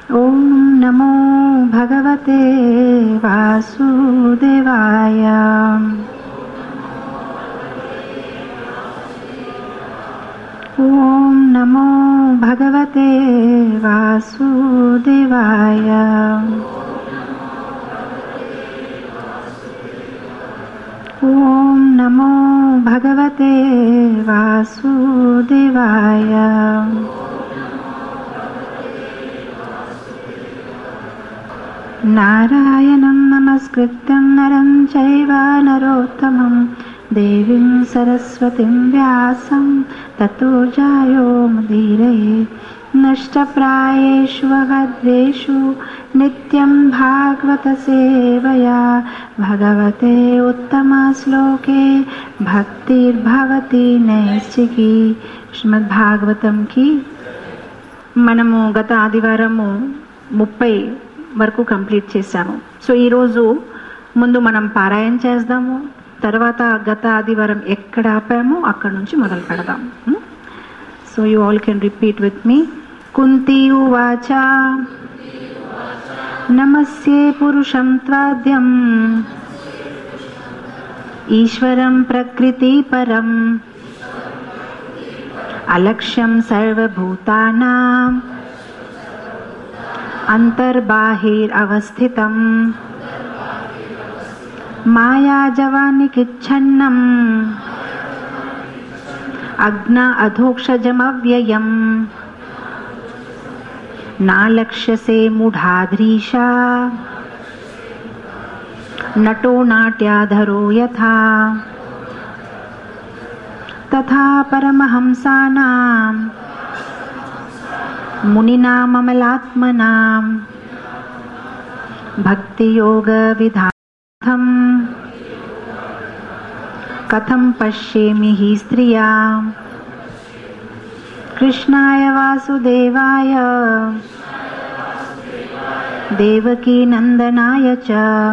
ॐ नमो भगवते वासुदेवाय ॐ नमो भगवते वासुदेवाय ॐ नमो भगवते वासुदेवाय नारायणं नमस्कृत्यं नरं चैव नरोत्तमं देवीं सरस्वतीं व्यासं ततो जायो मुदीरये नष्टप्रायेषु भद्रेषु नित्यं भागवतसेवया भगवते उत्तमश्लोके భక్తిర్భవతి నైష్టికి శ్రీమద్ భాగవతంకి మనము గత ఆదివారము ముప్పై వరకు కంప్లీట్ చేశాము సో ఈరోజు ముందు మనం పారాయణ చేద్దాము తర్వాత గత ఆదివారం ఎక్కడ ఆపామో అక్కడ నుంచి మొదలు పెడదాం so you all can repeat with me Kunti ఉవాచ నమస్యే పురుషం త్వాద్యం ఈశ్వరం ప్రకృతి పరం అలక్ష్యం సర్వభూతానాం అంతర్బాహిరవస్థితం మాయాజవానికిచ్ఛన్నం అగ్న అధోక్షజమవ్యయం నాలక్ష్యసే మూఢాధ్రీషా నటో నాట్యాధరో యథా తథా పరమహంసానాం మునినామమలాత్మనాం భక్తియోగవిధానం కథం పశ్యేమి హి స్త్రియా కృష్ణాయ వాసుదేవాయ దేవకీ నందనాయ చ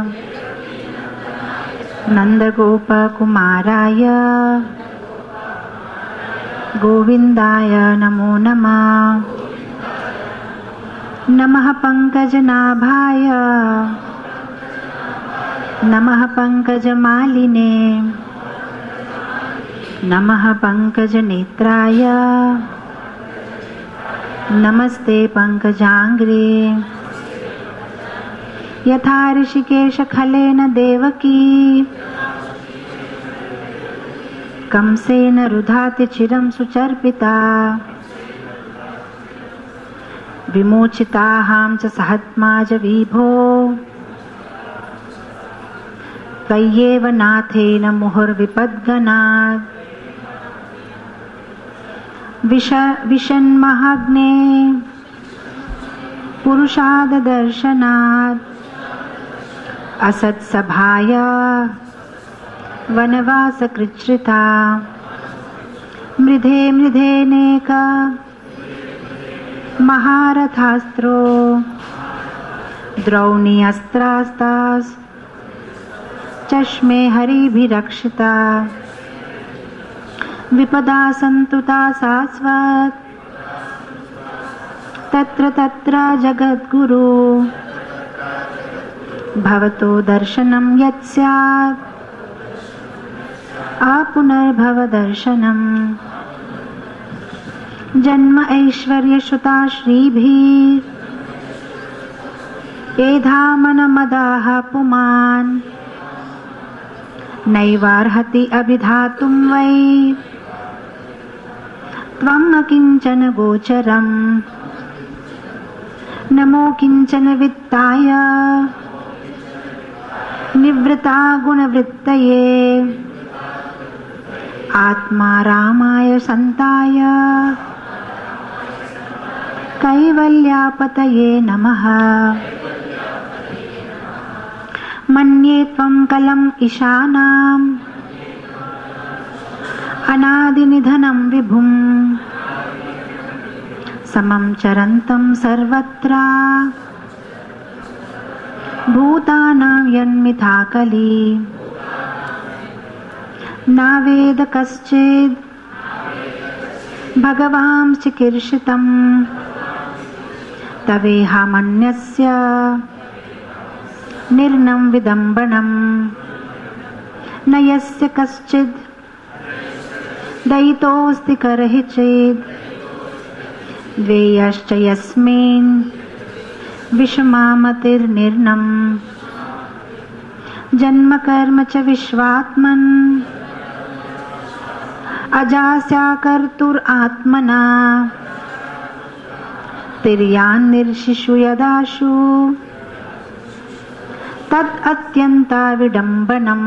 నందగోపకుమారాయ గోవిందాయ నమో నమః नमः पङ्कजनाभाय नमः पङ्कजमालिने नमः पङ्कजनेत्राय नमस्ते पङ्कजाङ्ग्रे यथा ऋषिकेशखलेन देवकी कंसेन रुधाति चिरं सुचर्पिता विमोचिताहां च सहत्माज विभो त्वय्येव नाथेन मुहुर्विपद्गणात् विश विशन्महाग्ने पुरुषाददर्शनात् असत्सभाय वनवासकृच्छ्रिता मृधे मृधेनेक महारथास्त्रो द्रौणी अस्त्रास्तास् चष्मे हरिभिरक्षिता विपदा सन्तुता सास्वत् तत्र तत्र जगद्गुरु भवतो दर्शनं यत् स्यात् आपुनर्भवदर्शनम् जन्म ऐश्वर्यश्रुता श्रीभिः एधामनमदाः पुमान् नैवार्हति अभिधातुं वै त्वं न किञ्चन गोचरम् नमो किञ्चन वित्ताय निवृत्ता गुणवृत्तये आत्मा रामाय सन्ताय कैवल्यापतये नमः मन्ये त्वं कलम् ईशानाम् अनादिनिधनं विभुम् समं चरन्तं सर्वत्र भूतानां यन्मिथाकली नावेद कश्चिद् भगवां चिकीर्षितम् తవేహామన్యస్య నిర్ణం విదంబనం నయస్య కశ్చిద్ దయితోస్తి కరహి చేద్ ద్వేయశ్చ యస్మిన్ విషమామతిర్నిర్ణం జన్మ కర్మ చ విశ్వాత్మన్ అజాస్యాకర్తురాత్మనా తిర్యాన్నిర్షిషు యదాశు తద్ అత్యంత విడంబనం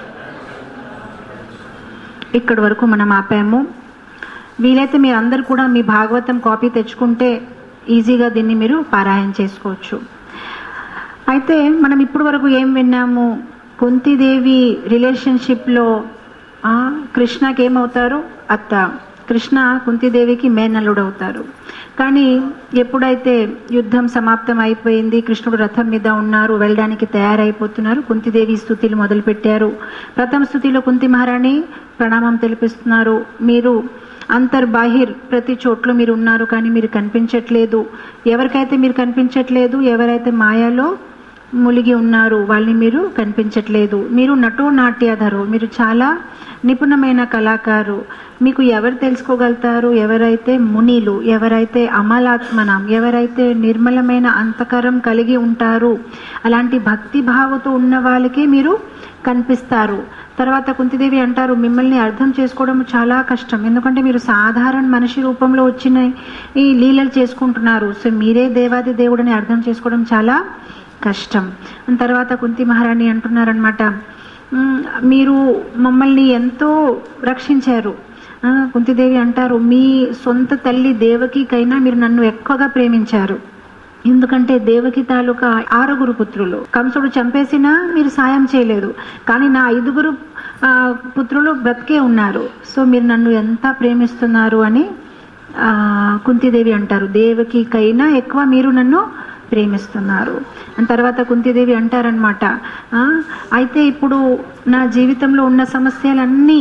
ఇక్కడి వరకు మనం ఆపాము వీలైతే మీరు అందరు కూడా మీ భాగవతం కాపీ తెచ్చుకుంటే ఈజీగా దీన్ని మీరు పారాయణ చేసుకోవచ్చు అయితే మనం ఇప్పుడు వరకు ఏం విన్నాము కుంతిదేవి రిలేషన్షిప్లో ఆ, కృష్ణకి ఏమవుతారు అత్త కృష్ణ కుంతిదేవికి మేనల్లుడు అవుతారు కానీ ఎప్పుడైతే యుద్ధం సమాప్తం అయిపోయింది కృష్ణుడు రథం మీద ఉన్నారు వెళ్ళడానికి తయారైపోతున్నారు కుంతిదేవి స్థుతిలు మొదలుపెట్టారు ప్రథమ స్థుతిలో కుంతి మహారాణి ప్రణామం తెలిపిస్తున్నారు మీరు అంతర్బాహిర్ ప్రతి చోట్ల మీరు ఉన్నారు కానీ మీరు కనిపించట్లేదు ఎవరికైతే మీరు కనిపించట్లేదు ఎవరైతే మాయాలో ములిగి ఉన్నారు వాళ్ళని మీరు కనిపించట్లేదు మీరు నటో నాట్యాధరు మీరు చాలా నిపుణమైన కళాకారు మీకు ఎవరు తెలుసుకోగలుగుతారు ఎవరైతే మునిలు ఎవరైతే అమలాత్మనం ఎవరైతే నిర్మలమైన అంతకరం కలిగి ఉంటారు అలాంటి భక్తి భావతో ఉన్న వాళ్ళకే మీరు కనిపిస్తారు తర్వాత కుంతిదేవి అంటారు మిమ్మల్ని అర్థం చేసుకోవడం చాలా కష్టం ఎందుకంటే మీరు సాధారణ మనిషి రూపంలో వచ్చిన ఈ లీలలు చేసుకుంటున్నారు సో మీరే దేవాది దేవుడిని అర్థం చేసుకోవడం చాలా కష్టం అండ్ తర్వాత కుంతి మహారాణి అంటున్నారనమాట "మ్, మీరు మమ్మల్ని ఎంతో రక్షించారు ఆ, కుంతిదేవి అంటారు మీ సొంత తల్లి దేవకికైనా మీరు నన్ను ఎక్కువగా ప్రేమించారు ఎందుకంటే దేవకి తాలూకా ఆరుగురు పుత్రులు కంసుడు చంపేసినా మీరు సాయం చేయలేదు కానీ నా ఐదుగురు ఆ, పుత్రులు బ్రతికే ఉన్నారు సో మీరు నన్ను ఎంత ప్రేమిస్తున్నారు అని ఆ, కుంతిదేవి అంటారు దేవకికైనా ఎక్కువ మీరు నన్ను ప్రేమిస్తున్నారు అండ్ తర్వాత కుంతిదేవి అంటారనమాట అయితే ఇప్పుడు నా జీవితంలో ఉన్న సమస్యలన్నీ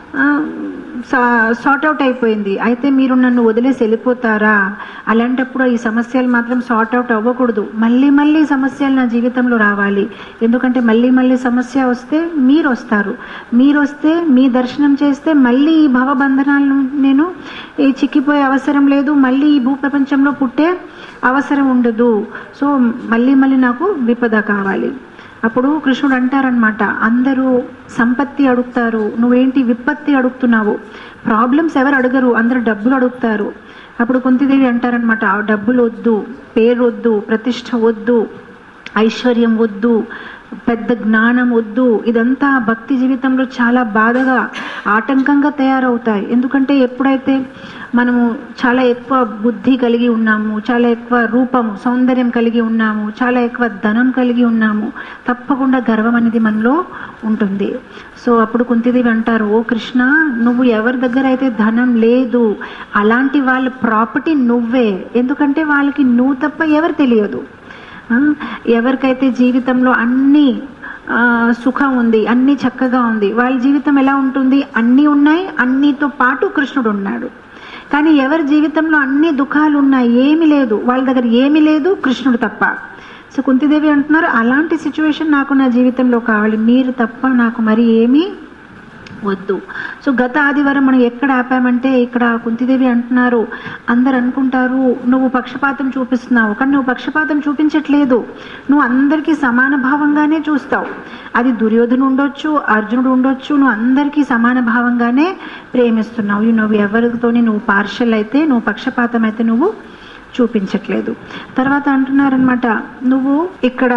సార్ట్ అవుట్ అయిపోయింది అయితే మీరు నన్ను వదిలేసి వెళ్ళిపోతారా అలాంటప్పుడు ఈ సమస్యలు మాత్రం సార్ట్ అవుట్ అవ్వకూడదు మళ్ళీ మళ్ళీ సమస్యలు నా జీవితంలో రావాలి ఎందుకంటే మళ్ళీ మళ్ళీ సమస్య వస్తే మీరు వస్తారు మీరు వస్తే మీ దర్శనం చేస్తే మళ్ళీ ఈ భవబంధనాలను నేను ఈ చిక్కిపోయే అవసరం లేదు మళ్ళీ ఈ భూప్రపంచంలో పుట్టే అవసరం ఉండదు సో మళ్ళీ మళ్ళీ నాకు విపద కావాలి అప్పుడు కృష్ణుడు అంటారనమాట అందరూ సంపత్తి అడుగుతారు నువ్వేంటి విపత్తి అడుగుతున్నావు ప్రాబ్లమ్స్ ఎవరు అడగరు అందరు డబ్బులు అడుగుతారు అప్పుడు కుంతిదేవి అంటారనమాట ఆ డబ్బులు వద్దు పేరు వద్దు ప్రతిష్ట వద్దు ఐశ్వర్యం వద్దు పెద్ద జ్ఞానం వద్దు ఇదంతా భక్తి జీవితంలో చాలా బాధగా ఆటంకంగా తయారవుతాయి ఎందుకంటే ఎప్పుడైతే మనము చాలా ఎక్కువ బుద్ధి కలిగి ఉన్నాము చాలా ఎక్కువ రూపము సౌందర్యం కలిగి ఉన్నాము చాలా ఎక్కువ ధనం కలిగి ఉన్నాము తప్పకుండా గర్వం అనేది మనలో ఉంటుంది సో అప్పుడు కుంతిదేవి అంటారు ఓ కృష్ణ నువ్వు ఎవరి దగ్గర అయితే ధనం లేదు అలాంటి వాళ్ళ ప్రాపర్టీ నువ్వే ఎందుకంటే వాళ్ళకి నువ్వు తప్ప ఎవరు తెలియదు ఆ, ఎవరికైతే జీవితంలో అన్ని ఆ, సుఖం ఉంది అన్ని చక్కగా ఉంది వాళ్ళ జీవితం ఎలా ఉంటుంది అన్నీ ఉన్నాయి అన్నితో పాటు కృష్ణుడు ఉన్నాడు కానీ ఎవరి జీవితంలో అన్ని దుఃఖాలు ఉన్నాయి ఏమీ లేదు వాళ్ళ దగ్గర ఏమీ లేదు కృష్ణుడు తప్ప సో కుంతిదేవి అంటున్నారు అలాంటి సిచ్యువేషన్ నాకు నా జీవితంలో కావాలి మీరు తప్ప నాకు మరి ఏమీ వద్దు సో గత ఆదివారం మనం ఎక్కడ ఆపామంటే ఇక్కడ కుంతిదేవి అంటున్నారు అందరు అనుకుంటారు నువ్వు పక్షపాతం చూపిస్తున్నావు కానీ నువ్వు పక్షపాతం చూపించట్లేదు నువ్వు అందరికీ సమాన భావంగానే చూస్తావు అది దుర్యోధను ఉండొచ్చు అర్జునుడు ఉండొచ్చు నువ్వు అందరికీ సమాన భావంగానే ప్రేమిస్తున్నావు నువ్వు ఎవరితోని నువ్వు పార్షల్ అయితే నువ్వు పక్షపాతం అయితే నువ్వు చూపించట్లేదు తర్వాత అంటున్నారనమాట నువ్వు ఇక్కడ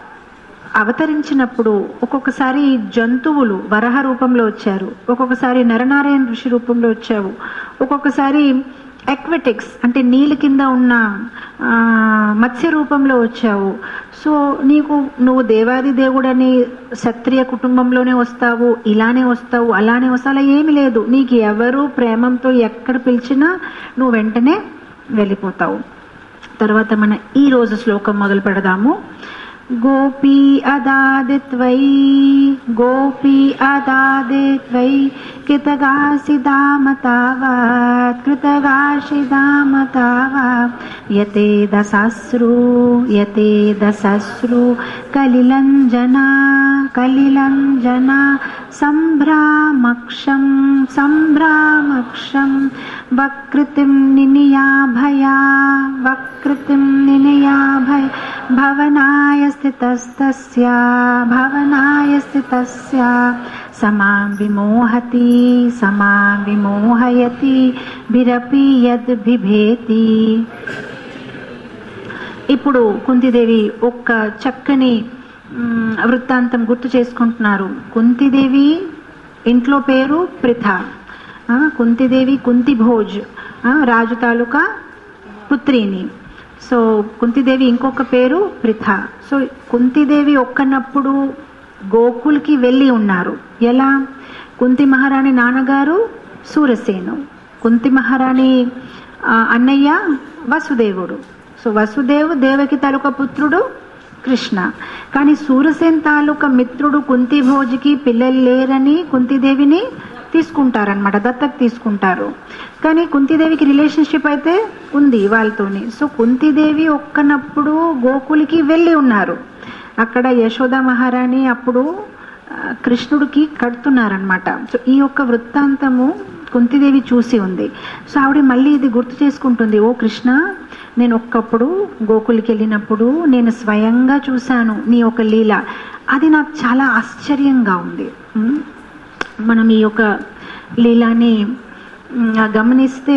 అవతరించినప్పుడు ఒక్కొక్కసారి జంతువులు వరహ రూపంలో వచ్చారు ఒక్కొక్కసారి నరనారాయణ ఋషి రూపంలో వచ్చావు ఒక్కొక్కసారి ఎక్వెటిక్స్ అంటే నీళ్ళ కింద ఉన్న ఆ, మత్స్య రూపంలో వచ్చావు సో నీకు నువ్వు దేవాది దేవుడని క్షత్రియ కుటుంబంలోనే వస్తావు ఇలానే వస్తావు అలానే వస్తావు అలా ఏమీ లేదు నీకు ఎవరు ప్రేమంతో ఎక్కడ పిలిచినా నువ్వు వెంటనే వెళ్ళిపోతావు తర్వాత మన ఈ రోజు శ్లోకం మొదలు పెడదాము गोपी अदादित्वयि गोपी अदादित्वयि कृतगासिदाम तावत् कृतगाशिदाम तावत् यते दशश्रु यते दशश्रु कलिलञ्जना कलिलञ्जना सम्भ्रामक्षं सम्भ्रामक्षं वक्कृतिं निनियाभया वक्कृतिं निनियाभय भवनाय स्थितस्तस्य भवनाय स्थितस्य समां विमोहति समां विमोहयति बिरपि यद् बिभेति ఇప్పుడు కుంతిదేవి ఒక్క చక్కని మ్, వృత్తాంతం గుర్తు చేసుకుంటున్నారు కుంతిదేవి ఇంట్లో పేరు ప్రిథ ఆ, కుంతిదేవి కుంతి భోజ్ ఆ, రాజు తాలూకా పుత్రిని సో కుంతిదేవి ఇంకొక పేరు ప్రిథ సో కుంతిదేవి ఒక్కనప్పుడు గోకుల్కి వెళ్ళి ఉన్నారు ఎలా కుంతి మహారాణి నాన్నగారు సూరసేను కుంతి మహారాణి ఆ, అన్నయ్య వసుదేవుడు సో వసుదేవు దేవకి తాలూకా పుత్రుడు కృష్ణ కానీ సూరసేన్ తాలూకా మిత్రుడు కుంతి భోజికి పిల్లలు లేరని కుంతిదేవిని తీసుకుంటారనమాట దత్తకు తీసుకుంటారు కానీ కుంతిదేవికి రిలేషన్షిప్ అయితే ఉంది వాళ్ళతోని సో కుంతిదేవి ఒక్కనప్పుడు గోకులికి వెళ్ళి ఉన్నారు అక్కడ యశోద మహారాణి అప్పుడు ఆ, కృష్ణుడికి కడుతున్నారనమాట సో ఈ యొక్క వృత్తాంతము కుంతిదేవి చూసి ఉంది సో ఆవిడ మళ్ళీ ఇది గుర్తు చేసుకుంటుంది ఓ కృష్ణ నేను ఒక్కప్పుడు గోకులికి వెళ్ళినప్పుడు నేను స్వయంగా చూశాను నీ ఒక లీల అది నాకు చాలా ఆశ్చర్యంగా ఉంది ఉమ్. మనం ఈ యొక్క లీలాని ఉమ్, గమనిస్తే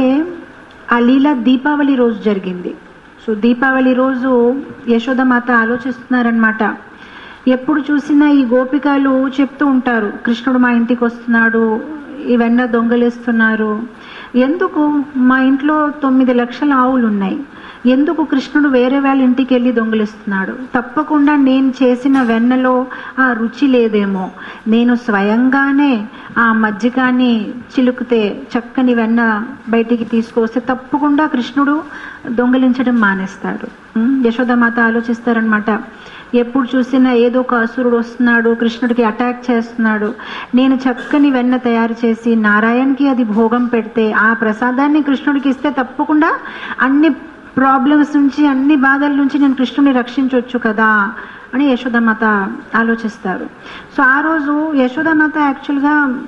ఆ లీల దీపావళి రోజు జరిగింది సో దీపావళి రోజు యశోదమాత ఆలోచిస్తున్నారనమాట ఎప్పుడు చూసినా ఈ గోపికలు చెప్తూ ఉంటారు కృష్ణుడు మా ఇంటికి వస్తున్నాడు ఇవన్న దొంగలిస్తున్నారు ఎందుకు మా ఇంట్లో తొమ్మిది లక్షల ఆవులు ఉన్నాయి ఎందుకు కృష్ణుడు వేరే వాళ్ళ ఇంటికి వెళ్ళి దొంగిలిస్తున్నాడు తప్పకుండా నేను చేసిన వెన్నలో ఆ రుచి లేదేమో నేను స్వయంగానే ఆ మజ్జిగాని చిలుకుతే చక్కని వెన్న బయటికి తీసుకొస్తే తప్పకుండా కృష్ణుడు దొంగిలించడం మానేస్తాడు ఉమ్, యశోదమాత ఆలోచిస్తారనమాట ఎప్పుడు చూసినా ఏదో ఒక అసురుడు వస్తున్నాడు కృష్ణుడికి అటాక్ చేస్తున్నాడు నేను చక్కని వెన్న తయారు చేసి నారాయణకి అది భోగం పెడితే ఆ ప్రసాదాన్ని కృష్ణుడికి ఇస్తే తప్పకుండా అన్ని ప్రాబ్లమ్స్ నుంచి అన్ని బాధల నుంచి నేను కృష్ణుని రక్షించవచ్చు కదా అని యశోదమాత ఆలోచిస్తారు సో ఆ రోజు యశోదమాత యాక్చువల్గా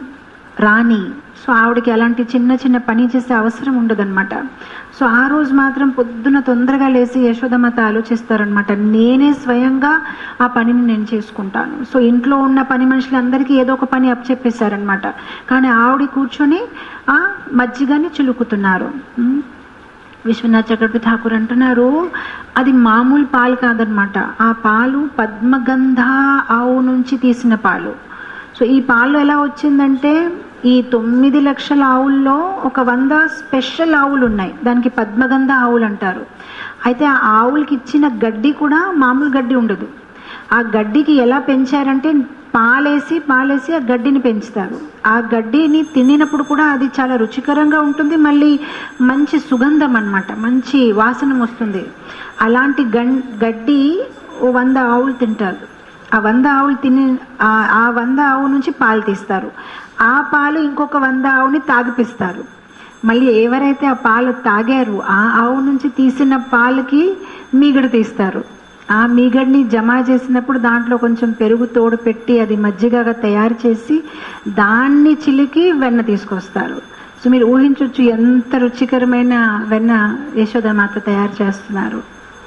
రాణి సో ఆవిడకి అలాంటి చిన్న చిన్న పని చేసే అవసరం ఉండదన్నమాట సో ఆ రోజు మాత్రం పొద్దున తొందరగా లేచి యశోదమాత ఆలోచిస్తారనమాట నేనే స్వయంగా ఆ పనిని నేను చేసుకుంటాను సో ఇంట్లో ఉన్న పని మనుషులందరికీ ఏదో ఒక పని అప్పచెప్పేశారనమాట కానీ ఆవిడ కూర్చొని ఆ మజ్జిగని చిలుకుతున్నారు ఉమ్. విశ్వనాథ్ చక్రవర్తి ఠాకూర్ అంటున్నారు అది మామూలు పాలు కాదనమాట ఆ పాలు పద్మగంధ ఆవు నుంచి తీసిన పాలు సో ఈ పాలు ఎలా వచ్చిందంటే ఈ తొమ్మిది లక్షల ఆవుల్లో ఒక వంద స్పెషల్ ఆవులు ఉన్నాయి దానికి పద్మగంధ ఆవులు అంటారు అయితే ఆ ఆవులకి ఇచ్చిన గడ్డి కూడా మామూలు గడ్డి ఉండదు ఆ గడ్డికి ఎలా పెంచారంటే పాలేసి పాలేసి ఆ గడ్డిని పెంచుతారు ఆ గడ్డిని తినినప్పుడు కూడా అది చాలా రుచికరంగా ఉంటుంది మళ్ళీ మంచి సుగంధం అన్నమాట మంచి వాసన వస్తుంది అలాంటి గన్ గడ్డి ఓ వంద ఆవులు తింటారు ఆ వంద ఆవులు తిని ఆ- ఆ వంద ఆవు నుంచి పాలు తీస్తారు ఆ పాలు ఇంకొక వంద ఆవుని తాగిపిస్తారు మళ్ళీ ఎవరైతే ఆ పాలు తాగారు ఆ ఆవు నుంచి తీసిన పాలకి మీగడ తీస్తారు ఆ మీగడిని జమ చేసినప్పుడు దాంట్లో కొంచెం పెరుగు తోడు పెట్టి అది మజ్జిగగా తయారు చేసి దాన్ని చిలికి వెన్న తీసుకొస్తారు సో మీరు ఊహించవచ్చు ఎంత రుచికరమైన వెన్న యశోదమాత తయారు చేస్తున్నారు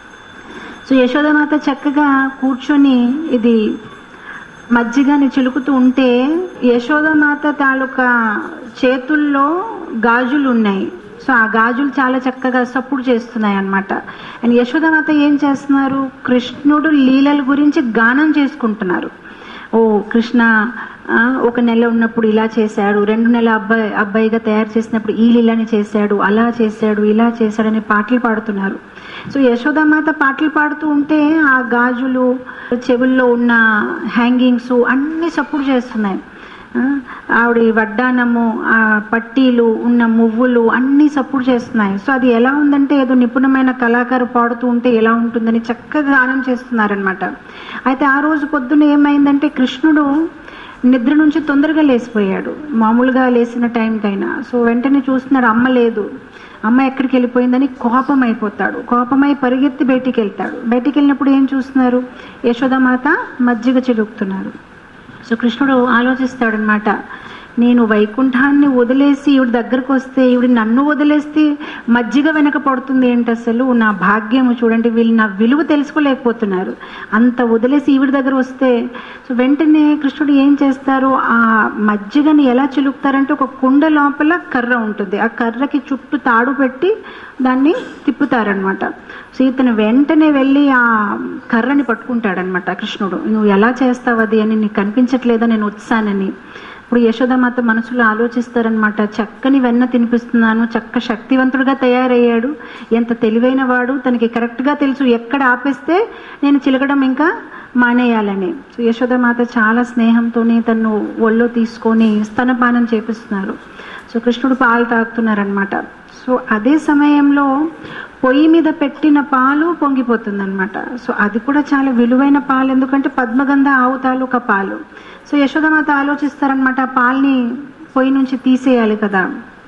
సో యశోదమాత చక్కగా కూర్చొని ఇది మజ్జిగని చిలుకుతూ ఉంటే యశోదమాత తాలూకా చేతుల్లో గాజులు ఉన్నాయి సో ఆ గాజులు చాలా చక్కగా సప్పుడు చేస్తున్నాయి అన్నమాట అండ్ యశోదమాత ఏం చేస్తున్నారు కృష్ణుడు లీలల గురించి గానం చేసుకుంటున్నారు ఓ కృష్ణ ఆ, ఒక నెల ఉన్నప్పుడు ఇలా చేశాడు రెండు నెలల అబ్బాయి అబ్బాయిగా తయారు చేసినప్పుడు ఈ లీలని చేశాడు అలా చేశాడు ఇలా చేశాడని పాటలు పాడుతున్నారు సో యశోదామాత పాటలు పాడుతూ ఉంటే ఆ గాజులు చెవుల్లో ఉన్న హ్యాంగింగ్స్ అన్ని సపోర్ట్ చేస్తున్నాయి ఆ, ఆవిడ వడ్డానము ఆ పట్టీలు ఉన్న మువ్వులు అన్నీ సపోర్ట్ చేస్తున్నాయి సో అది ఎలా ఉందంటే ఏదో నిపుణమైన కళాకారు పాడుతూ ఉంటే ఎలా ఉంటుందని చక్కగా గానం చేస్తున్నారనమాట అయితే ఆ రోజు పొద్దున్న ఏమైందంటే కృష్ణుడు నిద్ర నుంచి తొందరగా లేచిపోయాడు మామూలుగా లేచిన టైంకైనా సో వెంటనే చూస్తున్నాడు అమ్మ లేదు అమ్మ ఎక్కడికి వెళ్ళిపోయిందని కోపం అయిపోతాడు కోపమై పరిగెత్తి బయటికి వెళ్తాడు బయటికి వెళ్ళినప్పుడు ఏం చూస్తున్నారు యశోదమాత మజ్జిగ చిలుకుతున్నారు సో కృష్ణుడు ఆలోచిస్తాడనమాట నేను వైకుంఠాన్ని వదిలేసి ఈవిడ దగ్గరకు వస్తే ఈవిడ నన్ను వదిలేస్తే మజ్జిగ వెనక పడుతుంది ఏంటి అసలు నా భాగ్యము చూడండి వీళ్ళు నా విలువ తెలుసుకోలేకపోతున్నారు అంత వదిలేసి ఈవిడ దగ్గర వస్తే సో వెంటనే కృష్ణుడు ఏం చేస్తారు ఆ మజ్జిగని ఎలా చిలుకుతారంటే ఒక కుండ లోపల కర్ర ఉంటుంది ఆ కర్రకి చుట్టూ తాడు పెట్టి దాన్ని తిప్పుతారనమాట సో ఇతను వెంటనే వెళ్ళి ఆ కర్రని పట్టుకుంటాడనమాట కృష్ణుడు నువ్వు ఎలా చేస్తావు అది అని నీకు కనిపించట్లేదా నేను వచ్చానని ఇప్పుడు యశోదమాత మనసులో ఆలోచిస్తారనమాట చక్కని వెన్న తినిపిస్తున్నాను చక్క శక్తివంతుడుగా తయారయ్యాడు ఎంత తెలివైన వాడు తనకి కరెక్ట్గా తెలుసు ఎక్కడ ఆపేస్తే నేను చిలకడం ఇంకా మానేయాలని సో యశోదమాత చాలా స్నేహంతోనే తను ఒళ్ళో తీసుకొని స్తనపానం చేపిస్తున్నారు సో కృష్ణుడు పాలు తాగుతున్నారనమాట సో అదే సమయంలో పొయ్యి మీద పెట్టిన పాలు పొంగిపోతుందన్నమాట సో అది కూడా చాలా విలువైన పాలు ఎందుకంటే పద్మగంధ ఆవు తాలూకా పాలు సో యశోదమాత ఆలోచిస్తారనమాట ఆ పాల్ని పొయ్యి నుంచి తీసేయాలి కదా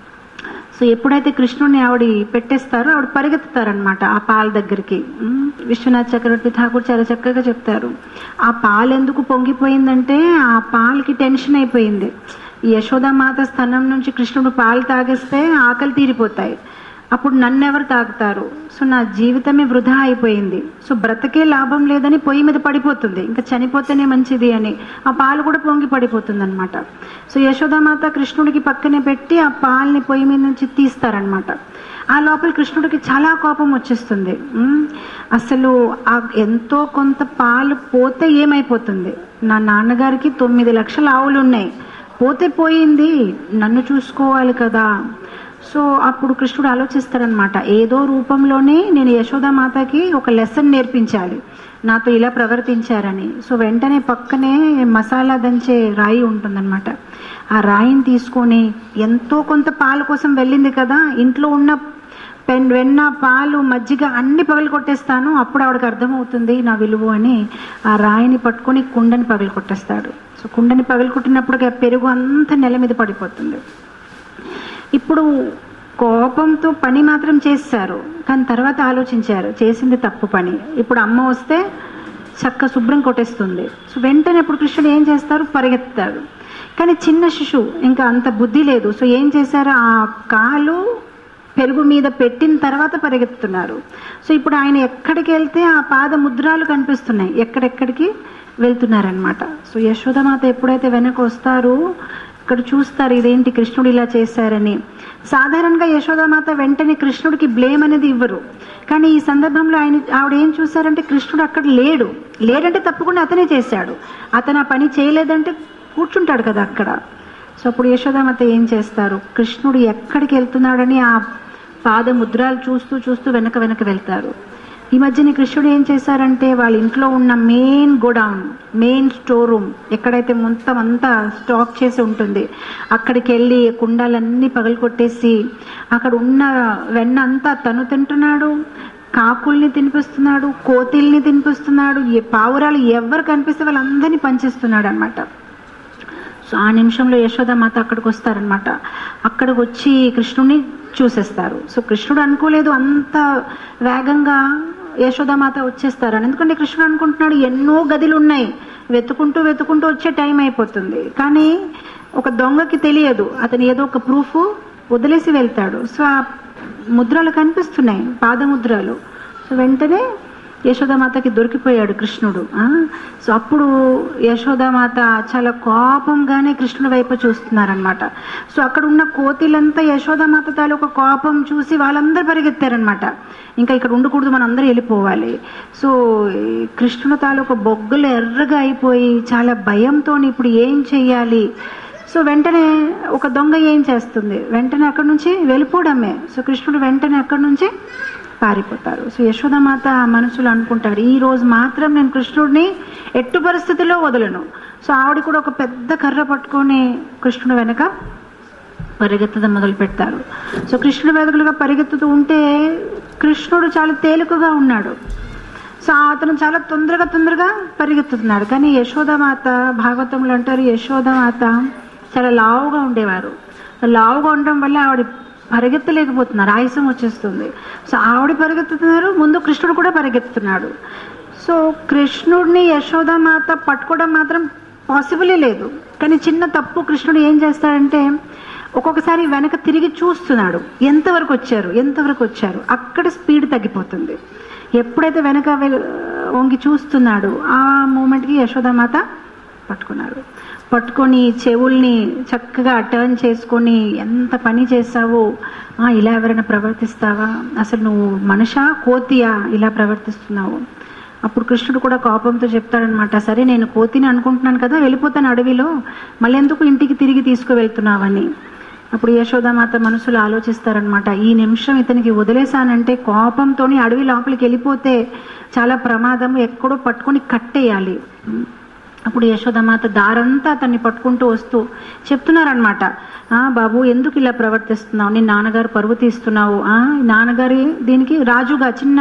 సో ఎప్పుడైతే కృష్ణుడిని ఆవిడ పెట్టేస్తారో ఆవిడ పరిగెత్తుతారనమాట ఆ పాల దగ్గరికి ఉమ్, విశ్వనాథ్ చక్రవర్తి ఠాకూర్ చాలా చక్కగా చెప్తారు ఆ పాలు ఎందుకు పొంగిపోయిందంటే ఆ పాలకి టెన్షన్ అయిపోయింది ఈ యశోదామాత స్థనం నుంచి కృష్ణుడు పాలు తాగేస్తే ఆకలి తీరిపోతాయి అప్పుడు నన్నెవరు తాగుతారు సో నా జీవితమే వృధా అయిపోయింది సో బ్రతకే లాభం లేదని పొయ్యి మీద పడిపోతుంది ఇంకా చనిపోతేనే మంచిది అని ఆ పాలు కూడా పొంగి పడిపోతుంది అనమాట సో యశోదామాత కృష్ణుడికి పక్కనే పెట్టి ఆ పాలని పొయ్యి మీద నుంచి తీస్తారనమాట ఆ లోపల కృష్ణుడికి చాలా కోపం వచ్చేస్తుంది ఉమ్, అసలు ఆ ఎంతో కొంత పాలు పోతే ఏమైపోతుంది నా నాన్నగారికి తొమ్మిది లక్షల ఆవులు ఉన్నాయి పోతే పోయింది నన్ను చూసుకోవాలి కదా సో అప్పుడు కృష్ణుడు ఆలోచిస్తాడనమాట ఏదో రూపంలోనే నేను యశోదామాతకి ఒక లెసన్ నేర్పించాలి నాతో ఇలా ప్రవర్తించారని సో వెంటనే పక్కనే మసాలా దంచే రాయి ఉంటుందన్నమాట ఆ రాయిని తీసుకొని ఎంతో కొంత పాల కోసం వెళ్ళింది కదా ఇంట్లో ఉన్న పెన్ వెన్న పాలు మజ్జిగ అన్ని పగలు కొట్టేస్తాను అప్పుడు ఆవిడకి అర్థమవుతుంది నా విలువ అని ఆ రాయిని పట్టుకొని కుండని పగలు కొట్టేస్తాడు సో కుండని పగలు కొట్టినప్పుడు ఆ పెరుగు అంతా నెల మీద పడిపోతుంది ఇప్పుడు కోపంతో పని మాత్రం చేశారు కానీ తర్వాత ఆలోచించారు చేసింది తప్పు పని ఇప్పుడు అమ్మ వస్తే చక్క శుభ్రం కొట్టేస్తుంది సో వెంటనే ఇప్పుడు కృష్ణుడు ఏం చేస్తారు పరిగెత్తాడు కానీ చిన్న శిశువు ఇంకా అంత బుద్ధి లేదు సో ఏం చేశారు ఆ కాలు పెరుగు మీద పెట్టిన తర్వాత పరిగెత్తుతున్నారు సో ఇప్పుడు ఆయన ఎక్కడికి వెళ్తే ఆ పాద ముద్రాలు కనిపిస్తున్నాయి ఎక్కడెక్కడికి వెళ్తున్నారనమాట సో యశోదమాత ఎప్పుడైతే వెనక వస్తారో ఇక్కడ చూస్తారు ఇదేంటి కృష్ణుడు ఇలా చేశారని సాధారణంగా యశోదామాత వెంటనే కృష్ణుడికి బ్లేమ్ అనేది ఇవ్వరు కానీ ఈ సందర్భంలో ఆయన ఆవిడ ఏం చూసారంటే కృష్ణుడు అక్కడ లేడు లేడంటే తప్పకుండా అతనే చేశాడు అతను ఆ పని చేయలేదంటే కూర్చుంటాడు కదా అక్కడ సో అప్పుడు యశోదామాత ఏం చేస్తారు కృష్ణుడు ఎక్కడికి వెళ్తున్నాడని ఆ పాద ముద్రాలు చూస్తూ చూస్తూ వెనక వెనక వెళ్తారు ఈ మధ్యన కృష్ణుడు ఏం చేశారంటే వాళ్ళ ఇంట్లో ఉన్న main godown main store room ఎక్కడైతే మొత్తం అంతా స్టాక్ చేసి ఉంటుంది అక్కడికి వెళ్ళి కుండాలన్నీ పగలు కొట్టేసి అక్కడ ఉన్న వెన్న అంతా తను తింటున్నాడు కాకుల్ని తినిపిస్తున్నాడు కోతిల్ని తినిపిస్తున్నాడు ఏ పావురాలు ఎవరు కనిపిస్తే వాళ్ళందరినీ పనిచేస్తున్నాడు అనమాట సో ఆ నిమిషంలో యశోదామాత అక్కడికి వస్తారనమాట అక్కడికి వచ్చి కృష్ణుడిని చూసేస్తారు సో కృష్ణుడు అనుకోలేదు అంత వేగంగా యశోదామాత వచ్చేస్తారని ఎందుకంటే కృష్ణుడు అనుకుంటున్నాడు ఎన్నో గదులు ఉన్నాయి వెతుకుంటూ వెతుకుంటూ వచ్చే టైం అయిపోతుంది కానీ ఒక దొంగకి తెలియదు అతను ఏదో ఒక ప్రూఫ్ వదిలేసి వెళ్తాడు సో ఆ ముద్రలు కనిపిస్తున్నాయి పాదముద్రలు సో వెంటనే యశోదామాతకి దొరికిపోయాడు కృష్ణుడు ఆ? సో అప్పుడు యశోదామాత చాలా కోపంగానే కృష్ణుడి వైపు చూస్తున్నారనమాట సో అక్కడ ఉన్న కోతిలంతా యశోదామాత తాలూకు కోపం చూసి వాళ్ళందరూ పరిగెత్తారనమాట ఇంకా ఇక్కడ ఉండకూడదు మనం అందరూ వెళ్ళిపోవాలి సో ఈ కృష్ణుడు తాలూకు బొగ్గులు ఎర్రగా అయిపోయి చాలా భయంతో ఇప్పుడు ఏం చెయ్యాలి సో వెంటనే ఒక దొంగ ఏం చేస్తుంది వెంటనే అక్కడి నుంచి వెళ్ళిపోవడమే సో కృష్ణుడు వెంటనే అక్కడి నుంచి పారిపోతారు సో యశోదమాత మనసులో అనుకుంటారు ఈ రోజు మాత్రం నేను కృష్ణుడిని ఎట్టు పరిస్థితిలో వదలను సో ఆవిడ కూడా ఒక పెద్ద కర్ర పట్టుకొని కృష్ణుడు వెనక పరిగెత్తడం మొదలు పెడతారు సో కృష్ణుడు వెదకులుగా పరిగెత్తుతూ ఉంటే కృష్ణుడు చాలా తేలికగా ఉన్నాడు సో అతను చాలా తొందరగా తొందరగా పరిగెత్తుతున్నాడు కానీ యశోదమాత భాగవతంలో అంటారు యశోదమాత చాలా లావుగా ఉండేవారు లావుగా ఉండడం వల్ల ఆవిడ పరిగెత్తలేకపోతున్నారు ఆయాసం వచ్చేస్తుంది సో ఆవిడ పరిగెత్తుతున్నారు ముందు కృష్ణుడు కూడా పరిగెత్తుతున్నాడు సో కృష్ణుడిని యశోదమాత పట్టుకోవడం మాత్రం పాసిబులే లేదు కానీ చిన్న తప్పు కృష్ణుడు ఏం చేస్తాడంటే ఒక్కొక్కసారి వెనక తిరిగి చూస్తున్నాడు ఎంతవరకు వచ్చారు ఎంతవరకు వచ్చారు అక్కడ స్పీడ్ తగ్గిపోతుంది ఎప్పుడైతే వెనక వె- వంగి చూస్తున్నాడు ఆ మూమెంట్కి యశోదామాత పట్టుకున్నాడు పట్టుకొని చెవుల్ని చక్కగా టర్న్ చేసుకొని ఎంత పని చేస్తావో ఆ, ఇలా ఎవరైనా ప్రవర్తిస్తావా అసలు నువ్వు మనిషా కోతియా ఇలా ప్రవర్తిస్తున్నావు అప్పుడు కృష్ణుడు కూడా కోపంతో చెప్తాడనమాట సరే నేను కోతిని అనుకుంటున్నాను కదా వెళ్ళిపోతాను అడవిలో మళ్ళీ ఎందుకు ఇంటికి తిరిగి తీసుకువెళ్తున్నావని అప్పుడు యశోదామాత మనసులో ఆలోచిస్తారనమాట ఈ నిమిషం ఇతనికి వదిలేశానంటే కోపంతో అడవి లోపలికి వెళ్ళిపోతే చాలా ప్రమాదం ఎక్కడో పట్టుకొని కట్టేయాలి అప్పుడు యశోదామాత దారంతా అతన్ని పట్టుకుంటూ వస్తూ చెప్తున్నారనమాట ఆ బాబు ఎందుకు ఇలా ప్రవర్తిస్తున్నావు నీ నాన్నగారు పరువు తీస్తున్నావు ఆ నాన్నగారి దీనికి రాజుగా చిన్న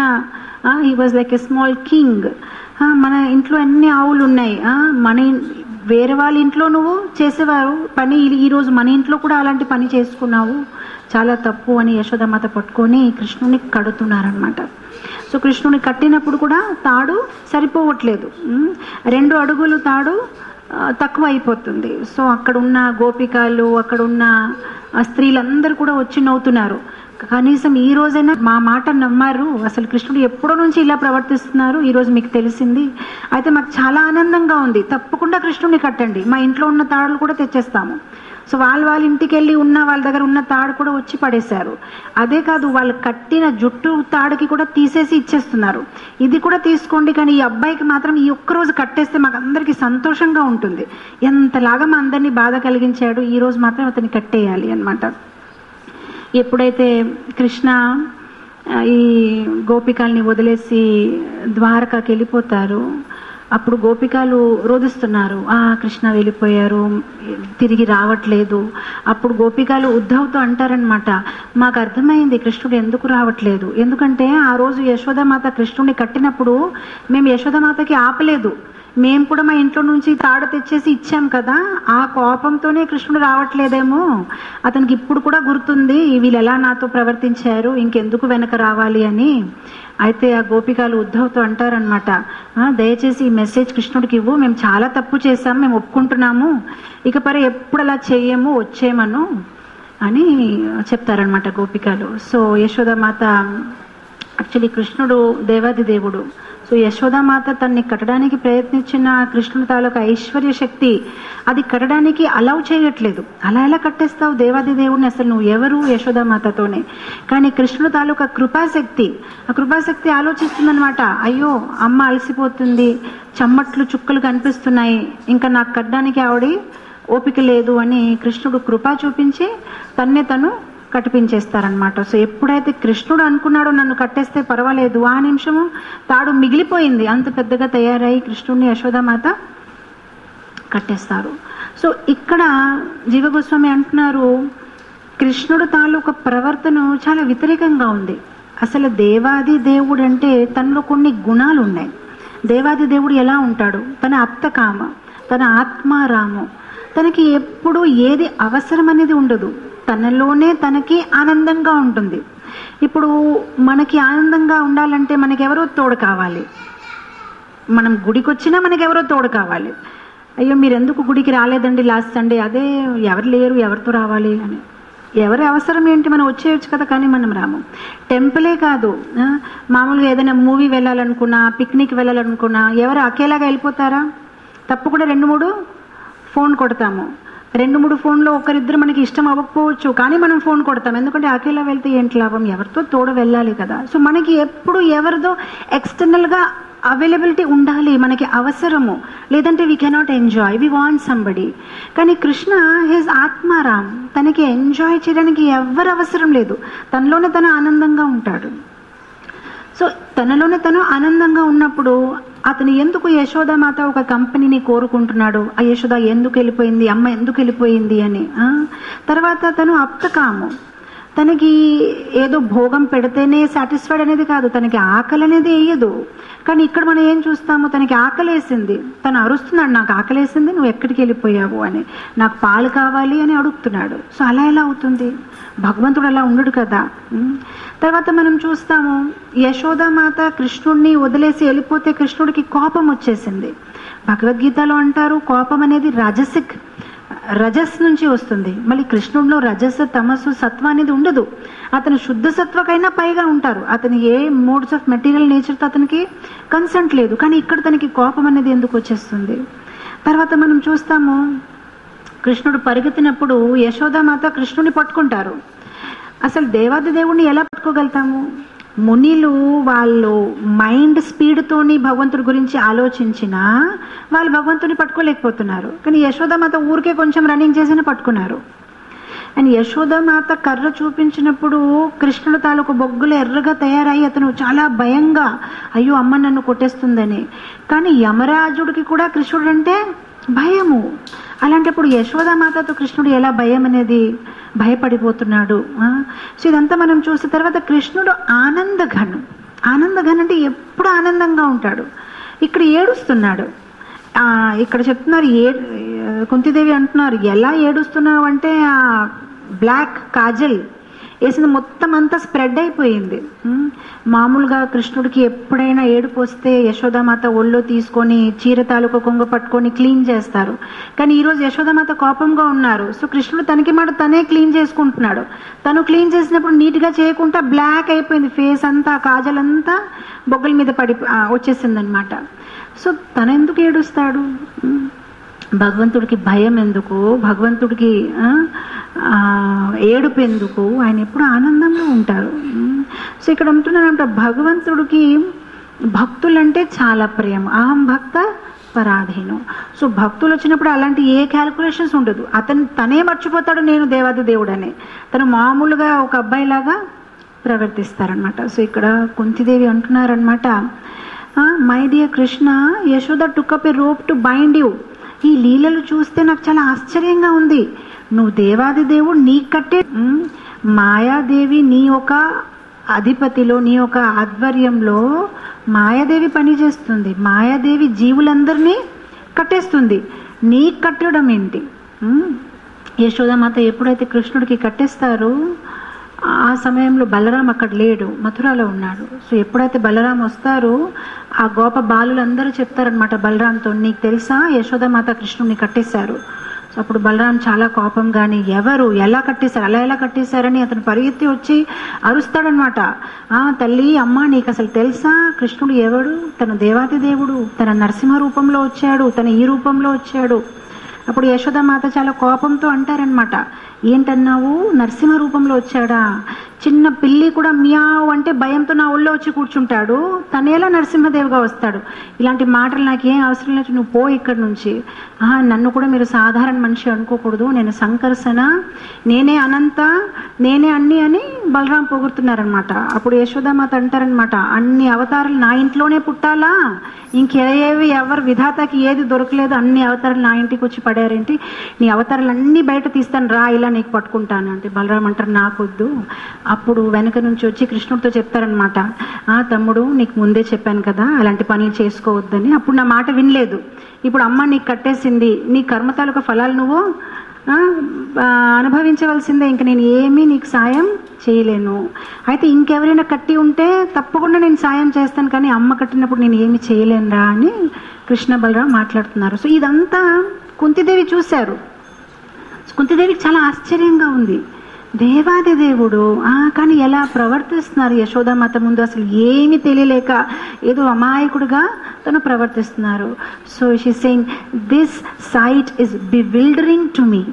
he was like a small king మన ఇంట్లో అన్ని ఆవులు ఉన్నాయి ఆ, మన ఇన్- వేరే వాళ్ళ ఇంట్లో నువ్వు చేసేవారు పని ఈ- ఈ రోజు మన ఇంట్లో కూడా అలాంటి పని చేసుకున్నావు చాలా తప్పు అని యశోదమాత పట్టుకొని కృష్ణుని కడుతున్నారనమాట సో కృష్ణుని కట్టినప్పుడు కూడా తాడు సరిపోవట్లేదు ఉమ్, రెండు అడుగులు తాడు ఆ, తక్కువ అయిపోతుంది సో అక్కడ ఉన్న గోపికలు అక్కడ ఉన్న ఆ స్త్రీలందరూ కూడా వచ్చి నవ్వుతున్నారు కనీసం ఈ రోజైనా మా మాట నమ్మారు అసలు కృష్ణుడు ఎప్పుడో నుంచి ఇలా ప్రవర్తిస్తున్నారు ఈ రోజు మీకు తెలిసింది అయితే మాకు చాలా ఆనందంగా ఉంది తప్పకుండా కృష్ణుడిని కట్టండి మా ఇంట్లో ఉన్న తాడులు కూడా తెచ్చేస్తాము సో వాళ్ళ వాళ్ళ ఇంటికి వెళ్ళి ఉన్న వాళ్ళ దగ్గర ఉన్న తాడు కూడా వచ్చి పడేశారు అదే కాదు వాళ్ళు కట్టిన జుట్టు తాడుకి కూడా తీసేసి ఇచ్చేస్తున్నారు ఇది కూడా తీసుకోండి కానీ ఈ అబ్బాయికి మాత్రం ఈ ఒక్క రోజు కట్టేస్తే మాకు అందరికీ సంతోషంగా ఉంటుంది ఎంతలాగా మా అందరినీ బాధ కలిగించాడు ఈ రోజు మాత్రం అతన్ని కట్టేయాలి అన్నమాట ఎప్పుడైతే కృష్ణ ఆ, ఈ గోపికల్ని వదిలేసి ద్వారకాకి వెళ్ళిపోతారు అప్పుడు గోపికలు రోధిస్తున్నారు ఆ కృష్ణ వెళ్ళిపోయారు తిరిగి రావట్లేదు అప్పుడు గోపికలు ఉద్ధవ్తో అంటారనమాట మాకు అర్థమైంది కృష్ణుడు ఎందుకు రావట్లేదు ఎందుకంటే ఆ రోజు యశోదమాత కృష్ణుడిని కట్టినప్పుడు మేము యశోదమాతకి ఆపలేదు మేము కూడా మా ఇంట్లో నుంచి తాడు తెచ్చేసి ఇచ్చాం కదా ఆ కోపంతోనే కృష్ణుడు రావట్లేదేమో అతనికి ఇప్పుడు కూడా గుర్తుంది వీళ్ళు ఎలా నాతో ప్రవర్తించారు ఇంకెందుకు వెనక రావాలి అని అయితే ఆ గోపికలు ఉద్ధవ్తో అంటారనమాట దయచేసి ఈ మెసేజ్ కృష్ణుడికి ఇవ్వు మేము చాలా తప్పు చేశాం మేము ఒప్పుకుంటున్నాము ఇక పరే ఎప్పుడు అలా చెయ్యము వచ్చేయమను అని చెప్తారనమాట గోపికలు సో యశోదమాత యాక్చువల్లీ కృష్ణుడు దేవాది దేవుడు సో యశోదామాత తన్ని కట్టడానికి ప్రయత్నించిన కృష్ణుని తాలూకా ఐశ్వర్య శక్తి అది కట్టడానికి అలౌ చేయట్లేదు అలా ఎలా కట్టేస్తావు దేవాది దేవుడిని అసలు నువ్వు ఎవరు యశోదామాతతోనే కానీ కృష్ణుడు తాలూకా కృపాశక్తి ఆ కృపాశక్తి ఆలోచిస్తుందనమాట అయ్యో అమ్మ అలసిపోతుంది చెమ్మట్లు చుక్కలు కనిపిస్తున్నాయి ఇంకా నాకు కట్టడానికి ఆవిడ ఓపిక లేదు అని కృష్ణుడు కృప చూపించి తన్నే తను కట్టిపించేస్తారనమాట సో ఎప్పుడైతే కృష్ణుడు అనుకున్నాడో నన్ను కట్టేస్తే పర్వాలేదు ఆ నిమిషము తాడు మిగిలిపోయింది అంత పెద్దగా తయారై కృష్ణుడిని యశోదామాత కట్టేస్తారు సో ఇక్కడ జీవగోస్వామి అంటున్నారు కృష్ణుడు తాలూకా ప్రవర్తన చాలా వ్యతిరేకంగా ఉంది అసలు దేవాది దేవుడు అంటే తనలో కొన్ని గుణాలు ఉన్నాయి దేవాది దేవుడు ఎలా ఉంటాడు తన అప్తకామ తన ఆత్మారాము తనకి ఎప్పుడు ఏది అవసరం అనేది ఉండదు తనలోనే తనకి ఆనందంగా ఉంటుంది ఇప్పుడు మనకి ఆనందంగా ఉండాలంటే మనకి ఎవరో తోడు కావాలి మనం గుడికి వచ్చినా మనకి ఎవరో తోడు కావాలి అయ్యో మీరు ఎందుకు గుడికి రాలేదండి లాస్ట్ సండే అదే ఎవరు లేరు ఎవరితో రావాలి అని ఎవరి అవసరం ఏంటి మనం వచ్చేయచ్చు కదా కానీ మనం రాము టెంపులే కాదు ఆ, మామూలుగా ఏదైనా మూవీ వెళ్ళాలనుకున్నా పిక్నిక్ వెళ్ళాలనుకున్నా ఎవరు అకేలాగా వెళ్ళిపోతారా తప్పకుండా రెండు మూడు ఫోన్ కొడతాము రెండు మూడు ఫోన్లో ఒకరిద్దరు మనకి ఇష్టం అవ్వకపోవచ్చు కానీ మనం ఫోన్ కొడతాం ఎందుకంటే అకేలా వెళ్తే ఏంటి లాభం ఎవరితో తోడు వెళ్ళాలి కదా సో మనకి ఎప్పుడు ఎవరిదో ఎక్స్టర్నల్గా అవైలబిలిటీ ఉండాలి మనకి అవసరము లేదంటే we cannot enjoy we want somebody కానీ కృష్ణ హిజ్ ఆత్మారాం తనకి ఎంజాయ్ చేయడానికి ఎవరు అవసరం లేదు తనలోనే తను ఆనందంగా ఉంటాడు సో తనలోనే తను ఆనందంగా ఉన్నప్పుడు అతను ఎందుకు యశోదామాత ఒక కంపెనీని కోరుకుంటున్నాడు ఆ యశోద ఎందుకు వెళ్ళిపోయింది అమ్మ ఎందుకు వెళ్ళిపోయింది అని ఆ? తర్వాత తను అప్తకాము తనకి ఏదో భోగం పెడితేనే సాటిస్ఫైడ్ అనేది కాదు తనకి ఆకలి అనేది వేయదు కానీ ఇక్కడ మనం ఏం చూస్తాము తనకి ఆకలేసింది తను అరుస్తున్నాడు నాకు ఆకలేసింది నువ్వు ఎక్కడికి వెళ్ళిపోయావు అని నాకు పాలు కావాలి అని అడుగుతున్నాడు సో అలా ఎలా అవుతుంది భగవంతుడు అలా ఉండడు కదా ఉమ్. తర్వాత మనం చూస్తాము యశోదామాత కృష్ణుడిని వదిలేసి వెళ్ళిపోతే కృష్ణుడికి కోపం వచ్చేసింది భగవద్గీతలో అంటారు కోపం అనేది రాజసిక్ రజస్ నుంచి వస్తుంది మళ్ళీ కృష్ణుడిలో రజస్ తమస్సు సత్వ అనేది ఉండదు అతను శుద్ధ సత్వకైనా పైగా ఉంటారు అతని ఏ మోడ్స్ ఆఫ్ మెటీరియల్ నేచర్తో అతనికి కన్సెంట్ లేదు కానీ ఇక్కడ తనకి కోపం అనేది ఎందుకు వచ్చేస్తుంది తర్వాత మనం చూస్తాము కృష్ణుడు పరిగెత్తినప్పుడు యశోదామాత కృష్ణుని పట్టుకుంటారు అసలు దేవాది దేవుణ్ణి ఎలా పట్టుకోగలుగుతాము మునిలు వాళ్ళు మైండ్ స్పీడ్తోని భగవంతుడి గురించి ఆలోచించినా వాళ్ళు భగవంతుని పట్టుకోలేకపోతున్నారు కానీ యశోదామాత ఊరికే కొంచెం రన్నింగ్ చేసినా పట్టుకున్నారు అండ్ యశోదామాత కర్ర చూపించినప్పుడు కృష్ణుడు తాలూకు బొగ్గులు ఎర్రగా తయారై అతను చాలా భయంగా అయ్యో అమ్మ నన్ను కొట్టేస్తుందని కానీ యమరాజుడికి కూడా కృష్ణుడు అంటే భయము అలాంటప్పుడు యశోదామాతతో కృష్ణుడు ఎలా భయం అనేది భయపడిపోతున్నాడు ఆ? సో ఇదంతా మనం చూసిన తర్వాత కృష్ణుడు ఆనందఘనం ఆనందఘన్ అంటే ఎప్పుడు ఆనందంగా ఉంటాడు ఇక్కడ ఏడుస్తున్నాడు ఆ, ఇక్కడ చెప్తున్నారు ఏ కుంతిదేవి అంటున్నారు ఎలా ఏడుస్తున్నావు అంటే ఆ బ్లాక్ కాజల్ వేసింది మొత్తం అంతా స్ప్రెడ్ అయిపోయింది ఉమ్, మామూలుగా కృష్ణుడికి ఎప్పుడైనా ఏడుపు వస్తే యశోదామాత ఒళ్ళో తీసుకొని చీర తాలూకు కొంగ పట్టుకొని క్లీన్ చేస్తారు కానీ ఈరోజు యశోదామాత కోపంగా ఉన్నారు సో కృష్ణుడు తనకి మాట తనే క్లీన్ చేసుకుంటున్నాడు తను క్లీన్ చేసినప్పుడు నీట్గా చేయకుండా బ్లాక్ అయిపోయింది ఫేస్ అంతా కాజల్ అంతా బొగ్గల మీద పడి వచ్చేసింది అనమాట సో తను ఎందుకు ఏడుస్తాడు ఉమ్. భగవంతుడికి భయం ఎందుకు భగవంతుడికి ఆ, ఆ, ఏడుపు ఎందుకు ఆయన ఎప్పుడు ఆనందంగా ఉంటారు ఉమ్. సో ఇక్కడ ఉంటున్నారంట భగవంతుడికి భక్తులంటే చాలా ప్రేమ అహం భక్త పరాధీనం సో భక్తులు వచ్చినప్పుడు అలాంటి ఏ క్యాల్కులేషన్స్ ఉండదు అతను తనే మర్చిపోతాడు నేను దేవాది దేవుడని తను మామూలుగా ఒక అబ్బాయిలాగా ప్రవర్తిస్తారనమాట సో ఇక్కడ కుంతిదేవి అంటున్నారనమాట my dear Krishna Yashoda took up a rope to bind you ఈ లీలలు చూస్తే నాకు చాలా ఆశ్చర్యంగా ఉంది నువ్వు దేవాది దేవుడు నీ కట్టే ఉమ్, మాయాదేవి నీ ఒక అధిపతిలో నీ ఒక ఆధ్వర్యంలో మాయాదేవి పనిచేస్తుంది మాయాదేవి జీవులందరినీ కట్టేస్తుంది నీ కట్టడం ఏంటి ఉమ్, యశోదామాత ఎప్పుడైతే కృష్ణుడికి కట్టేస్తారో ఆ సమయంలో బలరాం అక్కడ లేడు మథురాలో ఉన్నాడు సో ఎప్పుడైతే బలరాం వస్తారో ఆ గోప బాలులందరూ చెప్తారనమాట బలరాంతో నీకు తెలుసా యశోదామాత కృష్ణుడిని కట్టేశారు సో అప్పుడు బలరాం చాలా కోపం కానీ ఎవరు ఎలా కట్టేశారు అలా ఎలా కట్టేశారని అతను పరిగెత్తి వచ్చి అరుస్తాడనమాట ఆ తల్లి అమ్మ నీకు అసలు తెలుసా కృష్ణుడు ఎవడు తన దేవాది దేవుడు తన నరసింహ రూపంలో వచ్చాడు తన ఈ రూపంలో వచ్చాడు అప్పుడు యశోదామాత చాలా కోపంతో అంటారనమాట ఏంటన్నావు నరసింహ రూపంలో వచ్చాడా చిన్న పిల్లి కూడా మియావు అంటే భయంతో నా ఒళ్ళో వచ్చి కూర్చుంటాడు తనేలా నరసింహదేవిగా వస్తాడు ఇలాంటి మాటలు నాకు ఏం అవసరం లేదు నువ్వు పో ఇక్కడి నుంచి ఆహా నన్ను కూడా మీరు సాధారణ మనిషి అనుకోకూడదు నేను సంకర్షణ నేనే అనంత నేనే అన్ని అని బలరాం పొగుడుతున్నారనమాట అప్పుడు యశోదామాత అంటారనమాట అన్ని అవతారాలు నా ఇంట్లోనే పుట్టాలా ఇంకేవి ఎవరు విధాతకి ఏది దొరకలేదు అన్ని అవతారాలు నా ఇంటికి వచ్చి పడారేంటి నీ అవతారాలు అన్ని బయట తీస్తాను రా ఇలా నీకు పట్టుకుంటాను అంటే బలరాం అంటారు నాకొద్దు అప్పుడు వెనక నుంచి వచ్చి కృష్ణుడితో చెప్తారనమాట ఆ తమ్ముడు నీకు ముందే చెప్పాను కదా అలాంటి పనులు చేసుకోవద్దని అప్పుడు నా మాట వినలేదు ఇప్పుడు అమ్మ నీకు కట్టేసింది నీ కర్మ తాలూకా ఫలాలు నువ్వు ఆ, ఆ, అనుభవించవలసిందే ఇంక నేను ఏమీ నీకు సాయం చేయలేను అయితే ఇంకెవరైనా కట్టి ఉంటే తప్పకుండా నేను సాయం చేస్తాను కానీ అమ్మ కట్టినప్పుడు నేను ఏమి చేయలేనురా అని కృష్ణ బలరాం మాట్లాడుతున్నారు సో ఇదంతా కుంతిదేవి చూశారు కుంతిదేవికి చాలా ఆశ్చర్యంగా ఉంది దేవాది దేవుడు ఆ కానీ ఎలా ప్రవర్తిస్తున్నారు యశోదామాత ముందు అసలు ఏమీ తెలియలేక ఏదో అమాయకుడుగా తను ప్రవర్తిస్తున్నారు so she saying this sight is bewildering to me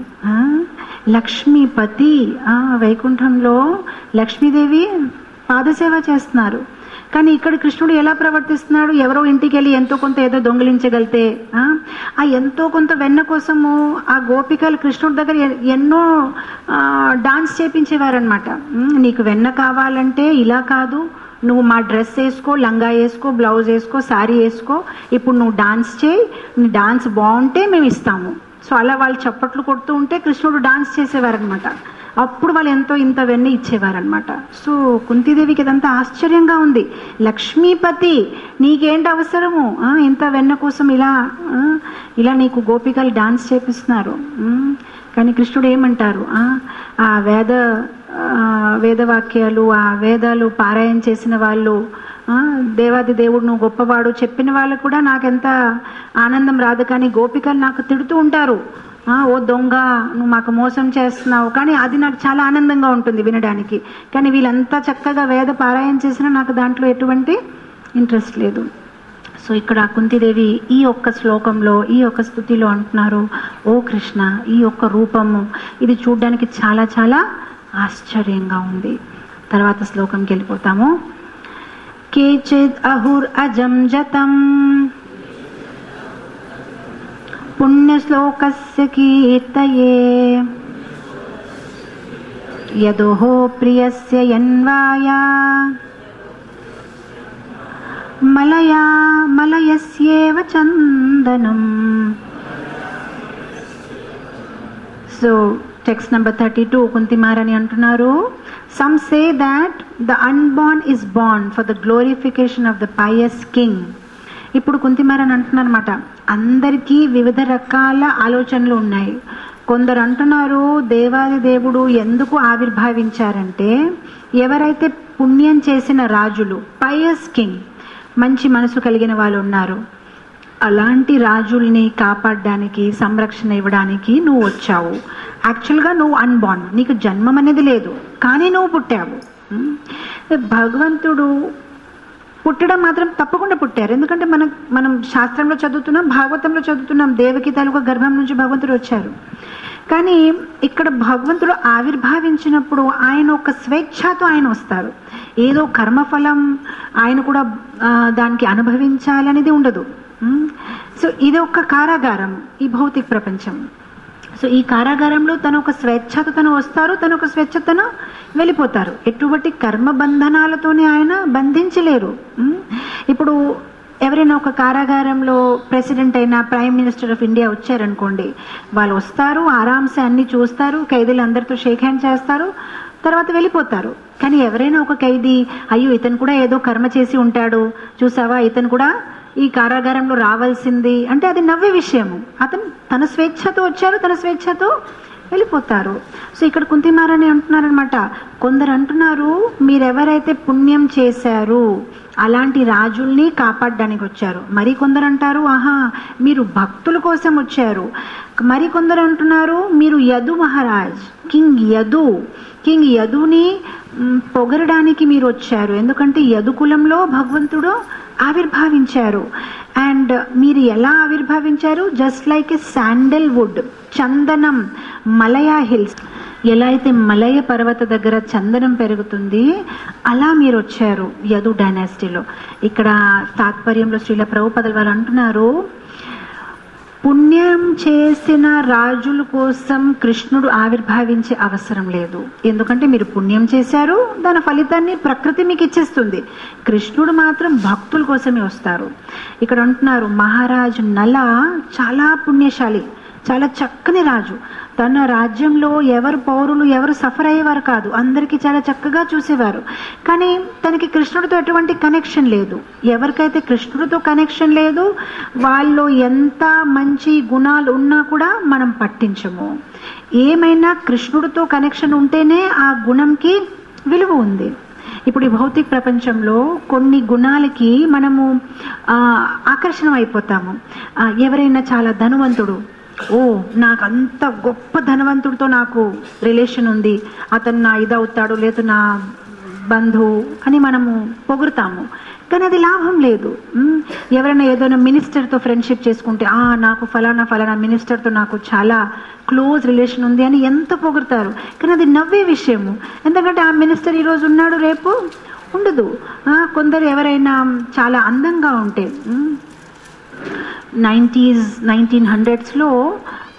Lakshmipati ఆ, వైకుంఠంలో లక్ష్మీదేవి పాదసేవ చేస్తున్నారు కానీ ఇక్కడ కృష్ణుడు ఎలా ప్రవర్తిస్తున్నాడు ఎవరో ఇంటికి వెళ్ళి ఎంతో కొంత ఏదో దొంగిలించగలితే ఆ, ఆ ఎంతో కొంత వెన్న కోసము ఆ గోపికలు కృష్ణుడి దగ్గర ఎ- ఎన్నో ఆ, డాన్స్ చేపించేవారనమాట ఉమ్, నీకు వెన్న కావాలంటే ఇలా కాదు నువ్వు మా డ్రెస్ వేసుకో లంగా వేసుకో బ్లౌజ్ వేసుకో శారీ వేసుకో ఇప్పుడు నువ్వు డాన్స్ చేయి నీ డాన్స్ బాగుంటే మేము ఇస్తాము సో అలా వాళ్ళు చప్పట్లు కొడుతూ ఉంటే కృష్ణుడు డాన్స్ చేసేవారనమాట అప్పుడు వాళ్ళు ఎంతో ఇంత వెన్న ఇచ్చేవారనమాట సో కుంతీదేవికి ఇదంతా ఆశ్చర్యంగా ఉంది లక్ష్మీపతి నీకేంటి అవసరము ఆ, ఇంత వెన్న కోసం ఇలా ఆ, ఇలా నీకు గోపికలు డాన్స్ చేపిస్తున్నారు ఉమ్, కానీ కృష్ణుడు ఏమంటారు ఆ, ఆ వేద ఆ, వేదవాక్యాలు ఆ వేదాలు పారాయణ చేసిన వాళ్ళు ఆ, దేవాది దేవుడు నువ్వు గొప్పవాడు చెప్పిన వాళ్ళు కూడా నాకెంత ఆనందం రాదు కానీ గోపికలు నాకు తిడుతూ ఉంటారు ఆ, ఓ దొంగ నువ్వు మాకు మోసం చేస్తున్నావు కానీ అది నాకు చాలా ఆనందంగా ఉంటుంది వినడానికి కానీ వీళ్ళంతా చక్కగా వేద పారాయణ చేసినా నాకు దాంట్లో ఎటువంటి ఇంట్రెస్ట్ లేదు సో ఇక్కడ కుంతిదేవి ఈ ఒక్క శ్లోకంలో ఈ ఒక్క స్థుతిలో అంటున్నారు ఓ కృష్ణ ఈ ఒక్క రూపము ఇది చూడ్డానికి చాలా చాలా ఆశ్చర్యంగా ఉంది తర్వాత శ్లోకంకి వెళ్ళిపోతాము కేచిద్ అహుర్ అజం జతం పుణ్యశ్లోకస్య కీర్తయే యదోహో ప్రియస్య యన్వాయా మలయా మలయస్యేవ చందనం so text number thirty two కుంతిమారని అంటున్నారు some say that the unborn is born for the glorification of the pious king ఇప్పుడు కుంతిమారని అంటున్నారు అనమాట అందరికీ వివిధ రకాల ఆలోచనలు ఉన్నాయి కొందరు అంటున్నారు దేవాది దేవుడు ఎందుకు ఆవిర్భావించారంటే ఎవరైతే పుణ్యం చేసిన రాజులు పయస్ కింగ్ మంచి మనసు కలిగిన వాళ్ళు ఉన్నారు అలాంటి రాజుల్ని కాపాడడానికి సంరక్షణ ఇవ్వడానికి నువ్వు వచ్చావు యాక్చువల్గా నువ్వు అన్బార్న్ నీకు జన్మం అనేది లేదు కానీ నువ్వు పుట్టావు ఉమ్. భగవంతుడు పుట్టడం మాత్రం తప్పకుండా పుట్టారు ఎందుకంటే మనం మనం శాస్త్రంలో చదువుతున్నాం భాగవతంలో చదువుతున్నాం దేవకి తాలూకా గర్భం నుంచి భగవంతుడు వచ్చారు కానీ ఇక్కడ భగవంతుడు ఆవిర్భావించినప్పుడు ఆయన ఒక స్వేచ్ఛతో ఆయన వస్తారు ఏదో కర్మఫలం ఆయన కూడా ఆ, దానికి అనుభవించాలనేది ఉండదు ఉమ్. సో ఇది ఒక కారాగారం ఈ భౌతిక ప్రపంచం సో ఈ కారాగారంలో తను ఒక స్వేచ్ఛతో తను వస్తారు తను ఒక స్వేచ్ఛతను వెళ్ళిపోతారు ఎటువంటి కర్మ బంధనాలతోనే ఆయన బంధించలేరు ఉమ్. ఇప్పుడు ఎవరైనా ఒక కారాగారంలో ప్రెసిడెంట్ అయినా ప్రైమ్ మినిస్టర్ ఆఫ్ ఇండియా వచ్చారనుకోండి వాళ్ళు వస్తారు ఆరామ్సే అన్ని చూస్తారు ఖైదీలు అందరితో షేక్ హ్యాండ్ చేస్తారు తర్వాత వెళ్ళిపోతారు కానీ ఎవరైనా ఒక ఖైదీ అయ్యో ఇతను కూడా ఏదో కర్మ చేసి ఉంటాడు చూసావా ఇతను కూడా ఈ కారాగారంలో రావాల్సింది అంటే అది నవ్వే విషయము అతను తన స్వేచ్ఛతో వచ్చారు తన స్వేచ్ఛతో వెళ్ళిపోతారు సో ఇక్కడ కుంతిమారని అంటున్నారనమాట కొందరు అంటున్నారు మీరెవరైతే పుణ్యం చేశారు అలాంటి రాజుల్ని కాపాడడానికి వచ్చారు మరి కొందరు అంటారు ఆహా మీరు భక్తుల కోసం వచ్చారు మరి కొందరు అంటున్నారు మీరు యదు మహారాజ్ కింగ్ యదు కింగ్ యదుని మ్, పొగరడానికి మీరు వచ్చారు ఎందుకంటే యదు కులంలో భగవంతుడు ఆవిర్భావించారు అండ్ మీరు ఎలా ఆవిర్భావించారు just like a sandalwood చందనం మలయా హిల్స్ ఎలా అయితే మలయ పర్వత దగ్గర చందనం పెరుగుతుంది అలా మీరు వచ్చారు యదు డైనాసిటీలో ఇక్కడ తాత్పర్యంలో శ్రీల ప్రభుపదల వారు అంటున్నారు పుణ్యం చేసిన రాజుల కోసం కృష్ణుడు ఆవిర్భావించే అవసరం లేదు ఎందుకంటే మీరు పుణ్యం చేశారు దాని ఫలితాన్ని ప్రకృతి మీకు ఇచ్చేస్తుంది కృష్ణుడు మాత్రం భక్తుల కోసమే వస్తారు ఇక్కడ అంటున్నారు మహారాజు నల చాలా పుణ్యశాలి చాలా చక్కని రాజు తన రాజ్యంలో ఎవరు పౌరులు ఎవరు సఫర్ అయ్యేవారు కాదు అందరికీ చాలా చక్కగా చూసేవారు కానీ తనకి కృష్ణుడితో ఎటువంటి కనెక్షన్ లేదు ఎవరికైతే కృష్ణుడితో కనెక్షన్ లేదు వాళ్ళు ఎంత మంచి గుణాలు ఉన్నా కూడా మనం పట్టించము ఏమైనా కృష్ణుడితో కనెక్షన్ ఉంటేనే ఆ గుణంకి విలువ ఉంది ఇప్పుడు ఈ భౌతిక ప్రపంచంలో కొన్ని గుణాలకి మనము ఆ, ఆకర్షణ అయిపోతాము ఆ, ఎవరైనా చాలా ధనవంతుడు ఓ నాకు అంత గొప్ప ధనవంతుడితో నాకు రిలేషన్ ఉంది అతను నా ఇదవుతాడు లేదు నా బంధువు అని మనము పొగురుతాము కానీ అది లాభం లేదు ఉమ్, ఎవరైనా ఏదైనా మినిస్టర్తో ఫ్రెండ్షిప్ చేసుకుంటే ఆ నాకు ఫలానా ఫలానా మినిస్టర్తో నాకు చాలా క్లోజ్ రిలేషన్ ఉంది అని ఎంత పొగురుతారు కానీ అది నవ్వే విషయము ఎందుకంటే ఆ మినిస్టర్ ఈరోజు ఉన్నాడు రేపు ఉండదు ఆ, కొందరు ఎవరైనా చాలా అందంగా ఉంటే ఉమ్, నైంటీస్ నైన్టీన్ హండ్రెడ్స్లో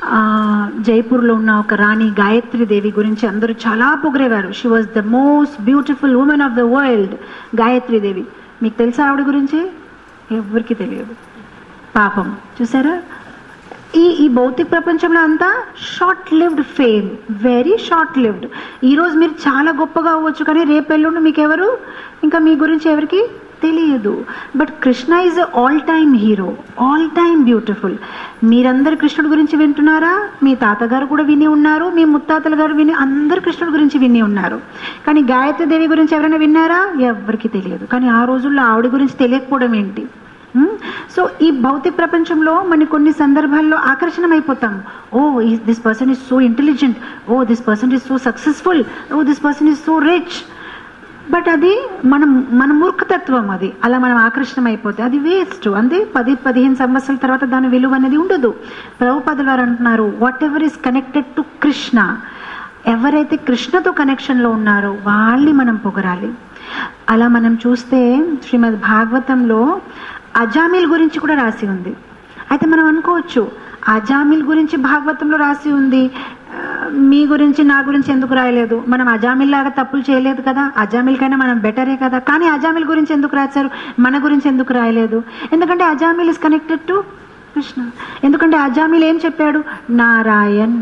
ఆ, జైపూర్లో ఉన్న ఒక రాణి గాయత్రి దేవి గురించి అందరూ చాలా పొగిరేవారు she was the most beautiful women of the world Gayatri Devi మీకు తెలుసా ఆవిడ గురించి ఎవరికి తెలియదు పాపం చూసారా ఈ ఈ భౌతిక ప్రపంచంలో అంతా short lived fame very short lived ఈ రోజు మీరు చాలా గొప్పగా అవ్వచ్చు కానీ రేపు ఎల్లుండి మీకు ఎవరు ఇంకా మీ గురించి ఎవరికి తెలియదు but Krishna is all time hero all time beautiful మీరందరు కృష్ణుడి గురించి వింటున్నారా మీ తాతగారు కూడా విని ఉన్నారు మీ ముత్తాతల గారు విని అందరు కృష్ణుడి గురించి విని ఉన్నారు కానీ గాయత్రి దేవి గురించి ఎవరైనా విన్నారా ఎవరికి తెలియదు కానీ ఆ రోజుల్లో ఆవిడ గురించి తెలియకపోవడం ఏంటి సో ఈ భౌతిక ప్రపంచంలో మన కొన్ని సందర్భాల్లో ఆకర్షణం అయిపోతాం oh this person is so intelligent oh this person is so successful oh this person is so rich but అది మనం మన మూర్ఖతత్వం అది అలా మనం ఆకర్షణ అయిపోతే అది వేస్ట్ అంతే పది పదిహేను సంవత్సరాల తర్వాత దాని విలువ అనేది ఉండదు ప్రభుపద వారు అంటున్నారు whatever is connected to Krishna ఎవరైతే కృష్ణతో కనెక్షన్లో ఉన్నారో వాళ్ళని మనం పొగరాలి అలా మనం చూస్తే శ్రీమద్ భాగవతంలో అజామిల్ గురించి కూడా రాసి ఉంది అయితే మనం అనుకోవచ్చు అజామిల్ గురించి భాగవతంలో రాసి ఉంది ఆ, మీ గురించి నా గురించి ఎందుకు రాయలేదు మనం అజామిల్ లాగా తప్పులు చేయలేదు కదా అజామిల్ కైనా మనం బెటరే కదా కానీ అజామిల్ గురించి ఎందుకు రాశారు మన గురించి ఎందుకు రాయలేదు ఎందుకంటే Ajamil is connected to Krishna ఎందుకంటే అజామిల్ ఏం చెప్పాడు నారాయణ్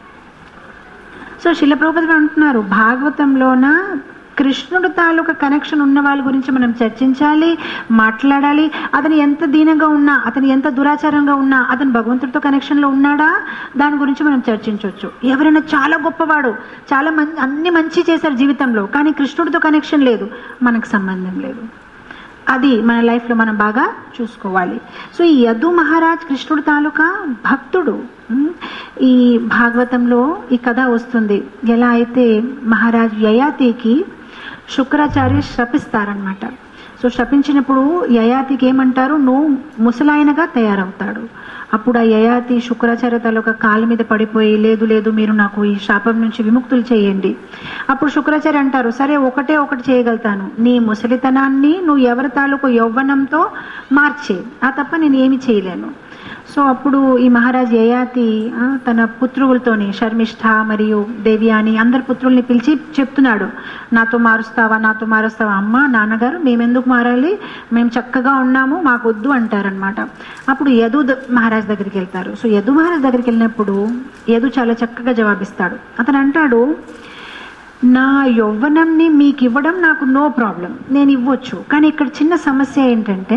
సో శిలప్రభుపతి అంటున్నారు భాగవతంలోన కృష్ణుడు తాలూకా కనెక్షన్ ఉన్న వాళ్ళ గురించి మనం చర్చించాలి మాట్లాడాలి అతను ఎంత దీనంగా ఉన్నా అతను ఎంత దురాచారంగా ఉన్నా అతను భగవంతుడితో కనెక్షన్లో ఉన్నాడా దాని గురించి మనం చర్చించవచ్చు ఎవరైనా చాలా గొప్పవాడు చాలా మంచి అన్ని మంచి చేశారు జీవితంలో కానీ కృష్ణుడితో కనెక్షన్ లేదు మనకు సంబంధం లేదు అది మన లైఫ్లో మనం బాగా చూసుకోవాలి సో ఈ యదు మహారాజ్ కృష్ణుడు తాలూకా భక్తుడు ఉమ్, ఈ భాగవతంలో ఈ కథ వస్తుంది ఎలా అయితే మహారాజ్ యయాతికి శుక్రాచార్య శపిస్తారనమాట సో శపించినప్పుడు యయాతికి ఏమంటారు నువ్వు ముసలాయనగా తయారవుతాడు అప్పుడు ఆ యయాతి శుక్రాచార్య తాలూకా కాలు మీద పడిపోయి లేదు లేదు మీరు నాకు ఈ శాపం నుంచి విముక్తులు చేయండి అప్పుడు శుక్రాచార్య అంటారు సరే ఒకటే ఒకటి చేయగలుగుతాను నీ ముసలితనాన్ని నువ్వు ఎవరి తాలూకు యౌవనంతో మార్చే ఆ తప్ప నేను ఏమి చేయలేను సో అప్పుడు ఈ మహారాజ్ యయాతి ఆ, తన పుత్రులతోని శర్మిష్ఠ మరియు దేవ్యాని అందరి పుత్రుల్ని పిలిచి చెప్తున్నాడు నాతో మారుస్తావా నాతో మారుస్తావా అమ్మ నాన్నగారు మేమెందుకు మారాలి మేము చక్కగా ఉన్నాము మాకు వద్దు అంటారనమాట అప్పుడు యదు ద- మహారాజ్ దగ్గరికి వెళ్తారు సో యదు మహారాజ్ దగ్గరికి వెళ్ళినప్పుడు యదు చాలా చక్కగా జవాబిస్తాడు అతను అంటాడు నా యౌవనంని మీకు ఇవ్వడం నాకు నో ప్రాబ్లం నేను ఇవ్వచ్చు కానీ ఇక్కడ చిన్న సమస్య ఏంటంటే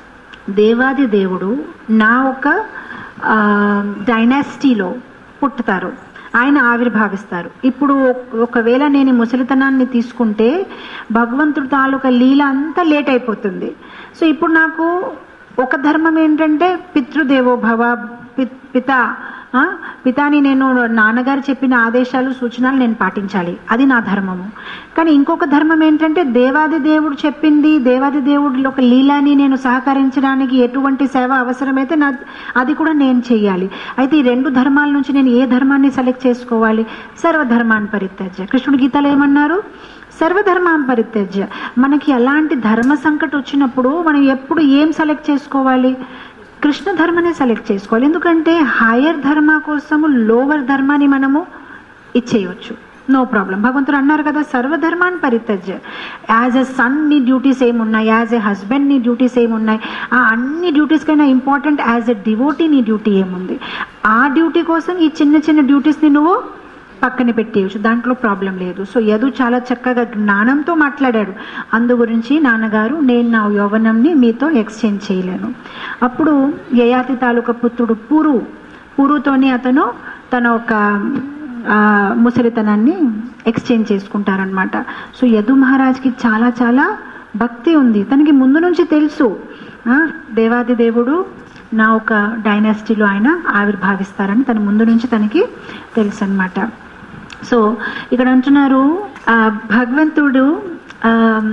దేవాది దేవుడు నా ఒక ఆ, డైనాసిటీలో పుట్టుతారు ఆయన ఆవిర్భావిస్తారు ఇప్పుడు ఒక- ఒకవేళ నేను ఈ ముసలితనాన్ని తీసుకుంటే భగవంతుడు తాలూకా లీల అంతా లేట్ అయిపోతుంది సో ఇప్పుడు నాకు ఒక ధర్మం ఏంటంటే పితృదేవో భవ పి- పిత ఆ, పితాని నేను నాన్నగారు చెప్పిన ఆదేశాలు సూచనలు నేను పాటించాలి అది నా ధర్మము కానీ ఇంకొక ధర్మం ఏంటంటే దేవాది దేవుడు చెప్పింది దేవాది దేవుడి ఒక లీలాని నేను సహకరించడానికి ఎటువంటి సేవ అవసరమైతే నా అది కూడా నేను చేయాలి అయితే ఈ రెండు ధర్మాల నుంచి నేను ఏ ధర్మాన్ని సెలెక్ట్ చేసుకోవాలి సర్వధర్మాన్ని పరిత్యజ్య కృష్ణుడి గీతలో ఏమన్నారు సర్వధర్మాన్ పరిత్యజ్య మనకి ఎలాంటి ధర్మ సంకట్ వచ్చినప్పుడు మనం ఎప్పుడు ఏం సెలెక్ట్ చేసుకోవాలి కృష్ణ ధర్మనే సెలెక్ట్ చేసుకోవాలి ఎందుకంటే హయ్యర్ ధర్మ కోసము లోవర్ ధర్మాన్ని మనము ఇచ్చేయవచ్చు నో ప్రాబ్లం భగవంతుడు అన్నారు కదా సర్వధర్మాన్ని పరిత్యజ్య యాజ్ ఎ సన్ నీ డ్యూటీస్ ఏమున్నాయి యాజ్ ఎ హస్బెండ్ నీ డ్యూటీస్ ఏమున్నాయి ఆ అన్ని డ్యూటీస్ కైనా ఇంపార్టెంట్ యాజ్ ఎ డివోటీ నీ డ్యూటీ ఏముంది ఆ డ్యూటీ కోసం ఈ చిన్న చిన్న డ్యూటీస్ని నువ్వు పక్కన పెట్టేయచ్చు దాంట్లో ప్రాబ్లం లేదు సో యదు చాలా చక్కగా జ్ఞానంతో మాట్లాడాడు అందు గురించి నాన్నగారు నేను నా యౌవనంని మీతో ఎక్స్చేంజ్ చేయలేను అప్పుడు యయాతి తాలూకా పుత్రుడు పురు పురుతోనే అతను తన ఒక ఆ, ముసలితనాన్ని ఎక్స్చేంజ్ చేసుకుంటారనమాట సో యదు మహారాజ్కి చాలా చాలా భక్తి ఉంది తనకి ముందు నుంచి తెలుసు ఆ, దేవాది దేవుడు నా ఒక డైనాసిటీలో ఆయన ఆవిర్భావిస్తారని తన ముందు నుంచి తనకి తెలుసు అనమాట సో ఇక్కడ అంటున్నారు ఆ, భగవంతుడు ఆ,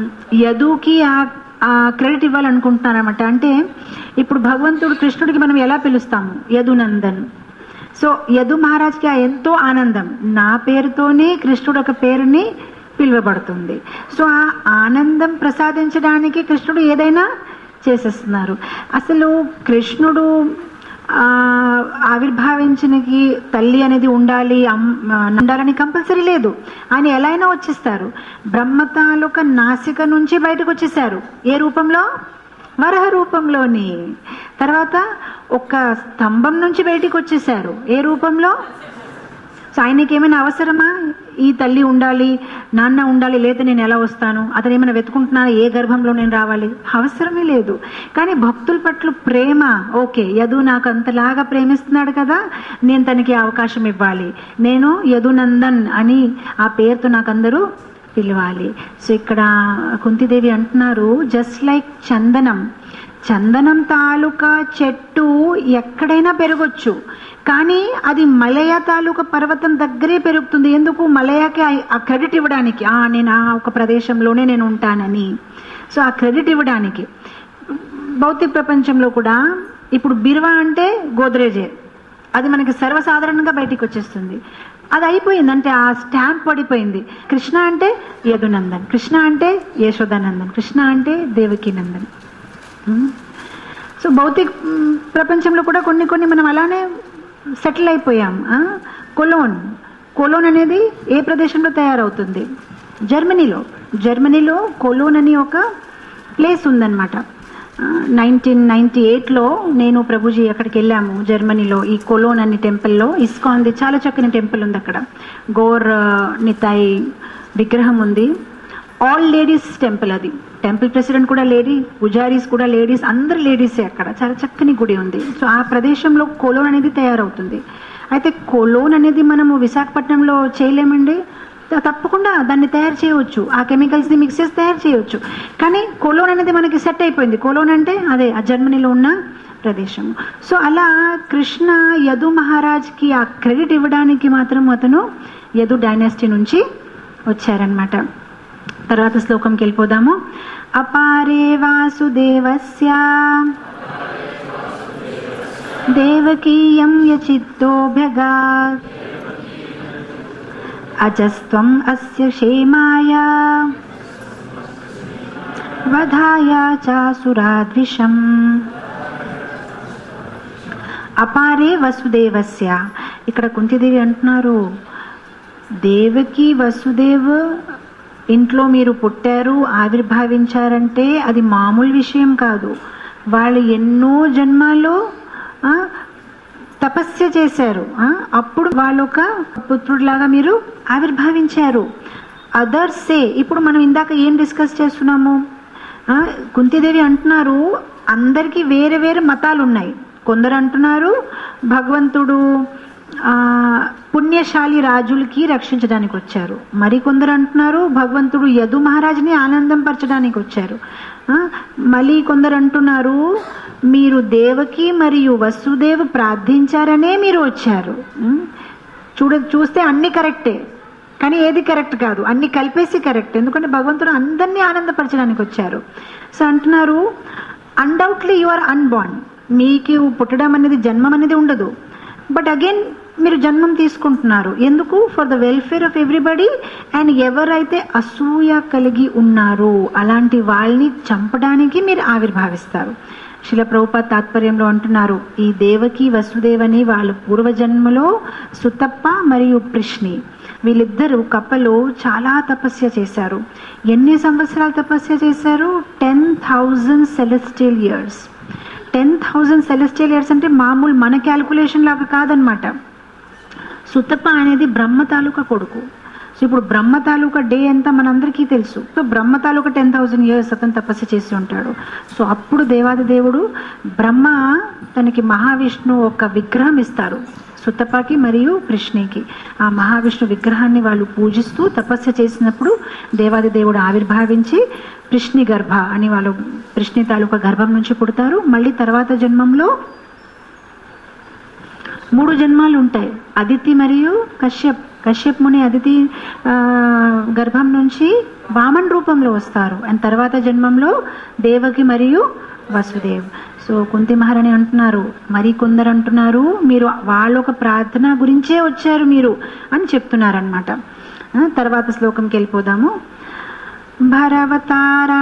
యదుకి ఆ ఆ క్రెడిట్ ఇవ్వాలనుకుంటున్నారనమాట అంటే ఇప్పుడు భగవంతుడు కృష్ణుడికి మనం ఎలా పిలుస్తాము యదునందన్ సో యదు మహారాజ్కి ఆ ఎంతో ఆనందం నా పేరుతోనే కృష్ణుడు ఒక పేరుని పిలువబడుతుంది సో ఆ ఆనందం ప్రసాదించడానికి కృష్ణుడు ఏదైనా చేసేస్తున్నారు అసలు కృష్ణుడు ఆ, ఆవిర్భావించడానికి తల్లి అనేది ఉండాలి అమ్- ఆ, ఉండాలని కంపల్సరీ లేదు ఆయన ఎలా అయినా వచ్చేస్తారు బ్రహ్మ తాలూకా నాసిక నుంచి బయటకు వచ్చేసారు ఏ రూపంలో వరహ రూపంలోని తర్వాత ఒక స్తంభం నుంచి బయటికి వచ్చేసారు ఏ రూపంలో సో ఆయనకి ఏమైనా అవసరమా ఈ తల్లి ఉండాలి నాన్న ఉండాలి లేదా నేను ఎలా వస్తాను అతను ఏమైనా వెతుకుంటున్నానా ఏ గర్భంలో నేను రావాలి అవసరమే లేదు కానీ భక్తుల పట్ల ప్రేమ ఓకే యదు నాకు అంతలాగా ప్రేమిస్తున్నాడు కదా నేను తనకి అవకాశం ఇవ్వాలి నేను యదునందన్ అని ఆ పేరుతో నాకు అందరూ పిలవాలి సో ఇక్కడ కుంతిదేవి అంటున్నారు జస్ట్ లైక్ చందనం చందనం తాలూకా చెట్టు ఎక్కడైనా పెరగొచ్చు కానీ అది మలయ తాలూకా పర్వతం దగ్గరే పెరుగుతుంది ఎందుకు మలయాకి ఆ- ఆ క్రెడిట్ ఇవ్వడానికి ఆ నేను ఆ ఒక ప్రదేశంలోనే నేను ఉంటానని సో ఆ క్రెడిట్ ఇవ్వడానికి భౌతిక ప్రపంచంలో కూడా ఇప్పుడు బిర్వా అంటే గోద్రేజే అది మనకి సర్వసాధారణంగా బయటికి వచ్చేస్తుంది అది అయిపోయింది అంటే ఆ స్టాంప్ పడిపోయింది కృష్ణ అంటే యదునందన్ కృష్ణ అంటే యశోదానందన్ కృష్ణ అంటే దేవకీ నందన్ ఉమ్. సో భౌతిక ఉమ్, ప్రపంచంలో కూడా కొన్ని కొన్ని మనం అలానే సెటిల్ అయిపోయాం ఆ? కొలోన్ కొలోన్ అనేది ఏ ప్రదేశంలో తయారవుతుంది జర్మనీలో జర్మనీలో కొలోన్ అని ఒక ప్లేస్ ఉందన్నమాట నైన్టీన్ నైన్టీ ఎయిట్లో నేను ప్రభుజీ అక్కడికి వెళ్ళాము జర్మనీలో ఈ కొలోన్ అనే టెంపుల్లో ఇస్కాన్ది చాలా చక్కని టెంపుల్ ఉంది అక్కడ గోర్ ఆ, నితాయి విగ్రహం ఉంది ఆల్ లేడీస్ టెంపుల్ అది టెంపుల్ ప్రెసిడెంట్ కూడా లేడీ పుజారీస్ కూడా లేడీస్ అందరు లేడీసే అక్కడ చాలా చక్కని గుడి ఉంది సో ఆ ప్రదేశంలో కొలోన్ అనేది తయారవుతుంది అయితే కొలోన్ అనేది మనము విశాఖపట్నంలో చేయలేమండి త- తప్పకుండా దాన్ని తయారు చేయవచ్చు ఆ కెమికల్స్ ని మిక్స్ చేసి తయారు చేయవచ్చు కానీ కొలోన్ అనేది మనకి సెట్ అయిపోయింది కొలోన్ అంటే అదే ఆ జర్మనీలో ఉన్న ప్రదేశం సో అలా కృష్ణ యదు మహారాజ్కి ఆ క్రెడిట్ ఇవ్వడానికి మాత్రం అతను యదు డైనాసిటీ నుంచి వచ్చారనమాట తర్వాత శ్లోకంకి వెళ్ళిపోదాము అపారే వాసుదేవస్య దేవకీయం యచిత్తోభ్యగా అజస్త్వం అస్య క్షేమాయ వధాయ చాసురాద్విషం అపారే వసుదేవస్య ఇక్కడ కుంతిదేవి అంటున్నారు దేవకి వసుదేవ్ ఇంట్లో మీరు పుట్టారు ఆవిర్భావించారంటే అది మామూలు విషయం కాదు వాళ్ళు ఎన్నో జన్మాల్లో ఆ, తపస్య చేశారు ఆ, అప్పుడు వాళ్ళు ఒక పుత్రుడిలాగా మీరు ఆవిర్భావించారు అదర్సే ఇప్పుడు మనం ఇందాక ఏం డిస్కస్ చేస్తున్నాము ఆ, కుంతిదేవి అంటున్నారు అందరికీ వేరే వేరే మతాలు ఉన్నాయి కొందరు అంటున్నారు భగవంతుడు ఆ పుణ్యశాలి రాజులకి రక్షించడానికి వచ్చారు మరికొందరు అంటున్నారు భగవంతుడు యదు మహారాజుని ఆనందం పరచడానికి వచ్చారు ఆ, మళ్ళీ కొందరు అంటున్నారు మీరు దేవకి మరియు వసుదేవ్ ప్రార్థించారనే మీరు వచ్చారు ఉం? చూడ చూస్తే అన్ని కరెక్టే కానీ ఏది కరెక్ట్ కాదు అన్ని కలిపేసి కరెక్ట్ ఎందుకంటే భగవంతుడు అందరినీ ఆనందపరచడానికి వచ్చారు సో అంటున్నారు అన్డౌట్లీ యు ఆర్ అన్బార్న్ మీకు పుట్టడం అనేది జన్మం అనేది ఉండదు బట్ అగైన్ మీరు జన్మం తీసుకుంటున్నారు ఎందుకు for the welfare of everybody and ఎవరైతే అసూయ కలిగి ఉన్నారో అలాంటి వాళ్ళని చంపడానికి మీరు ఆవిర్భావిస్తారు శిల ప్రభుపాద్ తాత్పర్యంలో అంటున్నారు ఈ దేవకి వసుదేవని వాళ్ళ పూర్వజన్మలో సుతప్ప మరియు కృష్ణి వీళ్ళిద్దరూ కప్పలు చాలా తపస్య చేశారు ఎన్ని సంవత్సరాలు తపస్య చేశారు ten thousand celestial years ten thousand celestial years అంటే మామూలు మన క్యాల్కులేషన్ లాగా కాదనమాట సుతప్ప అనేది బ్రహ్మ తాలూకా కొడుకు సో ఇప్పుడు బ్రహ్మ తాలూకా డే ఎంత మనందరికీ తెలుసు సో బ్రహ్మ తాలూకా టెన్ థౌసండ్ ఇయర్స్ అతను తపస్సు చేసి ఉంటాడు సో అప్పుడు దేవాది దేవుడు బ్రహ్మ తనకి మహావిష్ణు ఒక విగ్రహం ఇస్తారు సుతపాకి మరియు కృష్ణికి ఆ మహావిష్ణు విగ్రహాన్ని వాళ్ళు పూజిస్తూ తపస్సు చేసినప్పుడు దేవాది దేవుడు ఆవిర్భావించి కృష్ణి గర్భ అని వాళ్ళు కృష్ణి తాలూకా గర్భం నుంచి పుడతారు మళ్ళీ తర్వాత జన్మంలో మూడు జన్మాలు ఉంటాయి అదితి మరియు కశ్యప్ కశ్యప్ ముని అదితి ఆ, గర్భం నుంచి వామన్ రూపంలో వస్తారు అండ్ తర్వాత జన్మంలో దేవకి మరియు వసుదేవ్ సో కుంతి మహారాణి అంటున్నారు మరి కొందరు అంటున్నారు మీరు వాళ్ళ ఒక ప్రార్థన గురించే వచ్చారు మీరు అని చెప్తున్నారనమాట తర్వాత శ్లోకంకి వెళ్ళిపోదాము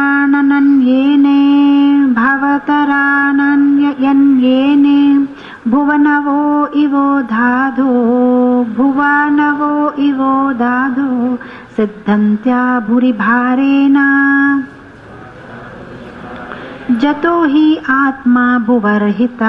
భరవతారాణనన్యేనే భవతరానన్యన్యేనే భువనవో ఇవో ధాదో భువనవో ఇవో దాదో సిద్ధంత్యా భురి భారేనా జతో హి ఆత్మా భువర్హిత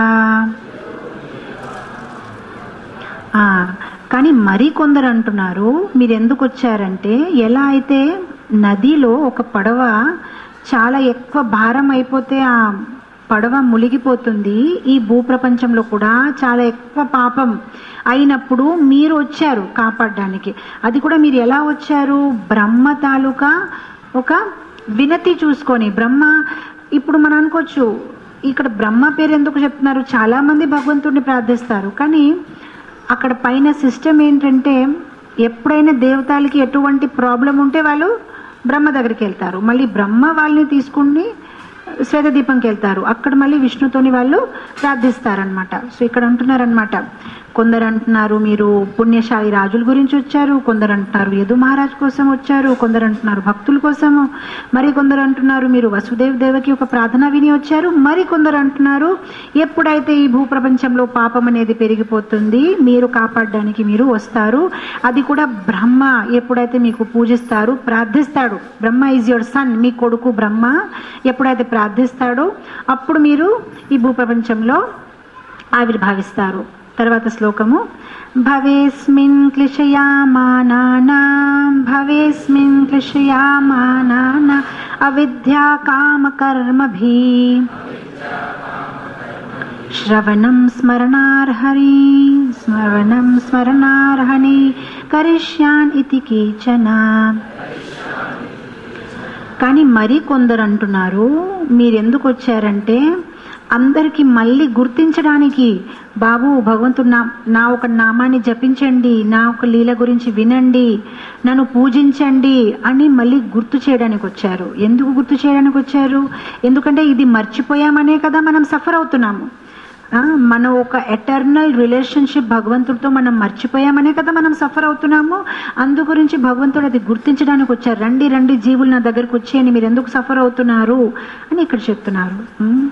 ఆ, కానీ మరి కొందరు అంటున్నారు మీరు ఎందుకు వచ్చారంటే ఎలా అయితే నదిలో ఒక పడవ చాలా ఎక్కువ భారం అయిపోతే ఆ పడవ మునిగిపోతుంది ఈ భూప్రపంచంలో కూడా చాలా ఎక్కువ పాపం అయినప్పుడు మీరు వచ్చారు కాపాడడానికి అది కూడా మీరు ఎలా వచ్చారు బ్రహ్మ తాలూకా ఒక వినతి చూసుకొని బ్రహ్మ ఇప్పుడు మనం అనుకోవచ్చు ఇక్కడ బ్రహ్మ పేరు ఎందుకు చెప్తున్నారు చాలా మంది భగవంతుడిని ప్రార్థిస్తారు కానీ అక్కడ పైన సిస్టమ్ ఏంటంటే ఎప్పుడైనా దేవతలకి ఎటువంటి ప్రాబ్లం ఉంటే వాళ్ళు బ్రహ్మ దగ్గరికి వెళ్తారు మళ్ళీ బ్రహ్మ వాళ్ళని తీసుకుని శ్వేతదీపంకి వెళ్తారు అక్కడ మళ్ళీ విష్ణుతోని వాళ్ళు ప్రార్థిస్తారనమాట సో ఇక్కడ అంటున్నారనమాట కొందరు అంటున్నారు మీరు పుణ్యశాలి రాజుల గురించి వచ్చారు కొందరు అంటున్నారు యదు మహారాజ్ కోసం వచ్చారు కొందరు అంటున్నారు భక్తుల కోసము మరి కొందరు అంటున్నారు మీరు వసుదేవ్ దేవకి ఒక ప్రార్థన విని వచ్చారు మరి కొందరు అంటున్నారు ఎప్పుడైతే ఈ భూప్రపంచంలో పాపం అనేది పెరిగిపోతుంది మీరు కాపాడడానికి మీరు వస్తారు అది కూడా బ్రహ్మ ఎప్పుడైతే మీకు పూజిస్తారు ప్రార్థిస్తాడు బ్రహ్మ ఈజ్ యువర్ సన్ మీ కొడుకు బ్రహ్మ ఎప్పుడైతే ప్రార్థిస్తాడో అప్పుడు మీరు ఈ భూప్రపంచంలో ఆవిర్భావిస్తారు తర్వాత శ్లోకము భవేస్మిన్ క్లిశయామానానా భవేస్మిన్ క్లిశయామానానా అవిద్యా కామకర్మభి శ్రవణం స్మరణార్హరి స్మరణం స్మరణార్హని కరిష్యాన్ ఇతి కేచన కానీ మరి కొందరు అంటున్నారు మీరెందుకు వచ్చారంటే అందరికి మళ్ళీ గుర్తించడానికి బాబు భగవంతుడు నా నా ఒక నామాన్ని జపించండి నా ఒక లీల గురించి వినండి నన్ను పూజించండి అని మళ్ళీ గుర్తు చేయడానికి వచ్చారు ఎందుకు గుర్తు చేయడానికి వచ్చారు ఎందుకంటే ఇది మర్చిపోయామనే కదా మనం సఫర్ అవుతున్నాము ఆ, మన ఒక ఎటర్నల్ రిలేషన్షిప్ భగవంతుడితో మనం మర్చిపోయామనే కదా మనం సఫర్ అవుతున్నాము అందు గురించి భగవంతుడు అది గుర్తించడానికి వచ్చారు రండి రండి జీవులు నా దగ్గరకు వచ్చేయని మీరు ఎందుకు సఫర్ అవుతున్నారు అని ఇక్కడ చెప్తున్నారు ఉమ్.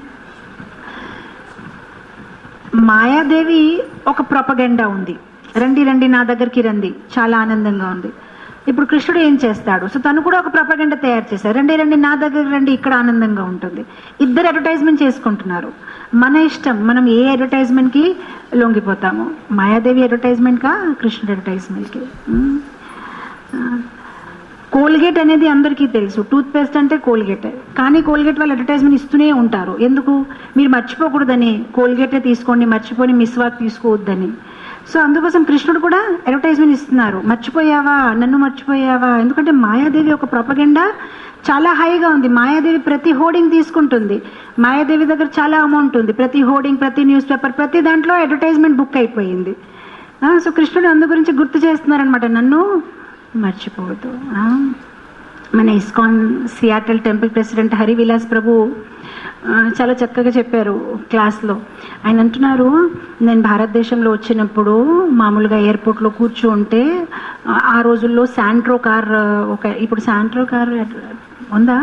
మాయాదేవి ఒక ప్రొపగెండా ఉంది రండి రండి నా దగ్గరికి రండి చాలా ఆనందంగా ఉంది ఇప్పుడు కృష్ణుడు ఏం చేస్తాడు సో తను కూడా ఒక ప్రొపగెండా తయారు చేశారు రండి రండి నా దగ్గరికి రండి ఇక్కడ ఆనందంగా ఉంటుంది ఇద్దరు అడ్వర్టైజ్మెంట్ చేసుకుంటున్నారు మన ఇష్టం మనం ఏ అడ్వర్టైజ్మెంట్ కి లొంగిపోతాము మాయాదేవి అడ్వర్టైజ్మెంట్ కా కృష్ణుడు అడ్వర్టైజ్మెంట్ కి ఉమ్. ఆ, కోల్గేట్ అనేది అందరికీ తెలుసు టూత్ పేస్ట్ అంటే కోల్గేట్ కానీ కోల్గేట్ వాళ్ళు అడ్వర్టైజ్మెంట్ ఇస్తూనే ఉంటారు ఎందుకు మీరు మర్చిపోకూడదని కోల్గేటే తీసుకోండి మర్చిపోయి మిస్వాక్ తీసుకోవద్దని సో అందుకోసం కృష్ణుడు కూడా అడ్వర్టైజ్మెంట్ ఇస్తున్నారు మర్చిపోయావా నన్ను మర్చిపోయావా ఎందుకంటే మాయాదేవి ఒక ప్రొపగెండా చాలా హైగా ఉంది మాయాదేవి ప్రతి హోర్డింగ్ తీసుకుంటుంది మాయాదేవి దగ్గర చాలా అమౌంట్ ఉంది ప్రతి హోర్డింగ్ ప్రతి న్యూస్ పేపర్ ప్రతి దాంట్లో అడ్వర్టైజ్మెంట్ బుక్ అయిపోయింది ఆ, సో కృష్ణుడు అందు గురించి గుర్తు చేస్తున్నారనమాట నన్ను మర్చిపోవద్దు ఆ. మన ISKCON Seattle temple president Hari Vilas Prabhu ఆ, చాలా చక్కగా చెప్పారు క్లాస్లో ఆయన అంటున్నారు నేను భారతదేశంలో వచ్చినప్పుడు మామూలుగా ఎయిర్పోర్ట్లో కూర్చుంటే ఆ, ఆ రోజుల్లో శాంట్రో కార్ ఆ, ఒక ఇప్పుడు శాంట్రో కార్ ఉందా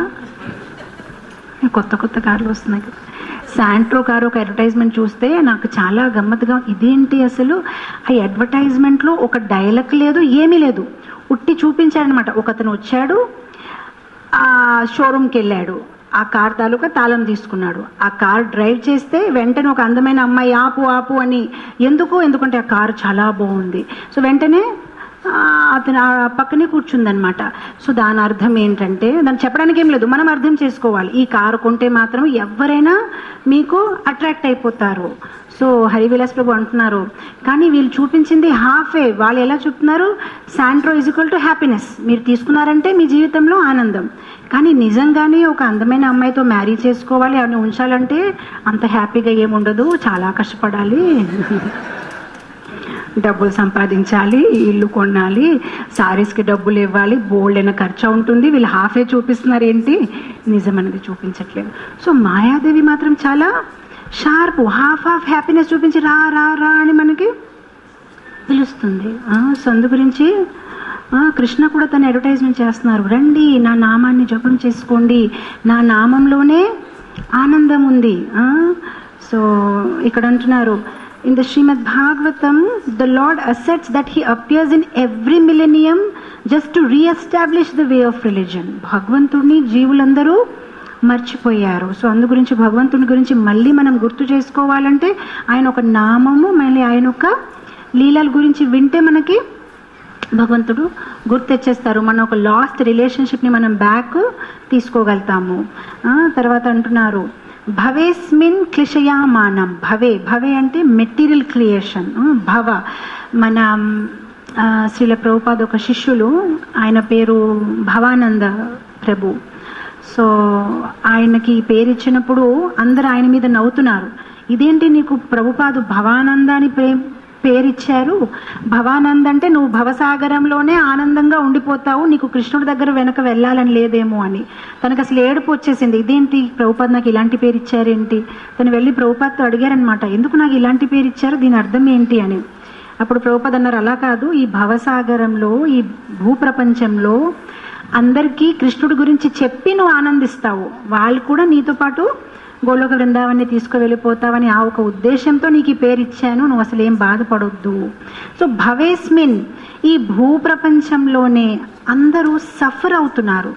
కొత్త కొత్త కార్లు వస్తున్నాయి కదా శాంట్రో కార్ ఒక అడ్వర్టైజ్మెంట్ చూస్తే నాకు చాలా గమ్మత్తుగా ఇదేంటి అసలు ఆ అడ్వర్టైజ్మెంట్లో ఒక డైలాగ్ లేదు ఏమీ లేదు ఉట్టి చూపించాడనమాట ఒకతను వచ్చాడు ఆ షోరూమ్కి వెళ్ళాడు ఆ కార్ తాలూకా తాళం తీసుకున్నాడు ఆ కార్ డ్రైవ్ చేస్తే వెంటనే ఒక అందమైన అమ్మాయి ఆపు ఆపు అని ఎందుకు ఎందుకంటే ఆ కార్ చాలా బాగుంది సో వెంటనే ఆ, అతను ఆ పక్కనే కూర్చుందనమాట సో దాని అర్థం ఏంటంటే దాన్ని చెప్పడానికి ఏం లేదు మనం అర్థం చేసుకోవాలి ఈ కారు కొంటే మాత్రం ఎవరైనా మీకు అట్రాక్ట్ అయిపోతారు సో హరివిలాస్ ప్రభు అంటున్నారు కానీ వీళ్ళు చూపించింది హాఫే వాళ్ళు ఎలా చూపుతున్నారు శాంట్రో ఈక్వల్ టు హ్యాపీనెస్ మీరు తీసుకున్నారంటే మీ జీవితంలో ఆనందం కానీ నిజంగానే ఒక అందమైన అమ్మాయితో మ్యారీ చేసుకోవాలి అని ఉంచాలంటే అంత హ్యాపీగా ఏముండదు చాలా కష్టపడాలి డబ్బులు సంపాదించాలి ఇల్లు కొనాలి సారీస్కి డబ్బులు ఇవ్వాలి బోల్డ్ అయిన ఖర్చు ఉంటుంది వీళ్ళు హాఫే చూపిస్తున్నారు ఏంటి నిజమనేది చూపించట్లేదు సో మాయాదేవి మాత్రం చాలా షార్ప్ హాఫ్ హాఫ్ హ్యాపీనెస్ చూపించి రా రా రా అని మనకి పిలుస్తుంది ఆ, సో అందు గురించి ఆ, కృష్ణ కూడా తన అడ్వర్టైజ్మెంట్ చేస్తున్నారు రండి నా నామాన్ని జపం చేసుకోండి నా నామంలోనే ఆనందం ఉంది ఆ, సో ఇక్కడ అంటున్నారు In the Srimad Bhagavatam, the Lord asserts that He appears in every millennium just to re-establish the way of religion. భగవంతుడిని జీవులందరూ మర్చిపోయారు సో అందు గురించి భగవంతుని గురించి మళ్ళీ మనం గుర్తు చేసుకోవాలంటే ఆయన ఒక నామము మళ్ళీ ఆయన ఒక లీలల గురించి వింటే మనకి భగవంతుడు గుర్తెచ్చేస్తారు మన ఒక లాస్ట్ రిలేషన్షిప్ని మనం బ్యాక్ తీసుకోగలుగుతాము ఆ, తర్వాత అంటున్నారు భవేస్మిన్ క్లిషయామానం భవే భవే అంటే మెటీరియల్ క్రియేషన్ భవ మన ఆ, శ్రీల ప్రభుపాద ఒక శిష్యులు ఆయన పేరు భవానంద ప్రభు సో ఆయనకి ఈ పేరు ఇచ్చినప్పుడు అందరు ఆయన మీద నవ్వుతున్నారు ఇదేంటి నీకు ప్రభుపాదు భవానంద అని ప్రే పేరిచ్చారు భవానంద్ అంటే నువ్వు భవసాగరంలోనే ఆనందంగా ఉండిపోతావు నీకు కృష్ణుడి దగ్గర వెనక వెళ్ళాలని లేదేమో అని తనకు అసలు ఏడుపు వచ్చేసింది ఇదేంటి ప్రభుపాద్ నాకు ఇలాంటి పేరు ఇచ్చారేంటి తను వెళ్ళి ప్రభుపాద్తో అడిగారనమాట ఎందుకు నాకు ఇలాంటి పేరు ఇచ్చారు దీని అర్థం ఏంటి అని అప్పుడు ప్రభుపాద్ అన్నారు అలా కాదు ఈ భవసాగరంలో ఈ భూప్రపంచంలో అందరికీ కృష్ణుడి గురించి చెప్పి నువ్వు ఆనందిస్తావు వాళ్ళు కూడా నీతో పాటు గోలోక బృందావన్ని తీసుకువెళ్ళిపోతావని ఆ ఒక ఉద్దేశంతో నీకు ఈ పేరు ఇచ్చాను నువ్వు అసలు ఏం బాధపడొద్దు సో భవేస్మిన్ ఈ భూప్రపంచంలోనే అందరూ సఫర్ అవుతున్నారు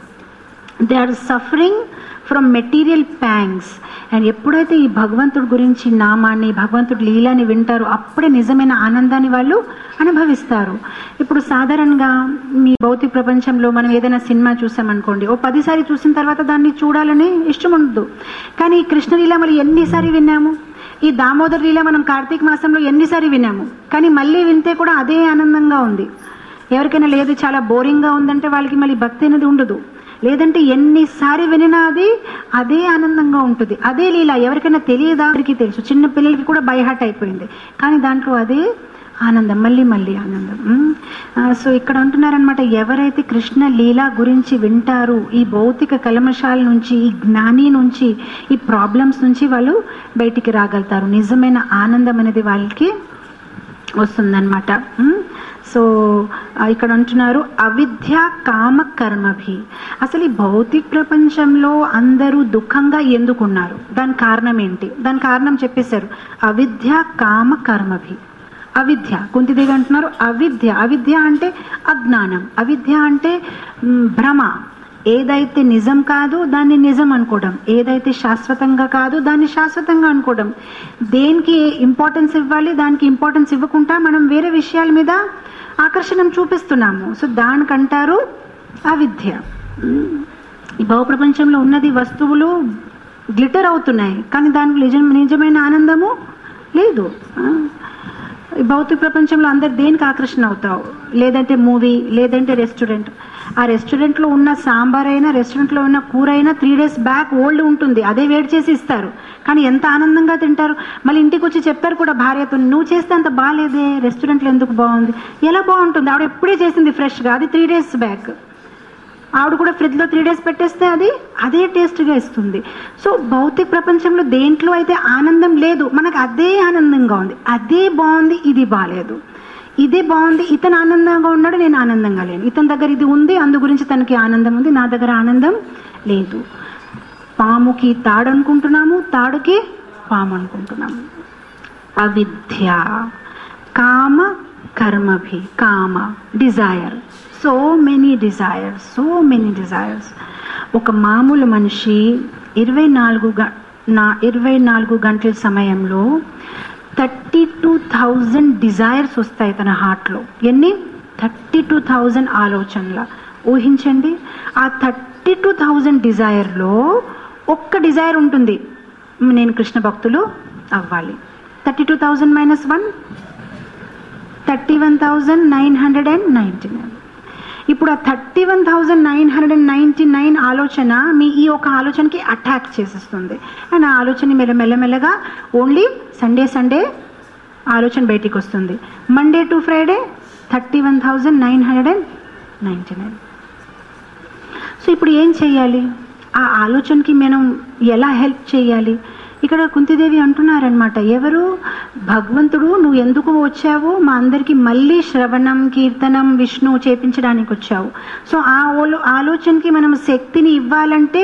they are suffering from material pangs and ఎప్పుడైతే ఈ భగవంతుడి గురించి నామాన్ని భగవంతుడి లీలాని వింటారో అప్పుడే నిజమైన ఆనందాన్ని వాళ్ళు అనుభవిస్తారు ఇప్పుడు సాధారణంగా మీ భౌతిక ప్రపంచంలో మనం ఏదైనా సినిమా చూసామనుకోండి ఓ పదిసారి చూసిన తర్వాత దాన్ని చూడాలని ఇష్టం ఉండదు కానీ ఈ కృష్ణలీల మరి ఎన్నిసారి విన్నాము ఈ దామోదర్ లీల మనం కార్తీక మాసంలో ఎన్నిసారి విన్నాము కానీ మళ్ళీ వింటే కూడా అదే ఆనందంగా ఉంది ఎవరికైనా లేదు చాలా బోరింగ్గా ఉందంటే వాళ్ళకి మళ్ళీ భక్తి అనేది ఉండదు లేదంటే ఎన్నిసారి వినినా అది అదే ఆనందంగా ఉంటుంది అదే లీల ఎవరికైనా తెలియదా ఎవరికి తెలుసు చిన్న పిల్లలకి కూడా బైహార్ట్ అయిపోయింది కానీ దాంట్లో అదే ఆనందం మళ్ళీ మళ్ళీ ఆనందం ఉమ్. ఆ, సో ఇక్కడ అంటున్నారనమాట ఎవరైతే కృష్ణ లీల గురించి వింటారు ఈ భౌతిక కల్మషాల నుంచి ఈ జ్ఞాని నుంచి ఈ ప్రాబ్లమ్స్ నుంచి వాళ్ళు బయటికి రాగలుగుతారు నిజమైన ఆనందం అనేది వాళ్ళకి వస్తుందన్నమాట ఉమ్. సో ఆ, ఇక్కడ అంటున్నారు అవిద్య కామ కర్మభి అసలు ఈ భౌతిక ప్రపంచంలో అందరూ దుఃఖంగా ఎందుకున్నారు దాని కారణం ఏంటి దాని కారణం చెప్పేశారు అవిద్య కామ కర్మభి అవిద్య కుంతిదేవి అంటున్నారు అవిద్య అవిద్య అంటే అజ్ఞానం అవిద్య అంటే మ్, భ్రమ ఏదైతే నిజం కాదు దాన్ని నిజం అనుకోవడం ఏదైతే శాశ్వతంగా కాదు దాన్ని శాశ్వతంగా అనుకోవడం దేనికి ఇంపార్టెన్స్ ఇవ్వాలి దానికి ఇంపార్టెన్స్ ఇవ్వకుండా మనం వేరే విషయాల మీద ఆకర్షణ చూపిస్తున్నాము సో దానికంటారు అవిద్య ఉమ్. ఈ భవప్రపంచంలో ఉన్నది వస్తువులు గ్లిటర్ అవుతున్నాయి కానీ దానికి నిజం నిజమైన ఆనందము లేదు ఆ. ఈ భౌతిక ప్రపంచంలో అందరు దేనికి ఆకర్షణ అవుతావు లేదంటే మూవీ లేదంటే రెస్టారెంట్ ఆ రెస్టారెంట్లో ఉన్న సాంబార్ అయినా రెస్టారెంట్లో ఉన్న కూర అయినా త్రీ డేస్ బ్యాక్ ఓల్డ్ ఉంటుంది అదే వేడి చేసి ఇస్తారు కానీ ఎంత ఆనందంగా తింటారు మళ్ళీ ఇంటికి వచ్చి చెప్తారు కూడా భార్యతో నువ్వు చేస్తే అంత బాగాలేదే రెస్టారెంట్లో ఎందుకు బాగుంది ఎలా బాగుంటుంది ఆవిడ ఎప్పుడే చేసింది ఫ్రెష్గా అది త్రీ డేస్ బ్యాక్ ఆవిడ కూడా ఫ్రిడ్జ్ లో త్రీ డేస్ పెట్టేస్తే అది అదే టేస్ట్ గా ఇస్తుంది సో భౌతిక ప్రపంచంలో దేంట్లో అయితే ఆనందం లేదు మనకు అదే ఆనందంగా ఉంది అదే బాగుంది ఇది బాగాలేదు ఇదే బాగుంది ఇతను ఆనందంగా ఉన్నాడు నేను ఆనందంగా లేను ఇతని దగ్గర ఇది ఉంది అందు గురించి తనకి ఆనందం ఉంది నా దగ్గర ఆనందం లేదు పాముకి తాడు అనుకుంటున్నాము తాడుకి పాము అనుకుంటున్నాము అవిద్య కామ కర్మభి కామ desire so many desires so many desires ఒక మామూలు మనిషి ఇరవై నాలుగు గ- నా ఇరవై నాలుగు గంటల సమయంలో థర్టీ టూ థౌజండ్ డిజైర్స్ వస్తాయి తన హార్ట్లో ఎన్ని థర్టీ టూ థౌజండ్ ఆలోచనల ఊహించండి ఆ థర్టీ టూ థౌజండ్ డిజైర్లో ఒక్క డిజైర్ ఉంటుంది నేను కృష్ణ భక్తులు అవ్వాలి thirty two thousand minus one thirty one thousand nine hundred and ninety nine ఇప్పుడు ఆ thirty one thousand nine hundred and ninety nine ఆలోచన మీ ఈ ఒక ఆలోచనకి అటాక్ చేసేస్తుంది అండ్ ఆ ఆలోచన మెల్ల మెల్లమెల్లగా ఓన్లీ సండే సండే ఆలోచన బయటికి వస్తుంది Monday to Friday thirty one thousand nine hundred and ninety nine so ఇప్పుడు ఏం చేయాలి ఆ ఆలోచనకి మనం ఎలా హెల్ప్ చేయాలి ఇక్కడ కుంతిదేవి అంటున్నారనమాట ఎవరు భగవంతుడు నువ్వు ఎందుకు వచ్చావు మా అందరికి మళ్ళీ శ్రవణం కీర్తనం విష్ణు చేపించడానికి వచ్చావు సో ఆ ఓలో- ఆలోచనకి మనం శక్తిని ఇవ్వాలంటే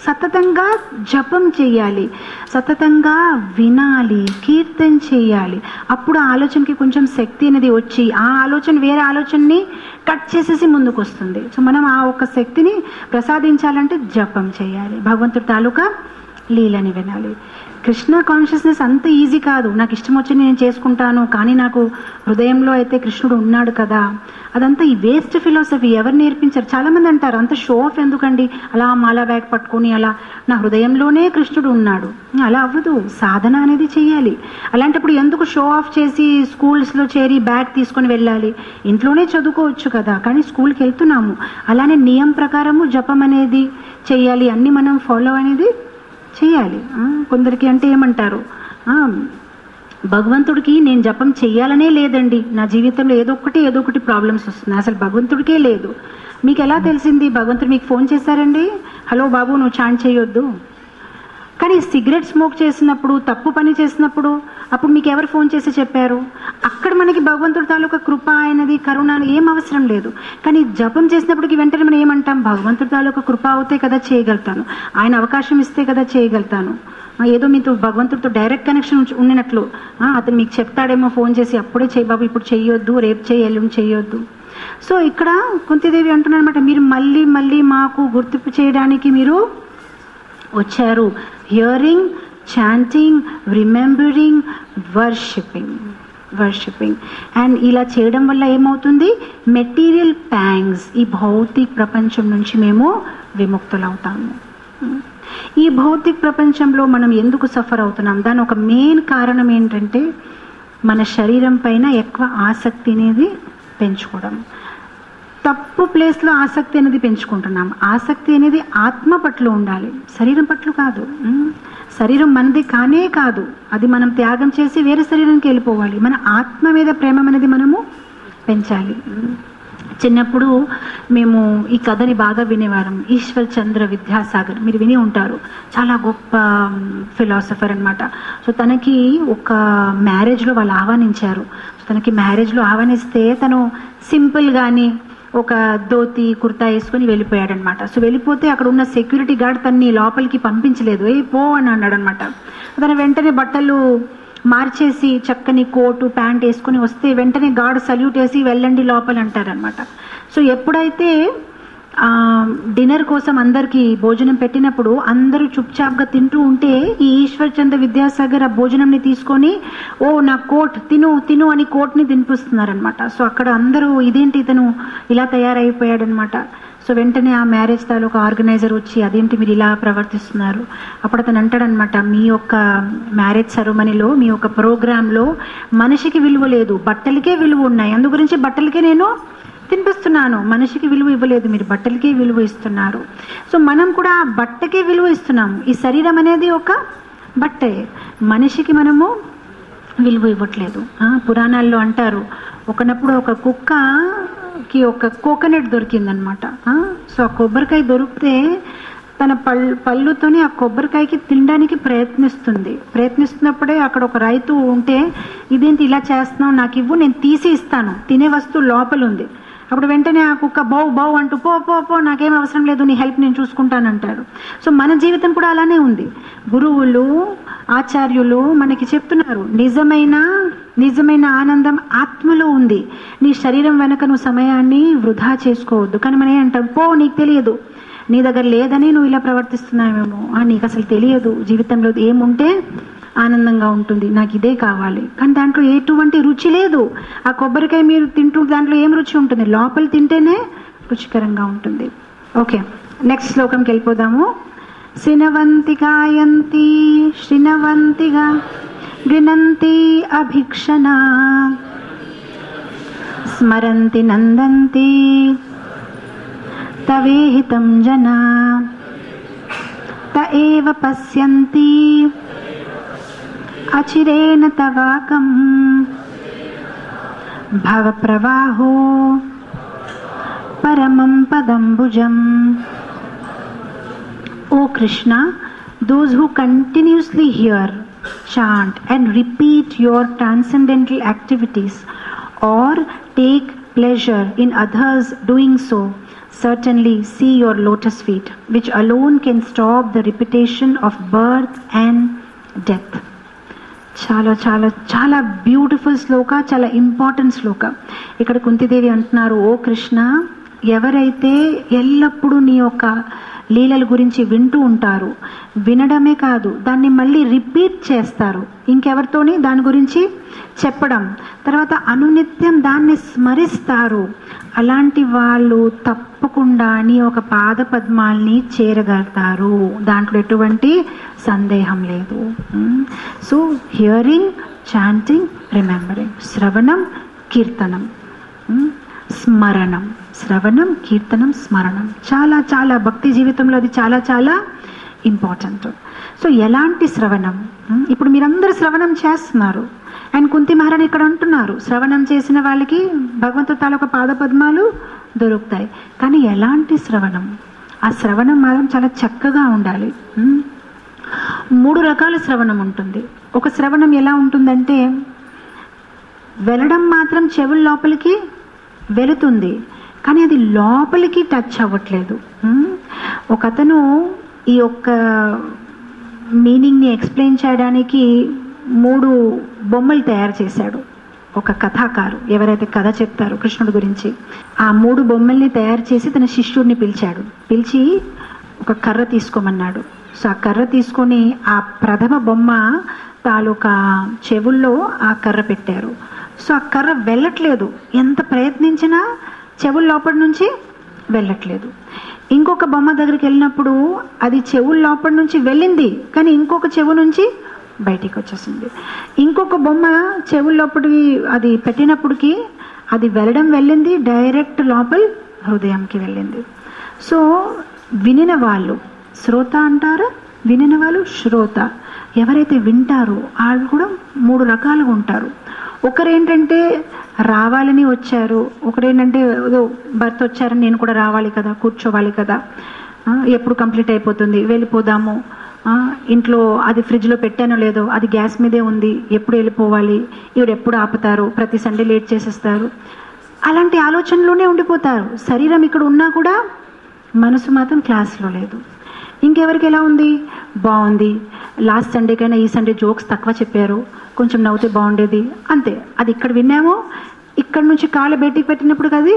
సతతంగా జపం చేయాలి సతతంగా వినాలి కీర్తన చేయాలి అప్పుడు ఆ ఆలోచనకి కొంచెం శక్తి అనేది వచ్చి ఆ ఆలోచన వేరే ఆలోచనని కట్ చేసేసి ముందుకు వస్తుంది సో మనం ఆ ఒక్క శక్తిని ప్రసాదించాలంటే జపం చేయాలి భగవంతుడి తాలూకా లీలని వినాలి కృష్ణ కాన్షియస్నెస్ అంత ఈజీ కాదు నాకు ఇష్టం వచ్చి నేను చేసుకుంటాను కానీ నాకు హృదయంలో అయితే కృష్ణుడు ఉన్నాడు కదా అదంతా ఈ వేస్ట్ ఫిలాసఫీ ఎవరు నేర్పించారు చాలా మంది అంటారు అంత షో ఆఫ్ ఎందుకండి అలా మాలా బ్యాగ్ పట్టుకొని అలా నా హృదయంలోనే కృష్ణుడు ఉన్నాడు అలా అవ్వదు సాధన అనేది చేయాలి అలాంటప్పుడు ఎందుకు షో ఆఫ్ చేసి స్కూల్స్లో చేరి బ్యాగ్ తీసుకొని వెళ్ళాలి ఇంట్లోనే చదువుకోవచ్చు కదా కానీ స్కూల్కి వెళ్తున్నాము అలానే నియం ప్రకారము జపం అనేది చేయాలి అన్ని మనం ఫాలో అనేది చేయాలి ఆ, కొందరికి అంటే ఏమంటారు ఆ, భగవంతుడికి నేను జపం చెయ్యాలనే లేదండి నా జీవితంలో ఏదో ఒకటి ఏదో ఒకటి ప్రాబ్లమ్స్ వస్తున్నాయి అసలు భగవంతుడికే లేదు మీకు ఎలా తెలిసింది భగవంతుడు మీకు ఫోన్ చేశారండి హలో బాబు నువ్వు చాంట్ చేయొద్దు కానీ సిగరెట్ స్మోక్ చేసినప్పుడు తప్పు పని చేసినప్పుడు అప్పుడు మీకు ఎవరు ఫోన్ చేసి చెప్పారు అక్కడ మనకి భగవంతుడి తాలూకా కృప అయినది కరుణ ఏం అవసరం లేదు కానీ జపం చేసినప్పటికి వెంటనే మనం ఏమంటాం భగవంతుడి తాలూకా కృప అవుతే కదా చేయగలుగుతాను ఆయన అవకాశం ఇస్తే కదా చేయగలుగుతాను ఆ, ఏదో మీతో భగవంతుడితో డైరెక్ట్ కనెక్షన్ ఉంచి- ఉండినట్లు ఆ, అతను మీకు చెప్తాడేమో ఫోన్ చేసి అప్పుడే చేయి బాబు ఇప్పుడు చెయ్యొద్దు రేపు చేయి ఎల్లుండి చెయ్యొద్దు సో ఇక్కడ కుంతిదేవి అంటున్నారనమాట మీరు మళ్ళీ మళ్ళీ మాకు గుర్తింపు చేయడానికి మీరు వచ్చారు hearing chanting remembering worshipping worshipping and ఇలా చేయడం వల్ల ఏమవుతుంది మెటీరియల్ ప్యాంగ్స్ ఈ భౌతిక ప్రపంచం నుంచి మేము విముక్తులవుతాము ఈ భౌతిక ప్రపంచంలో మనం ఎందుకు సఫర్ అవుతున్నాం దాని ఒక మెయిన్ కారణం ఏంటంటే మన శరీరం పైన ఎక్కువ ఆసక్తి అనేది పెంచుకోవడం తప్పు ప్లేస్లో ఆసక్తి అనేది పెంచుకుంటున్నాం ఆసక్తి అనేది ఆత్మ పట్ల ఉండాలి శరీరం పట్ల కాదు ఉమ్. శరీరం మనది కానే కాదు అది మనం త్యాగం చేసి వేరే శరీరానికి వెళ్ళిపోవాలి మన ఆత్మ మీద ప్రేమ అనేది మనము పెంచాలి ఉమ్. చిన్నప్పుడు మేము ఈ కథని బాగా వినేవారం ఈశ్వర్ చంద్ర విద్యాసాగర్ మీరు విని ఉంటారు చాలా గొప్ప ఫిలాసఫర్ అన్నమాట సో తనకి ఒక మ్యారేజ్లో వాళ్ళు ఆహ్వానించారు సో తనకి మ్యారేజ్లో ఆహ్వానిస్తే తను సింపుల్ గాని ఒక ధోతి కుర్తా వేసుకొని వెళ్ళిపోయాడనమాట సో వెళ్ళిపోతే అక్కడ ఉన్న సెక్యూరిటీ గార్డ్ తన్ని లోపలికి పంపించలేదు ఏ పో అని అన్నాడు అనమాట తను వెంటనే బట్టలు మార్చేసి చక్కని కోటు ప్యాంట్ వేసుకొని వస్తే వెంటనే గాడ్ సల్యూట్ వేసి వెళ్ళండి లోపల అంటారనమాట సో ఎప్పుడైతే ఆ, డిన్నర్ కోసం అందరికి భోజనం పెట్టినప్పుడు అందరూ చుప్చాప్గా తింటూ ఉంటే ఈ ఈశ్వర్ చంద్ర విద్యాసాగర్ ఆ భోజనంని తీసుకొని ఓ నా కోట్ తిను తిను అని కోట్ని తినిపిస్తున్నారనమాట సో అక్కడ అందరూ ఇదేంటి ఇతను ఇలా తయారైపోయాడనమాట సో వెంటనే ఆ మ్యారేజ్ తాలూకా ఆర్గనైజర్ వచ్చి అదేంటి మీరు ఇలా ప్రవర్తిస్తున్నారు అప్పుడు అతను అంటాడనమాట మీ యొక్క మ్యారేజ్ సెరమనీలో మీ యొక్క ప్రోగ్రాంలో మనిషికి విలువ లేదు బట్టలకే విలువ ఉన్నాయి అందు గురించి బట్టలకే నేను తినిపిస్తున్నాను మనిషికి విలువ ఇవ్వలేదు మీరు బట్టలకే విలువ ఇస్తున్నారు సో మనం కూడా ఆ బట్టకే విలువ ఇస్తున్నాము ఈ శరీరం అనేది ఒక బట్టే మనిషికి మనము విలువ ఇవ్వట్లేదు ఆ, పురాణాల్లో అంటారు ఒకనప్పుడు ఒక కుక్కకి ఒక కోకోనట్ దొరికిందనమాట సో ఆ కొబ్బరికాయ దొరికితే తన పళ్ళు పళ్ళుతోని ఆ కొబ్బరికాయకి తినడానికి ప్రయత్నిస్తుంది ప్రయత్నిస్తున్నప్పుడే అక్కడ ఒక రైతు ఉంటే ఇదేంటి ఇలా చేస్తున్నావు నాకు ఇవ్వు నేను తీసి ఇస్తాను తినే వస్తువు లోపల ఉంది అప్పుడు వెంటనే ఆ కుక్క బౌ బౌ అంటూ పో పో పో నాకేం అవసరం లేదు నీ హెల్ప్ నేను చూసుకుంటానంటాడు సో మన జీవితం కూడా అలానే ఉంది గురువులు ఆచార్యులు మనకి చెప్తున్నారు నిజమైన నిజమైన ఆనందం ఆత్మలో ఉంది నీ శరీరం వెనక నువ్వు సమయాన్ని వృధా చేసుకోవద్దు కానీ మనం ఏమంటాం పో నీకు తెలియదు నీ దగ్గర లేదని నువ్వు ఇలా ప్రవర్తిస్తున్నావేమో ఆ, నీకు అసలు తెలియదు జీవితంలో ఏముంటే ఆనందంగా ఉంటుంది నాకు ఇదే కావాలి కానీ దాంట్లో ఎటువంటి రుచి లేదు ఆ కొబ్బరికాయ మీరు తింటూ దాంట్లో ఏం రుచి ఉంటుంది లోపల తింటేనే రుచికరంగా ఉంటుంది ఓకే నెక్స్ట్ శ్లోకంకి వెళ్ళిపోదాము సినవంతి గాయంతి శృణవంతిగా గృణంతి అభిక్షణ స్మరంతి నందంతి తవేహితం జనా త ఏవ పశ్యంతి అచిరేణ తవాకం భవప్రవాహో పరమం పదంబుజం O Krishna, those who continuously hear, chant, and repeat your transcendental activities or take pleasure in others doing so certainly see your lotus feet, which alone can stop the repetition of birth and death. చాలా చాలా చాలా beautiful శ్లోక చాలా important శ్లోక ఇక్కడ కుంతిదేవి అంటున్నారు ఓ కృష్ణ ఎవరైతే ఎల్లప్పుడూ నీ యొక్క లీలల గురించి వింటూ ఉంటారు వినడమే కాదు దాన్ని మళ్ళీ రిపీట్ చేస్తారు ఇంకెవరితోని దాని గురించి చెప్పడం తర్వాత అనునిత్యం దాన్ని స్మరిస్తారు అలాంటి వాళ్ళు తప్పకుండా నీ ఒక పాద పద్మాల్ని చేరగలుగుతారు దాంట్లో ఎటువంటి సందేహం లేదు సో హియరింగ్ చాంటింగ్ రిమెంబరింగ్ శ్రవణం కీర్తనం ఉమ్, స్మరణం శ్రవణం కీర్తనం స్మరణం చాలా చాలా భక్తి జీవితంలో అది చాలా చాలా ఇంపార్టెంట్ సో ఎలాంటి శ్రవణం ఉమ్, ఇప్పుడు మీరందరూ శ్రవణం చేస్తున్నారు అండ్ కుంతి మహారాణి ఇక్కడ అంటున్నారు శ్రవణం చేసిన వాళ్ళకి భగవంతుడు తాలూకా పాద పద్మాలు దొరుకుతాయి కానీ ఎలాంటి శ్రవణం ఆ శ్రవణం మాత్రం చాలా చక్కగా ఉండాలి ఉమ్. మూడు రకాల శ్రవణం ఉంటుంది ఒక శ్రవణం ఎలా ఉంటుందంటే వెళ్ళడం మాత్రం చెవుల లోపలికి వెళుతుంది కానీ అది లోపలికి టచ్ అవ్వట్లేదు ఉమ్. ఒక అతను ఈ యొక్క మీనింగ్ని ఎక్స్ప్లెయిన్ చేయడానికి మూడు బొమ్మలు తయారు చేశాడు ఒక కథాకారు ఎవరైతే కథ చెప్తారో కృష్ణుడి గురించి ఆ మూడు బొమ్మల్ని తయారు చేసి తన శిష్యుడిని పిలిచాడు పిలిచి ఒక కర్ర తీసుకోమన్నాడు సో ఆ కర్ర తీసుకొని ఆ ప్రథమ బొమ్మ తాలూకా చెవుల్లో ఆ కర్ర పెట్టారు సో ఆ కర్ర వెళ్ళట్లేదు ఎంత ప్రయత్నించినా చెవుల లోపల నుంచి వెళ్ళట్లేదు ఇంకొక బొమ్మ దగ్గరికి వెళ్ళినప్పుడు అది చెవుల లోపల నుంచి వెళ్ళింది కానీ ఇంకొక చెవు నుంచి బయటికి వచ్చేసింది ఇంకొక బొమ్మ చెవుల లోపలికి అది పెట్టినప్పటికి అది వెళ్ళడం వెళ్ళింది డైరెక్ట్ లోపల హృదయంకి వెళ్ళింది సో వినిన వాళ్ళు శ్రోత అంటారు వినిన వాళ్ళు శ్రోత ఎవరైతే వింటారో వాళ్ళు కూడా మూడు రకాలుగా ఉంటారు ఒకరేంటంటే రావాలని వచ్చారు ఒకరేంటంటే ఏదో భర్త వచ్చారని నేను కూడా రావాలి కదా కూర్చోవాలి కదా ఆ, ఎప్పుడు కంప్లీట్ అయిపోతుంది వెళ్ళిపోదాము ఆ, ఇంట్లో అది ఫ్రిడ్జ్లో పెట్టానో లేదో అది గ్యాస్ మీదే ఉంది ఎప్పుడు వెళ్ళిపోవాలి ఈవిడ ఎప్పుడు ఆపుతారు ప్రతి సండే లేట్ చేసేస్తారు అలాంటి ఆలోచనలోనే ఉండిపోతారు శరీరం ఇక్కడ ఉన్నా కూడా మనసు మాత్రం క్లాస్లో లేదు ఇంకెవరికి ఎలా ఉంది బాగుంది లాస్ట్ సండే కైనా ఈ సండే జోక్స్ తక్కువ చెప్పారు కొంచెం నవ్వుతే బాగుండేది అంతే అది ఇక్కడ విన్నామో ఇక్కడ నుంచి కాళ్ళు బయటికి పెట్టినప్పుడు కది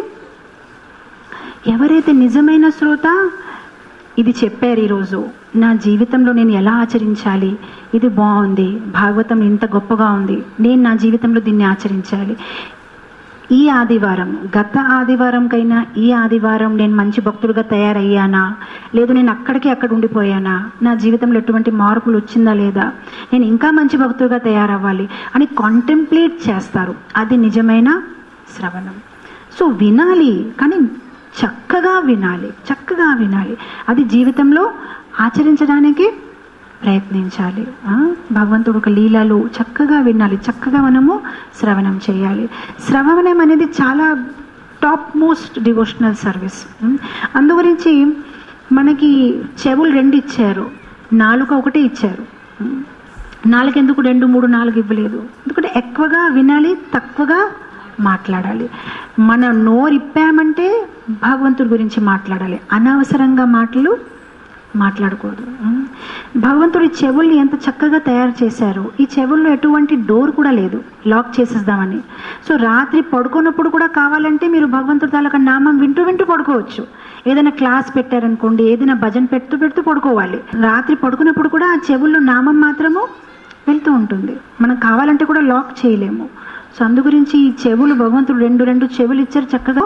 ఎవరైతే నిజమైన శ్రోత ఇది చెప్పారు ఈరోజు నా జీవితంలో నేను ఎలా ఆచరించాలి ఇది బాగుంది భాగవతం ఇంత గొప్పగా ఉంది నేను నా జీవితంలో దీన్ని ఆచరించాలి ఈ ఆదివారం గత ఆదివారంకైనా ఈ ఆదివారం నేను మంచి భక్తుడిగా తయారయ్యానా లేదు నేను అక్కడికి అక్కడ ఉండిపోయానా నా జీవితంలో ఎటువంటి మార్పులు వచ్చిందా లేదా నేను ఇంకా మంచి భక్తుడిగా తయారవ్వాలి అని కాంటెంప్లేట్ చేస్తారు అది నిజమైన శ్రవణం సో వినాలి కానీ చక్కగా వినాలి చక్కగా వినాలి అది జీవితంలో ఆచరించడానికి ప్రయత్నించాలి ఆ? భగవంతుడు ఒక లీలలు చక్కగా వినాలి చక్కగా మనము శ్రవణం చేయాలి శ్రవణం అనేది చాలా టాప్ మోస్ట్ డివోషనల్ సర్వీస్ అందు గురించి మనకి చెవులు రెండు ఇచ్చారు నాలుక ఒకటే ఇచ్చారు ఉమ్. నాలుగు ఎందుకు రెండు మూడు నాలుగు ఇవ్వలేదు ఎందుకంటే ఎక్కువగా వినాలి తక్కువగా మాట్లాడాలి మన నోరు ఇప్పామంటే భగవంతుడి గురించి మాట్లాడాలి అనవసరంగా మాటలు మాట్లాడకూడదు ఉమ్. భగవంతుడి చెవుల్ని ఎంత చక్కగా తయారు చేశారు ఈ చెవుల్లో ఎటువంటి డోర్ కూడా లేదు లాక్ చేసేద్దామని సో రాత్రి పడుకున్నప్పుడు కూడా కావాలంటే మీరు భగవంతుడి తాలూకా నామం వింటూ వింటూ పడుకోవచ్చు ఏదైనా క్లాస్ పెట్టారనుకోండి ఏదైనా భజన పెడుతూ పెడుతూ పడుకోవాలి రాత్రి పడుకున్నప్పుడు కూడా ఆ చెవుల్లో నామం మాత్రము వెళ్తూ ఉంటుంది మనం కావాలంటే కూడా లాక్ చేయలేము సో అందు గురించి ఈ చెవులు భగవంతుడు రెండు రెండు చెవులు ఇచ్చారు చక్కగా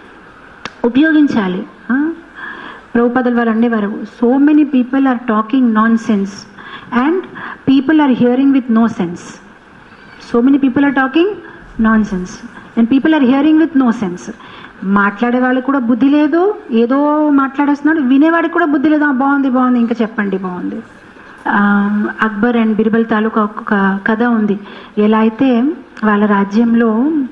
ఉపయోగించాలి ఆ? ప్రభుపదల వారు అనేవారు so many people are talking nonsense and people are hearing with no sense so many people are talking nonsense and people are hearing with no sense మాట్లాడే వాళ్ళకి కూడా బుద్ధి లేదు ఏదో మాట్లాడేస్తున్నాడు వినేవాడికి కూడా బుద్ధి లేదు "ఆ, బాగుంది బాగుంది ఇంకా చెప్పండి బాగుంది ఆ, అక్బర్ అండ్ బిర్బల్ తాలూకా ఒక కథ ఉంది ఎలా అయితే వాళ్ళ రాజ్యంలో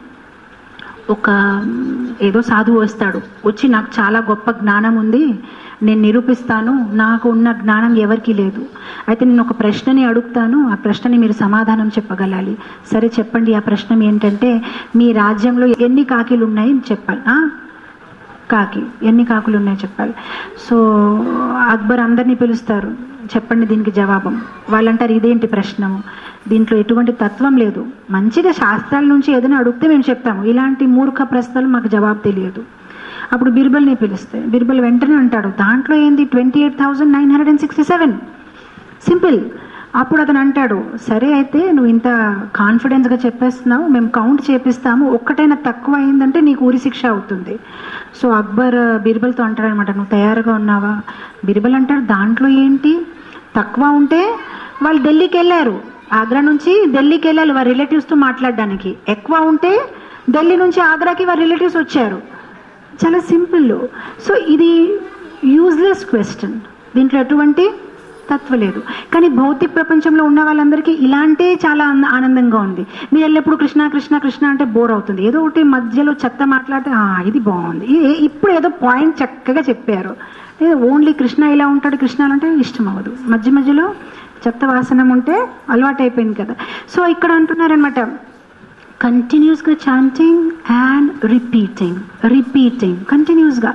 ఒక ఏదో సాధువు వస్తాడు వచ్చి నాకు చాలా గొప్ప జ్ఞానం ఉంది నేను నిరూపిస్తాను నాకు ఉన్న జ్ఞానం ఎవరికీ లేదు అయితే నేను ఒక ప్రశ్నని అడుగుతాను ఆ ప్రశ్నని మీరు సమాధానం చెప్పగలాలి సరే చెప్పండి ఆ ప్రశ్న ఏంటంటే మీ రాజ్యంలో ఎన్ని కాకిలు ఉన్నాయి అని చెప్పాలి "ఆ? కాకి ఎన్ని కాకులు ఉన్నాయో చెప్పాలి సో అక్బర్ అందరినీ పిలుస్తారు చెప్పండి దీనికి జవాబం వాళ్ళంటారు ఇదేంటి ప్రశ్నము దీంట్లో ఎటువంటి తత్వం లేదు మంచిగా శాస్త్రాల నుంచి ఏదైనా అడిగితే మేము చెప్తాము ఇలాంటి మూర్ఖ ప్రశ్నలు మాకు జవాబు తెలియదు అప్పుడు బిర్బల్ని పిలిస్తే బిర్బల్ వెంటనే అంటాడు దాంట్లో ఏంది twenty eight thousand nine hundred and sixty seven simple అప్పుడు అతను అంటాడు సరే అయితే నువ్వు ఇంత కాన్ఫిడెన్స్గా చెప్పేస్తున్నావు మేము కౌంట్ చేపిస్తాము ఒక్కటైనా తక్కువ అయిందంటే నీకు ఊరి శిక్ష అవుతుంది సో అక్బర్ బీర్బల్తో అంటాడు అనమాట నువ్వు తయారుగా ఉన్నావా బీర్బల్ అంటాడు దాంట్లో ఏంటి తక్కువ ఉంటే వాళ్ళు ఢిల్లీకి వెళ్ళారు ఆగ్రా నుంచి ఢిల్లీకి వెళ్ళాలి వారి రిలేటివ్స్తో మాట్లాడడానికి ఎక్కువ ఉంటే ఢిల్లీ నుంచి ఆగ్రాకి వారి రిలేటివ్స్ వచ్చారు చాలా సింపుల్ సో ఇది యూజ్లెస్ క్వశ్చన్ దీంట్లో ఎటువంటి తత్వ లేదు కానీ భౌతిక ప్రపంచంలో ఉన్న వాళ్ళందరికీ ఇలాంటే చాలా ఆనంద- ఆనందంగా ఉంది మీరు ఎల్లప్పుడు కృష్ణ కృష్ణ కృష్ణ అంటే బోర్ అవుతుంది ఏదో ఒకటి మధ్యలో చెత్త మాట్లాడితే "ఆ, ఇది బాగుంది ఇది- ఇప్పుడు ఏదో పాయింట్ చక్కగా చెప్పారు లేదా ఓన్లీ కృష్ణ ఇలా ఉంటాడు కృష్ణ అలా అంటే ఇష్టం అవ్వదు మధ్య మధ్యలో చెత్త వాసనం ఉంటే అలవాటు అయిపోయింది కదా సో ఇక్కడ అంటున్నారనమాట కంటిన్యూస్గా చాంటింగ్ అండ్ రిపీటింగ్ రిపీటింగ్ కంటిన్యూస్గా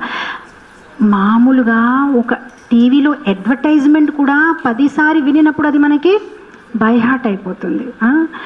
మామూలుగా ఒక టీవీలో అడ్వర్టైజ్మెంట్ కూడా పదిసారి వినినప్పుడు అది మనకి బై హార్ట్ అయిపోతుంది ఆ?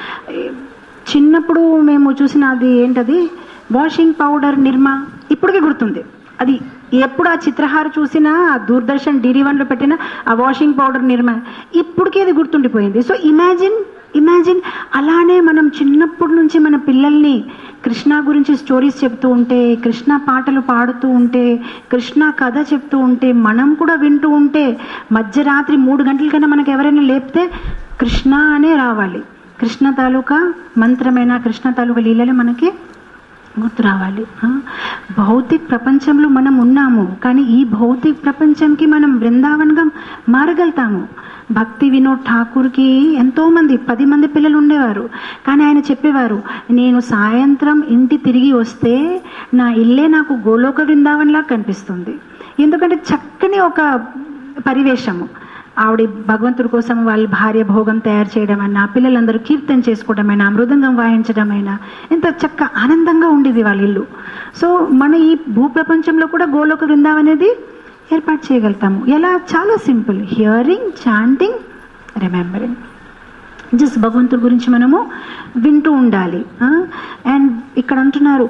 చిన్నప్పుడు మేము చూసిన అది ఏంటది వాషింగ్ పౌడర్ నిర్మా ఇప్పటికీ గుర్తుంది అది ఎప్పుడు ఆ చిత్రహార చూసినా ఆ దూరదర్శన్ డిడి వన్లో పెట్టిన ఆ వాషింగ్ పౌడర్ నిర్మా ఇప్పటికీ అది గుర్తుండిపోయింది సో ఇమాజిన్ ఇమాజిన్ అలానే మనం చిన్నప్పటి నుంచి మన పిల్లల్ని కృష్ణ గురించి స్టోరీస్ చెప్తూ ఉంటే కృష్ణ పాటలు పాడుతూ ఉంటే కృష్ణ కథ చెప్తూ ఉంటే మనం కూడా వింటూ ఉంటే మధ్యరాత్రి మూడు గంటలకైనా మనకు ఎవరైనా లేపితే కృష్ణ అనే రావాలి కృష్ణ తాలూకా మంత్రమైన కృష్ణ తాలూకా లీలలే మనకి గుర్తు రావాలి ఆ? భౌతిక ప్రపంచంలో మనం ఉన్నాము కానీ ఈ భౌతిక ప్రపంచంకి మనం బృందావనంగా మారగలుగుతాము భక్తి వినోద్ ఠాకూర్కి ఎంతో మంది పది మంది పిల్లలు ఉండేవారు కానీ ఆయన చెప్పేవారు నేను సాయంత్రం ఇంటి తిరిగి వస్తే నా ఇల్లే నాకు గోలోక బృందావన్లా కనిపిస్తుంది ఎందుకంటే చక్కని ఒక పరివేశము ఆవిడ భగవంతుడి కోసం వాళ్ళ భార్య భోగం తయారు చేయడమైనా పిల్లలందరూ కీర్తన చేసుకోవడమైనా మృదంగం వాయించడమైనా ఎంత చక్క ఆనందంగా ఉండేది వాళ్ళ ఇల్లు సో మన ఈ భూప్రపంచంలో కూడా గోలోక బృందావన్ అనేది ఏర్పాటు చేయగలుగుతాము ఎలా చాలా simple hearing chanting remembering just భగవంతుడి గురించి మనము వింటూ ఉండాలి అండ్ ఇక్కడ అంటున్నారు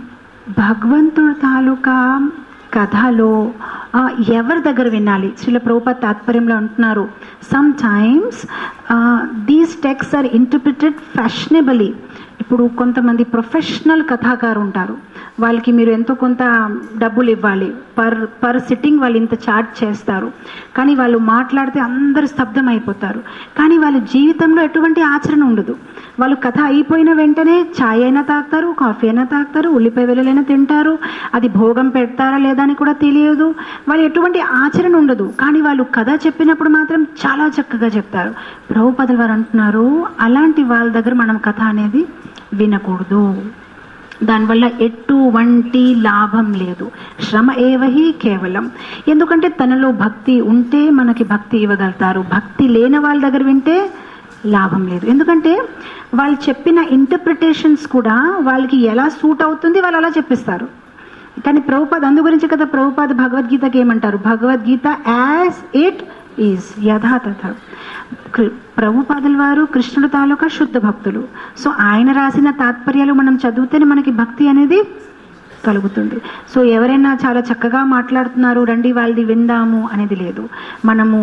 భగవంతుడు తాలూకా కథలో ఆ, ఎవరి దగ్గర వినాలి శ్రీల ప్రభుపాద్ తాత్పర్యంలో అంటున్నారు sometimes these texts are interpreted fashionably ఇప్పుడు కొంతమంది ప్రొఫెషనల్ కథాకారు ఉంటారు వాళ్ళకి మీరు ఎంతో కొంత డబ్బులు ఇవ్వాలి పర్ పర్ సిట్టింగ్ వాళ్ళు ఇంత చార్జ్ చేస్తారు కానీ వాళ్ళు మాట్లాడితే అందరు స్తబ్దం అయిపోతారు కానీ వాళ్ళ జీవితంలో ఎటువంటి ఆచరణ ఉండదు వాళ్ళు కథ అయిపోయిన వెంటనే ఛాయ్ అయినా తాగుతారు కాఫీ అయినా తాగుతారు ఉల్లిపాయ వెల్లులైనా తింటారు అది భోగం పెడతారా లేదా అని కూడా తెలియదు వాళ్ళు ఎటువంటి ఆచరణ ఉండదు కానీ వాళ్ళు కథ చెప్పినప్పుడు మాత్రం చాలా చక్కగా చెప్తారు ప్రభుపదులు వారు అంటున్నారు అలాంటి వాళ్ళ దగ్గర మనం కథ అనేది వినకూడదు దానివల్ల ఎటువంటి లాభం లేదు శ్రమ ఏవహి కేవలం ఎందుకంటే తనలో భక్తి ఉంటే మనకి భక్తి ఇవ్వగలుగుతారు భక్తి లేని వాళ్ళ దగ్గర వింటే లాభం లేదు ఎందుకంటే వాళ్ళు చెప్పిన ఇంటర్ప్రిటేషన్స్ కూడా వాళ్ళకి ఎలా సూట్ అవుతుంది వాళ్ళు అలా చెప్పిస్తారు కానీ ప్రభుపాద్ అందు గురించి కదా ప్రభుపాద్ భగవద్గీతకి ఏమంటారు భగవద్గీత యాజ్ ఇట్ ఈజ్ యథాతథ కృ- ప్రభుపాదుల వారు కృష్ణుడు తాలూకా శుద్ధ భక్తులు సో ఆయన రాసిన తాత్పర్యాలు మనం చదివితేనే మనకి భక్తి అనేది కలుగుతుంది సో ఎవరైనా చాలా చక్కగా మాట్లాడుతున్నారు రండి వాళ్ళది విందాము అనేది లేదు మనము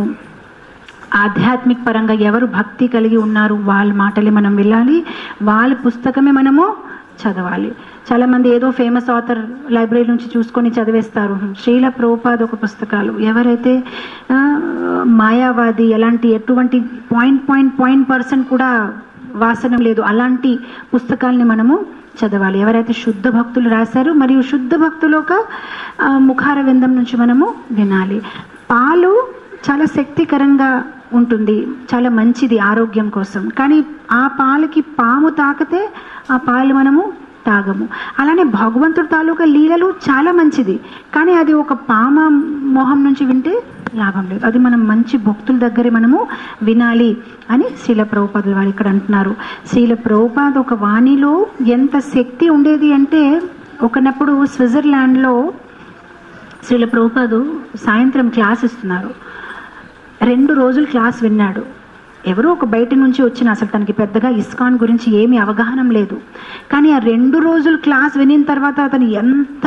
ఆధ్యాత్మిక పరంగా ఎవరు భక్తి కలిగి ఉన్నారు వాళ్ళ మాటలే మనం వినాలి వాళ్ళ పుస్తకమే మనము చదవాలి చాలా మంది ఏదో ఫేమస్ ఆథర్ లైబ్రరీ నుంచి చూసుకొని చదివేస్తారు శ్రీల ప్రభుపాద్ ఒక పుస్తకాలు ఎవరైతే ఆ, మాయావాది ఎలాంటి ఎటువంటి పాయింట్ పాయింట్ పాయింట్ పర్సెంట్ కూడా వాసన లేదు అలాంటి పుస్తకాల్ని మనము చదవాలి ఎవరైతే శుద్ధ భక్తులు రాశారో మరియు శుద్ధ భక్తులు ఒక ఆ, ముఖార విందం నుంచి మనము వినాలి పాలు చాలా శక్తికరంగా ఉంటుంది చాలా మంచిది ఆరోగ్యం కోసం కానీ ఆ పాలకి పాము తాకితే ఆ పాలు మనము తాగము అలానే భగవంతుడి తాలూకా లీలలు చాలా మంచిది కానీ అది ఒక పామ మొహం నుంచి వింటే లాభం లేదు అది మనం మంచి భక్తుల దగ్గరే మనము వినాలి అని శీల ప్రభుపాదులు వారు ఇక్కడ అంటున్నారు శీల ప్రభుపాద్ ఒక వాణిలో ఎంత శక్తి ఉండేది అంటే ఒకనప్పుడు స్విట్జర్లాండ్లో శ్రీల ప్రభుపాదు సాయంత్రం క్లాస్ ఇస్తున్నారు రెండు రోజులు క్లాస్ విన్నాడు ఎవరో ఒక బయట నుంచి వచ్చిన అసలు తనకి పెద్దగా ఇస్కాన్ గురించి ఏమీ అవగాహన లేదు కానీ ఆ రెండు రోజులు క్లాస్ వినిన తర్వాత అతను ఎంత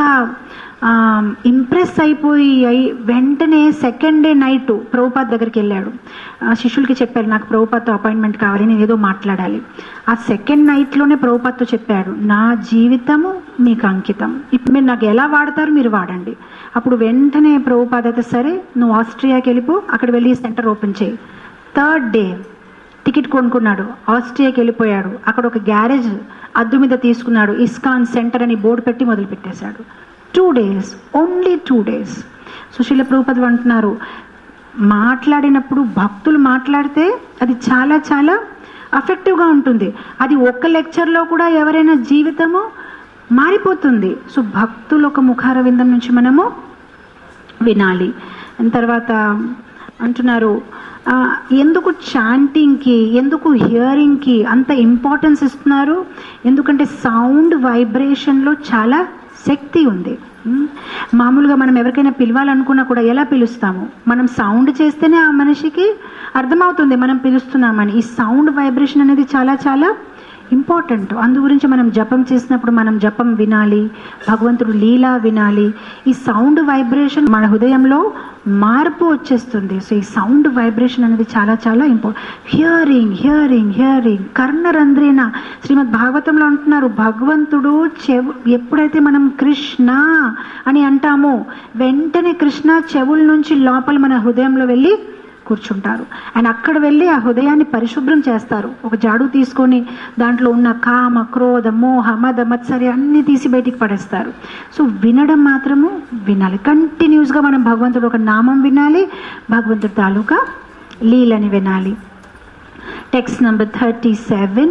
ఇంప్రెస్ అయిపోయి అయి వెంటనే సెకండ్ డే నైట్ ప్రభుపాద్ దగ్గరికి వెళ్ళాడు ఆ శిష్యులకి చెప్పారు నాకు ప్రభుపాద్తో అపాయింట్మెంట్ కావాలి నేను ఏదో మాట్లాడాలి ఆ సెకండ్ నైట్లోనే ప్రభుపాద్తో చెప్పాడు నా జీవితము మీకు అంకితం ఇప్పుడు మీరు నాకు ఎలా వాడతారు మీరు వాడండి అప్పుడు వెంటనే ప్రభుపాద్ అయితే సరే నువ్వు ఆస్ట్రియాకి వెళ్ళిపో అక్కడ వెళ్ళి సెంటర్ ఓపెన్ చేయి థర్డ్ డే టికెట్ కొనుక్కున్నాడు ఆస్ట్రియాకి వెళ్ళిపోయాడు అక్కడ ఒక గ్యారేజ్ అద్దు మీద తీసుకున్నాడు ఇస్కాన్ సెంటర్ అని బోర్డు పెట్టి మొదలు పెట్టేశాడు two days only two days Sushila ప్రభుపతి అంటున్నారు మాట్లాడినప్పుడు భక్తులు మాట్లాడితే అది చాలా చాలా అఫెక్టివ్గా ఉంటుంది అది ఒక్క లెక్చర్లో కూడా ఎవరైనా జీవితము మారిపోతుంది సో భక్తులు ఒక ముఖార విందం నుంచి మనము వినాలి తర్వాత అంటున్నారు ఆ, ఎందుకు చాంటింగ్కి ఎందుకు హియరింగ్కి అంత ఇంపార్టెన్స్ ఇస్తున్నారు ఎందుకంటే సౌండ్ వైబ్రేషన్లో చాలా శక్తి ఉంది ఉమ్, మామూలుగా మనం ఎవరికైనా పిలవాలనుకున్నా కూడా ఎలా పిలుస్తాము మనం సౌండ్ చేస్తేనే ఆ మనిషికి అర్థమవుతుంది మనం పిలుస్తున్నామని ఈ సౌండ్ వైబ్రేషన్ అనేది చాలా చాలా ఇంపార్టెంట్ అందు గురించి మనం జపం చేసినప్పుడు మనం జపం వినాలి భగవంతుడు లీలా వినాలి ఈ సౌండ్ వైబ్రేషన్ మన హృదయంలో మార్పు వచ్చేస్తుంది సో ఈ సౌండ్ వైబ్రేషన్ అనేది చాలా చాలా ఇంపార్టెంట్ హియరింగ్ హియరింగ్ హియరింగ్ కర్ణరంధ్రేన శ్రీమద్ భాగవతంలో అంటున్నారు భగవంతుడు చెవు ఎప్పుడైతే మనం కృష్ణ అని అంటామో వెంటనే కృష్ణ చెవుల నుంచి లోపల మన హృదయంలో వెళ్ళి కూర్చుంటారు అండ్ అక్కడ వెళ్ళి ఆ హృదయాన్ని పరిశుభ్రం చేస్తారు ఒక జాడు తీసుకొని దాంట్లో ఉన్న కామ క్రోధ మోహ మద మత్సరి అన్ని తీసి బయటికి పడేస్తారు సో వినడం మాత్రము వినాలి కంటిన్యూస్గా మనం భగవంతుడు ఒక నామం వినాలి భగవంతుడి తాలూకా లీలని వినాలి టెక్స్ట్ నంబర్ థర్టీ సెవెన్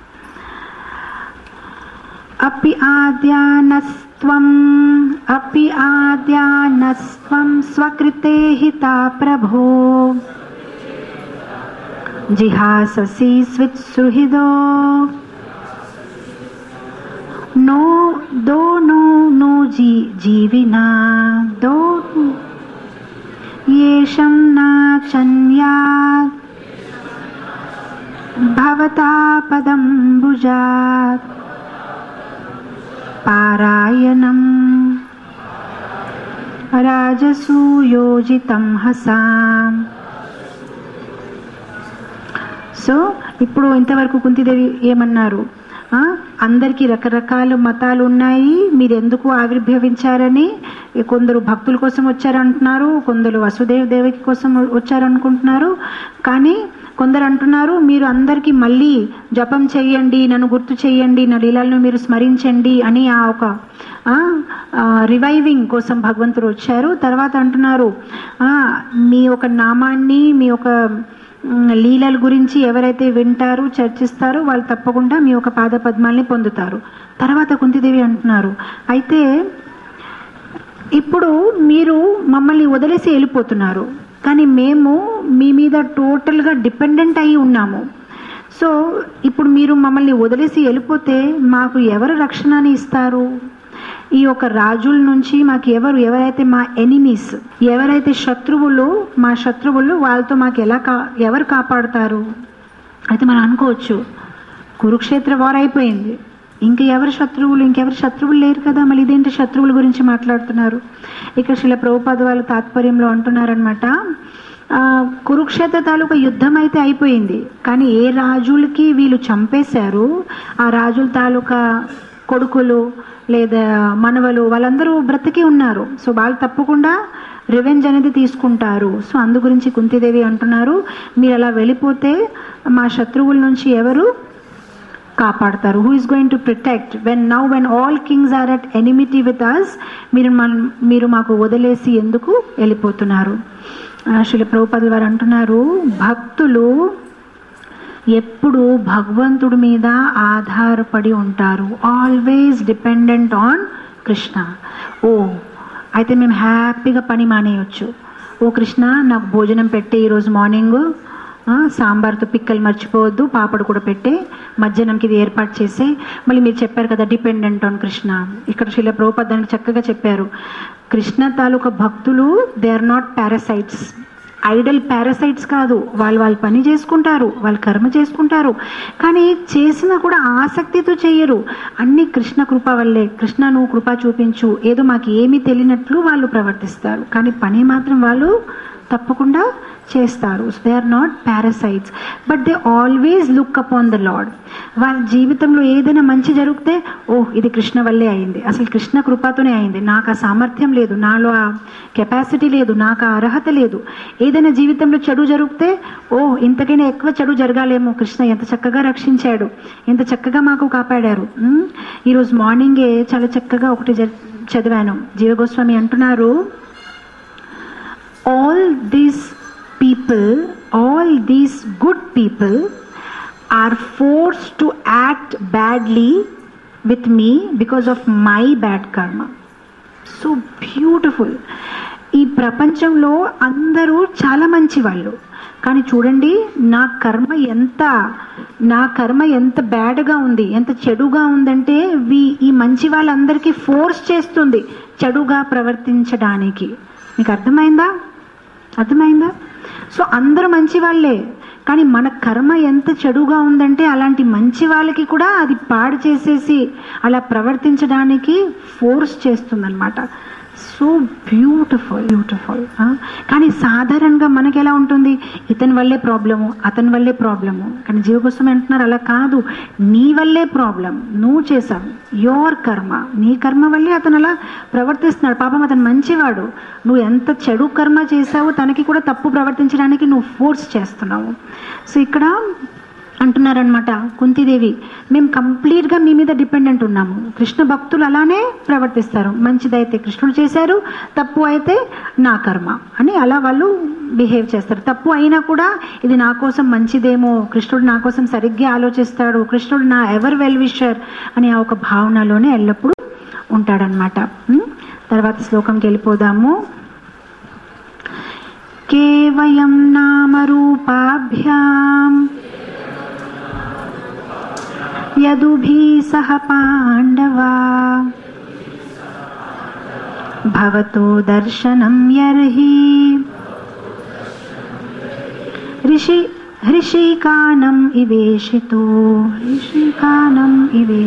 अपि आद्यानस्त्वम् अपि आद्यानस्त्वं स्वकृते हिता प्रभो जिहाससि स्वित्सुहृदो नो दो नो नो जी जीविना दो येषं नाचन्यात् भवता पदम्बुजात् పారాయణం రాజసూయోజితం హసాం సో ఇప్పుడు ఇంతవరకు కుంతిదేవి ఏమన్నారు ఆ, అందరికీ రకరకాల మతాలు ఉన్నాయి మీరు ఎందుకు ఆవిర్భవించారని కొందరు భక్తుల కోసం వచ్చారంటున్నారు కొందరు వసుదేవ్ దేవకి కోసం వచ్చారనుకుంటున్నారు కానీ కొందరు అంటున్నారు మీరు అందరికీ మళ్ళీ జపం చెయ్యండి నన్ను గుర్తు చేయండి నా లీలలను మీరు స్మరించండి అని ఆ ఒక రివైవింగ్ కోసం భగవంతుడు వచ్చారు తర్వాత అంటున్నారు ఆ, మీ ఒక నామాన్ని మీ ఒక మ్, లీలల గురించి ఎవరైతే వింటారు చర్చిస్తారో వాళ్ళు తప్పకుండా మీ యొక్క పాద పద్మాల్ని పొందుతారు తర్వాత కుంతిదేవి అంటున్నారు అయితే ఇప్పుడు మీరు మమ్మల్ని వదిలేసి వెళ్ళిపోతున్నారు కానీ మేము మీ మీద టోటల్గా డిపెండెంట్ అయి ఉన్నాము సో ఇప్పుడు మీరు మమ్మల్ని వదిలేసి వెళ్ళిపోతే మాకు ఎవరు రక్షణని ఇస్తారు ఈ యొక్క రాజుల నుంచి మాకు ఎవరు ఎవరైతే మా ఎనిమీస్ ఎవరైతే శత్రువులు మా శత్రువులు వాళ్ళతో మాకు ఎలా కా ఎవరు కాపాడుతారు అయితే మనం అనుకోవచ్చు కురుక్షేత్ర వార్ అయిపోయింది ఇంక ఎవరు శత్రువులు ఇంకెవరు శత్రువులు లేరు కదా మళ్ళీ ఇదేంటి శత్రువుల గురించి మాట్లాడుతున్నారు ఇక్కడ శిల ప్రభుపాద వాళ్ళ తాత్పర్యంలో అంటున్నారనమాట ఆ, కురుక్షేత్ర తాలూకా యుద్ధం అయితే అయిపోయింది కానీ ఏ రాజులకి వీళ్ళు చంపేశారు ఆ రాజుల తాలూకా కొడుకులు లేదా మనవలు వాళ్ళందరూ బ్రతికి ఉన్నారు సో వాళ్ళు తప్పకుండా రివెంజ్ అనేది తీసుకుంటారు సో అందు గురించి కుంతిదేవి అంటున్నారు మీరు అలా వెళ్ళిపోతే మా శత్రువుల నుంచి ఎవరు కాపాడతారు who is going to protect when now when all kings are at enmity with us మీరు మన మీరు మాకు వదిలేసి ఎందుకు వెళ్ళిపోతున్నారు ఆ, శ్రీల ప్రభుపదుల వారు అంటున్నారు భక్తులు ఎప్పుడు భగవంతుడి మీద ఆధారపడి ఉంటారు ఆల్వేస్ డిపెండెంట్ ఆన్ కృష్ణ ఓ అయితే మేము హ్యాపీగా పని మానేయచ్చు ఓ కృష్ణ నాకు భోజనం పెట్టి ఈరోజు మార్నింగ్ ఆ, సాంబార్తో పిక్కలు మర్చిపోవద్దు పాపడు కూడా పెట్టే మధ్యాహ్నంకి ఇది ఏర్పాటు చేసే మళ్ళీ మీరు చెప్పారు కదా డిపెండెంట్ ఆన్ కృష్ణ ఇక్కడ శిల ప్రభుపాద దానికి చక్కగా చెప్పారు కృష్ణ తాలూకా భక్తులు they are not parasites idle parasites కాదు వాళ్ళు వాళ్ళు పని చేసుకుంటారు వాళ్ళు కర్మ చేసుకుంటారు కానీ చేసినా కూడా ఆసక్తితో చెయ్యరు అన్ని కృష్ణ కృప వల్లే కృష్ణ నువ్వు కృప చూపించు ఏదో మాకు ఏమీ తెలియనట్లు వాళ్ళు ప్రవర్తిస్తారు కానీ పని మాత్రం వాళ్ళు తప్పకుండా చేస్తారు they are not parasites but they always look upon the lord వాళ్ళ జీవితంలో ఏదైనా మంచి జరిగితే ఓహ్ ఇది కృష్ణ వల్లే అయింది అసలు కృష్ణ కృపతోనే అయింది నాకు ఆ సామర్థ్యం లేదు నాలో ఆ కెపాసిటీ లేదు నాకు ఆ అర్హత లేదు ఏదైనా జీవితంలో చెడు జరిగితే ఓ ఇంతకైనా ఎక్కువ చెడు జరగాలేమో కృష్ణ ఎంత చక్కగా రక్షించాడు ఎంత చక్కగా మాకు కాపాడారు ఉమ్, ఈరోజు మార్నింగే చాలా చక్కగా ఒకటి జ- చదివాను జీవగోస్వామి అంటున్నారు all these people, all these good people are forced to act badly with me because of my bad karma. So beautiful ఈ ప్రపంచంలో అందరూ చాలా మంచి వాళ్ళు కానీ చూడండి నా కర్మ ఎంత నా కర్మ ఎంత బ్యాడ్గా ఉంది ఎంత చెడుగా ఉందంటే వీ ఈ మంచి వాళ్ళందరికీ ఫోర్స్ చేస్తుంది చెడుగా ప్రవర్తించడానికి మీకు అర్థమైందా అర్థమైందా సో అందరూ మంచి వాళ్ళే కానీ మన కర్మ ఎంత చెడుగా ఉందంటే అలాంటి మంచి వాళ్ళకి కూడా అది పాడు చేసేసి అలా ప్రవర్తించడానికి ఫోర్స్ చేస్తుందన్నమాట సో బ్యూటిఫుల్ బ్యూటిఫుల్ కానీ సాధారణంగా మనకి ఎలా ఉంటుంది ఇతని వల్లే ప్రాబ్లము అతని వల్లే ప్రాబ్లము కానీ జీవకోసం అంటున్నారు అలా కాదు నీ వల్లే ప్రాబ్లం నువ్వు చేసావు యోర్ కర్మ నీ కర్మ వల్లే అతను అలా ప్రవర్తిస్తున్నాడు పాపం అతను మంచివాడు నువ్వు ఎంత చెడు కర్మ చేసావో తనకి కూడా తప్పు ప్రవర్తించడానికి నువ్వు ఫోర్స్ చేస్తున్నావు సో ఇక్కడ అంటున్నారనమాట కుంతిదేవి మేము కంప్లీట్గా మీ మీద డిపెండెంట్ ఉన్నాము కృష్ణ భక్తులు అలానే ప్రవర్తిస్తారు మంచిదైతే కృష్ణుడు చేశారు తప్పు అయితే నా కర్మ అని అలా వాళ్ళు బిహేవ్ చేస్తారు తప్పు అయినా కూడా ఇది నా కోసం మంచిదేమో కృష్ణుడు నా కోసం సరిగ్గా ఆలోచిస్తాడు కృష్ణుడు నా ఎవర్ వెల్ విషర్ అనే ఆ ఒక భావనలోనే ఎల్లప్పుడూ ఉంటాడనమాట ఉం? తర్వాత శ్లోకంకి వెళ్ళిపోదాము కేవయం నామరూపాభ్యాం యదుభిः సహ పాండవా భవతో దర్శనం యర్హి ఋషి హృషికానం ఇవేషితో హృషికానం ఇవే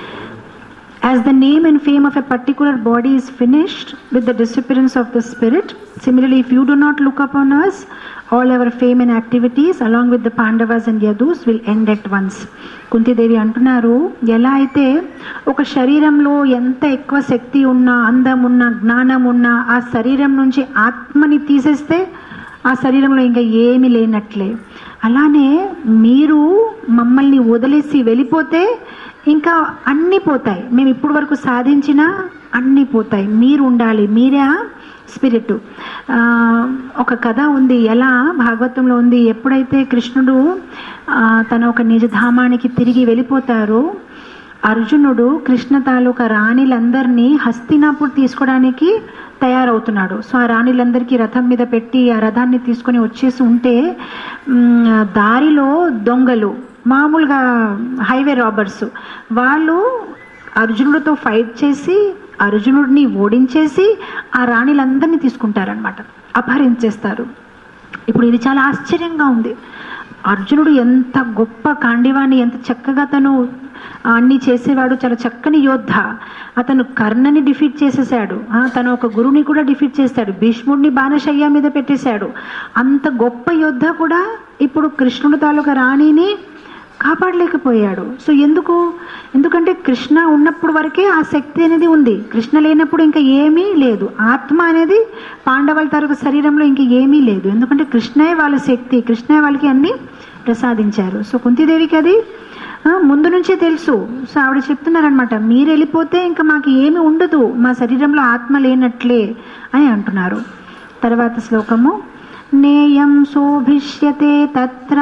As the name and fame of a particular body is finished with the disappearance of the spirit, similarly, if you do not look upon us, all our fame and activities, along with the Pandavas and Yadus, will end at once. Kunti Devi అంటున్నారు ఎలా అయితే ఒక శరీరంలో ఎంత ఎక్కువ శక్తి ఉన్నా అందం ఉన్నా జ్ఞానం ఉన్నా ఆ శరీరం నుంచి ఆత్మని తీసేస్తే ఆ శరీరంలో ఇంకా ఏమీ లేనట్లే అలానే మీరు మమ్మల్ని వదిలేసి వెళ్ళిపోతే ఇంకా అన్నీ పోతాయి మేము ఇప్పుడు వరకు సాధించిన అన్నీ పోతాయి మీరు ఉండాలి మీరే ఆ స్పిరిట్ ఆ, ఒక కథ ఉంది ఎలా భాగవతంలో ఉంది ఎప్పుడైతే కృష్ణుడు ఆ, తన ఒక నిజధామానికి తిరిగి వెళ్ళిపోతారో అర్జునుడు కృష్ణ తాలూకా రాణిలందరినీ హస్తినాపూర్ తీసుకోవడానికి తయారవుతున్నాడు సో ఆ రాణిలందరికీ రథం మీద పెట్టి ఆ రథాన్ని తీసుకొని వచ్చేసి ఉంటే మ్, దారిలో దొంగలు మామూలుగా హైవే రాబర్స్ వాళ్ళు అర్జునుడితో ఫైట్ చేసి అర్జునుడిని ఓడించేసి ఆ రాణిలందరినీ తీసుకుంటారనమాట అపహరించేస్తారు ఇప్పుడు ఇది చాలా ఆశ్చర్యంగా ఉంది అర్జునుడు ఎంత గొప్ప కాండివాణి ఎంత చక్కగా తను అన్ని చేసేవాడు చాలా చక్కని యోద్ధ అతను కర్ణని డిఫీట్ చేసేసాడు ఆ, తను ఒక గురువుని కూడా డిఫీట్ చేశాడు భీష్ముడిని బాణశయ్య మీద పెట్టేశాడు అంత గొప్ప యోద్ధ కూడా ఇప్పుడు కృష్ణుడు తాలూకా రాణిని కాపాడలేకపోయాడు సో ఎందుకు ఎందుకంటే కృష్ణ ఉన్నప్పుడు వరకే ఆ శక్తి అనేది ఉంది కృష్ణ లేనప్పుడు ఇంకా ఏమీ లేదు ఆత్మ అనేది పాండవుల తరగతి శరీరంలో ఇంకా ఏమీ లేదు ఎందుకంటే కృష్ణే వాళ్ళ శక్తి కృష్ణే వాళ్ళకి అన్ని ప్రసాదించారు సో కుంతిదేవికి అది ఆ, ముందు నుంచే తెలుసు సో ఆవిడ చెప్తున్నారనమాట మీరు వెళ్ళిపోతే ఇంకా మాకు ఏమి ఉండదు మా శరీరంలో ఆత్మ లేనట్లే అని అంటున్నారు తర్వాత శ్లోకము నేయం శోభిష్యతే తత్ర